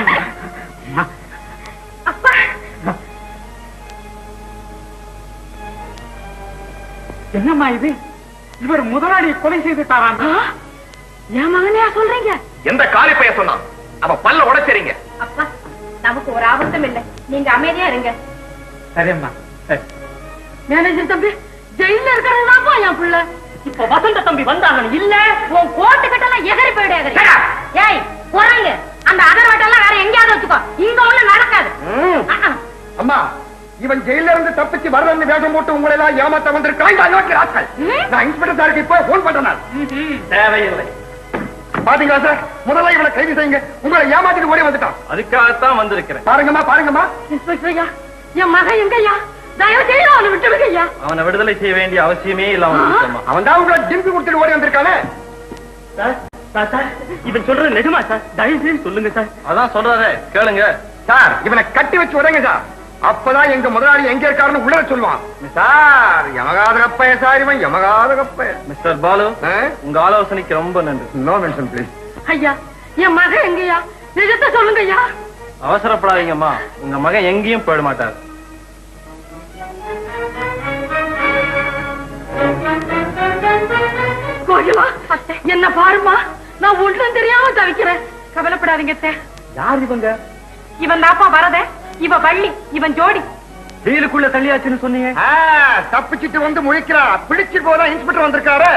என்னம்மா இது இவர் முதலாளியை கொலை செய்துட்டாராம்
ஆ? என் மகனையா சொல்றீங்க
எந்த காலி பைய சொன்னான் அவ பல்ல உடைச்சறீங்க
அப்பா நமக்கு ஒரு ஆபத்தும் இல்லை நீங்க அமைதியா இருங்க
சரியம்மா சரி
மேனேஜர் தம்பி ஜெயில இருக்கிறதுதான்ப்பா என் பிள்ளை
இப்ப வசந்த தம்பி வந்தாங்க இல்ல
உன் கோட்டு கட்டெல்லாம் எகறி போயிடு எகறி ஏய் குரங்கு அந்த அதர் வட்டெல்லாம் வேற எங்கேயாவது வச்சுக்கோ இங்க ஒண்ணு நடக்காது ஆ, ஆ.
அம்மா இவன் ஜெயில இருந்து தப்பிச்சு வரலன்னு வேஷம் போட்டு உங்களை எல்லாம் ஏமாத்த வந்திருக்கான் இந்த அயோக்கிய ராஸ்கல். நான் இன்ஸ்பெக்டர் சாருக்கு இப்ப போன் பண்றேன் நான்.
தேவையில்லை
பாத்தீங்களா சார் முதல்ல இவனை கைது செய்யுங்க உங்களை ஏமாத்திட்டு ஓடி வந்துட்டான்
அதுக்காகத்தான் வந்திருக்கிறேன்
பாருங்கம்மா பாருங்கம்மா
இன்ஸ்பெக்டர் ஐயா என் மகன் எங்கய்யா தயவு செய்து அவனை விட்டு விடுங்கய்யா
அவனை விடுதலை செய்ய வேண்டிய அவசியமே இல்ல
அவன் தான் உங்களை ஜிம்பி கொடுத்துட்டு ஓடி வந்திருக்கானே
சார் சார் சார் இவன் சொல்றது நிஜமா சார் தயவு செய்து சொல்லுங்க சார்
அதான் சொல்றாரே கேளுங்க
சார் இவனை கட்டி வச்சு விடுங்க சார் அப்பதான் எங்க முதலாளி எங்க இருக்காருன்னு உள்ள சொல்லுவான் சார் யமகாத கப்பைய சார் இவன் யமகாத கப்பைய
மிஸ்டர் பாலு உங்க ஆலோசனைக்கு ரொம்ப நன்றி
நோ மென்ஷன் ப்ளீஸ்
ஐயா என் மகன் எங்கய்யா நிஜத்தை சொல்லுங்க ஐயா
அவசரப்படாதீங்கம்மா உங்க மகன் எங்கேயும் போயிட மாட்டார்
கோகிலா என்ன பாருமா நான் ஒன்றும் தெரியாம தவிக்கிறேன்
கவலைப்படாதீங்க அத்தை.
யார் இவங்க
இவன் தாப்பா வரத இவ வள்ளி இவன் ஜோடி
ஜெயிலுக்குள்ள தள்ளியாச்சுன்னு சொன்னீங்க
தப்பிச்சிட்டு வந்து முழிக்கிறா பிடிச்சிட்டு போதான் இன்ஸ்பெக்டர் வந்திருக்காரு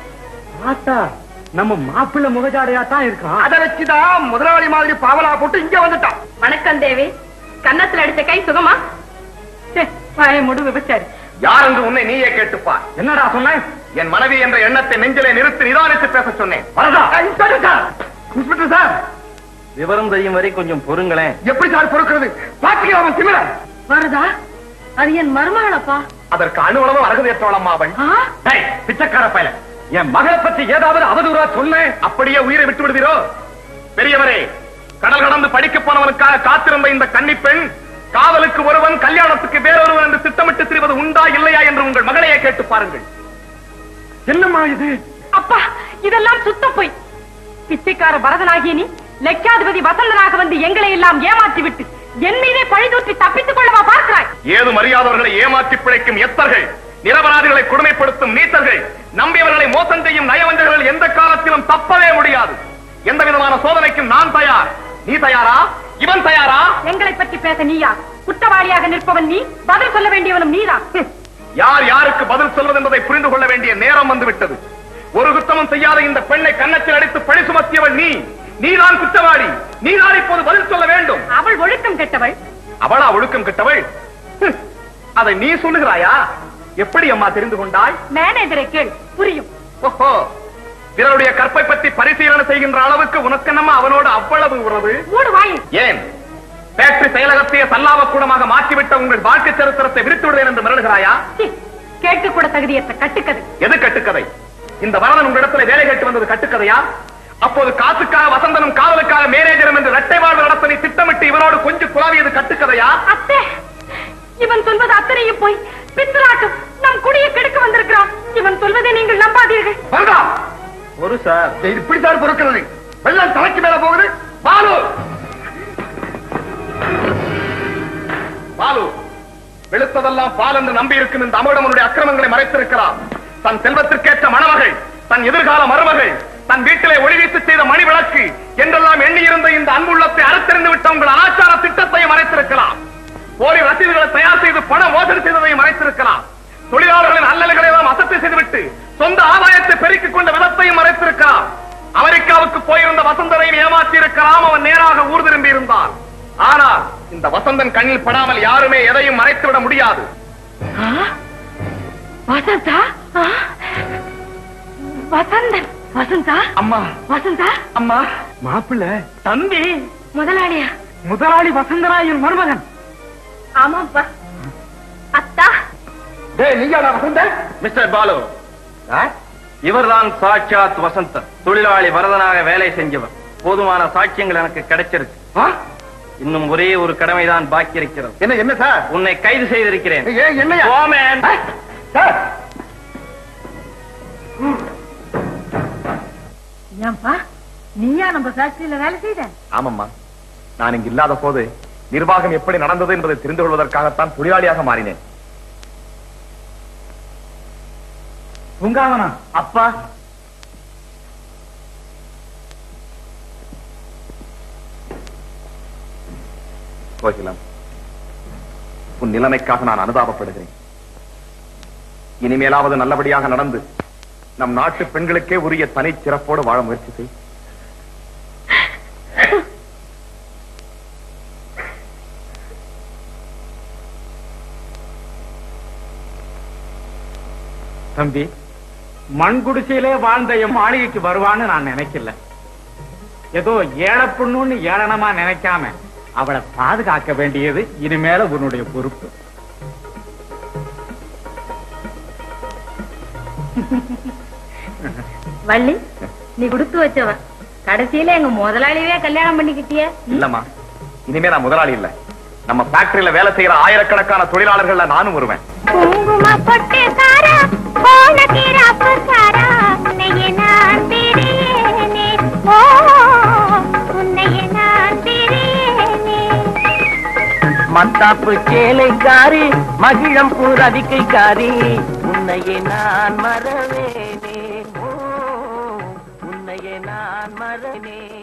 ஆத்தா நம்ம மாப்பிள்ளை முகஜாடையா தான் இருக்கான்
அதை வச்சுதான் முதலாளி மாதிரி பாவலா போட்டு இங்க வந்துட்டான்
வணக்கம் தேவி கன்னத்துல அடிச்ச கை சுகமா ச்சே, வாயை முடு விபச்சாரி
யார் என்று உன்னை நீயே கேட்டுப்பார்
என்னடா சொன்ன
என் மனைவி என்ற எண்ணத்தை நெஞ்சிலே நிறுத்தி நிதானித்து பேச சொன்னேன்
வரதா
இன்ஸ்பெக்டர் சார் இன்ஸ்பெக்டர் சார்
விவரம் தெரியும் வரை கொஞ்சம் பொறுங்களேன்
எப்படி சார் பொறுக்கிறது பாத்தீங்களா அவன் திமிர
வருதா அது என் மருமகளப்பா
அதற்கு அணுவளவு அருகதையற்றவளம்மா அவள்
ஆ?
டேய், பிச்சைக்கார பயல என் மகளை பற்றி ஏதாவது அவதூறா சொன்னேன் அப்படியே உயிரை விட்டு விடுவீரோ பெரியவரே கடல் கடந்து படிக்க போனவனுக்காக காத்திருந்த இந்த கன்னி பெண் காதலுக்கு ஒருவன் கல்யாணத்துக்கு வேறொருவன் என்று திட்டமிட்டு திரிவது உண்டா இல்லையா என்று உங்கள் மகளையே கேட்டு பாருங்கள்
என்னம்மா இது
அப்பா இதெல்லாம் சுத்த போய் பிச்சைக்கார பரதனாகிய நீ லட்சாதிபதி வசந்தனாக வந்து எங்களை எல்லாம் ஏமாற்றி விட்டு என் மீதே பழி தூற்றி தப்பித்துக் கொள்ளவா பார்க்கிறாய்
ஏது மரியாதவர்களை ஏமாற்றி பிழைக்கும் எத்தர்கள் நிரபராதிகளை கொடுமைப்படுத்தும் நீத்தர்கள் நம்பியவர்களை மோசம் செய்யும் நயவஞ்சகர்கள் எந்த காலத்திலும் தப்பவே முடியாது எந்த விதமான சோதனைக்கும் நான் தயார் நீ தயாரா இவன் தயாரா
எங்களை பற்றி பேச நீயா குற்றவாளியாக நிற்பவன் நீ பதில் சொல்ல வேண்டியவனும் நீதான்
யார் யாருக்கு பதில் சொல்வது என்பதை புரிந்து கொள்ள வேண்டிய நேரம் வந்துவிட்டது ஒரு குத்தமும் செய்யாத இந்த பெண்ணை கன்னத்தில் அடித்து பழி சுமத்தியவள் நீ நீதான் குற்றவாளி நீதான் இப்போது பதில் சொல்ல வேண்டும்
அவள் ஒழுக்கம் கெட்டவள்
அவளா ஒழுக்கம் கெட்டவள் ஹம், அதை நீ சொல்லுகிறாயா எப்படி அம்மா தெரிந்து கொண்டாய்
மேனேஜரை கேள் புரியும்
ஓஹோ பிறருடைய கற்பை பற்றி பரிசீலனை செய்கின்ற அளவுக்கு உனக்கு நம்ம அவனோடு அவ்வளவு உறவு
மூடு வாயில்
ஏன் ஃபேக்டரி செயலகத்தையே சல்லாப கூடமாக மாற்றிவிட்ட உங்கள் வாழ்க்கை சரித்திரத்தை விரித்து விடுவேன் என்று மிரளுகிறாயா
சி, கேட்க கூட தகுதியற்ற கட்டுக்கது
எது கட்டுக்கதை இந்த வரதன் உங்களிடத்துல வேலை கேட்டு வந்தது கட்டுக்கதையா அப்போது காசுக்காக வசந்தனும் காதலுக்காக மேனேஜரும் என்று இரட்டை வாழ்வு நடத்த நீ திட்டமிட்டு இவனோடு கொஞ்சம் குழாவியது கட்டுக்கதையா
அத்தே இவன் சொல்வது அத்தனையும் போய் பித்தலாட்டம் நம் குடியை கெடுக்க வந்திருக்கிறான் இவன் சொல்வதை நீங்கள் நம்பாதீர்கள்
வருதா
ஒரு சார்
இது இப்படி சார் பொறுக்கிறது வெள்ளம் தலைக்கு மேல போகுது பாலு
பாலு வெளுத்ததெல்லாம் பால் என்று நம்பி இருக்கும் இந்த அமோடமனுடைய அக்கிரமங்களை மறைத்திருக்கிறார் தன் செல்வத்திற்கேற்ற மணமகள் தன் எதிர்கால மருமகள் தன் வீட்டிலே ஒளிவீத்து செய்த மணி விளக்கு என்றெல்லாம் எண்ணியிருந்த இந்த அன்புள்ளத்தை அறுத்தறிந்து விட்ட உங்கள் அனாச்சார திட்டத்தையும் மறைத்திருக்கலாம் போலி ரசீதுகளை தயார் செய்து பண மோசடி செய்ததையும் மறைத்திருக்கலாம் தொழிலாளர்களின் அல்லல்களை எல்லாம் அசத்தை செய்துவிட்டு சொந்த ஆதாயத்தை பெருக்கிக் கொண்ட விதத்தையும் மறைத்திருக்கலாம் அமெரிக்காவுக்கு போயிருந்த வசந்தனையும் ஏமாற்றி இருக்கலாம் அவன் நேராக ஊர் திரும்பி இருந்தான் ஆனால் இந்த வசந்தன் கண்ணில் படாமல் யாருமே எதையும் மறைத்துவிட முடியாது
ஆ? வசந்தா ஆ? வசந்தன் வசந்தா
அம்மா
வசந்தா
அம்மா மாப்பிள்ளை தம்பி
முதலாளியா
முதலாளி வசந்தராயன் மருமகன்
ஆமாப்பா அத்தா
டேய் நீயாடா வசந்த
மிஸ்டர் பாலு இவர்தான் சாட்சாத் வசந்தன் தொழிலாளி வரதனாக வேலை செஞ்சவர் போதுமான சாட்சியங்கள் எனக்கு கிடைச்சிருக்கு
ஆ?
இன்னும் ஒரே ஒரு கடமைதான் பாக்கி இருக்கிறது
என்ன என்ன சார்
உன்னை கைது செய்திருக்கிறேன்
ஏன் என்னையா
ஓமேன்
ஆ? சார்
ஏன்பா நீயா நம்ம ஃபேக்டரியில வேலை செய்த
ஆமாம்மா நான் இங்கு இல்லாத போது நிர்வாகம் எப்படி நடந்தது என்பதை தெரிந்து கொள்வதற்காகத்தான் தொழிலாளியாக மாறினேன்
பூங்காவனம் அப்பா
கோகிலம் உன் நிலைமைக்காக நான் அனுதாபப்படுகிறேன் இனிமேலாவது நல்லபடியாக நடந்து நம் நாட்டு பெண்களுக்கே உரிய தனி சிறப்போடு வாழ முயற்சி செய்
தம்பி மண் குடிசையிலே வாழ்ந்த என் மாளிகைக்கு வருவான்னு நான் நினைக்கல ஏதோ ஏழை பொண்ணுன்னு ஏளனமா நினைக்காம அவளை பாதுகாக்க வேண்டியது இனிமேல உன்னுடைய பொறுப்பு
வள்ளி நீ கொடுத்து வச்சவ கடைசியில எங்க முதலாளியே கல்யாணம் பண்ணிக்கிட்டிய
இல்லம்மா இனிமே நான் முதலாளி இல்ல நம்ம ஃபேக்டரியில வேலை செய்யற ஆயிரக்கணக்கான தொழிலாளர்கள்ல நானும் வருவேன்
குங்கும பொட்டுக்காரா போன கிராப்புக்காரா உன்னைய நான் பிரியேனே ஓ உன்னைய நான் பிரியேனே
மத்தாப்பு சேலைக்காரி மகிழம் ரதிக்கைக்காரி உன்னையே நான் மறவேனே ஓ, உன்னையே நான் மறவேனே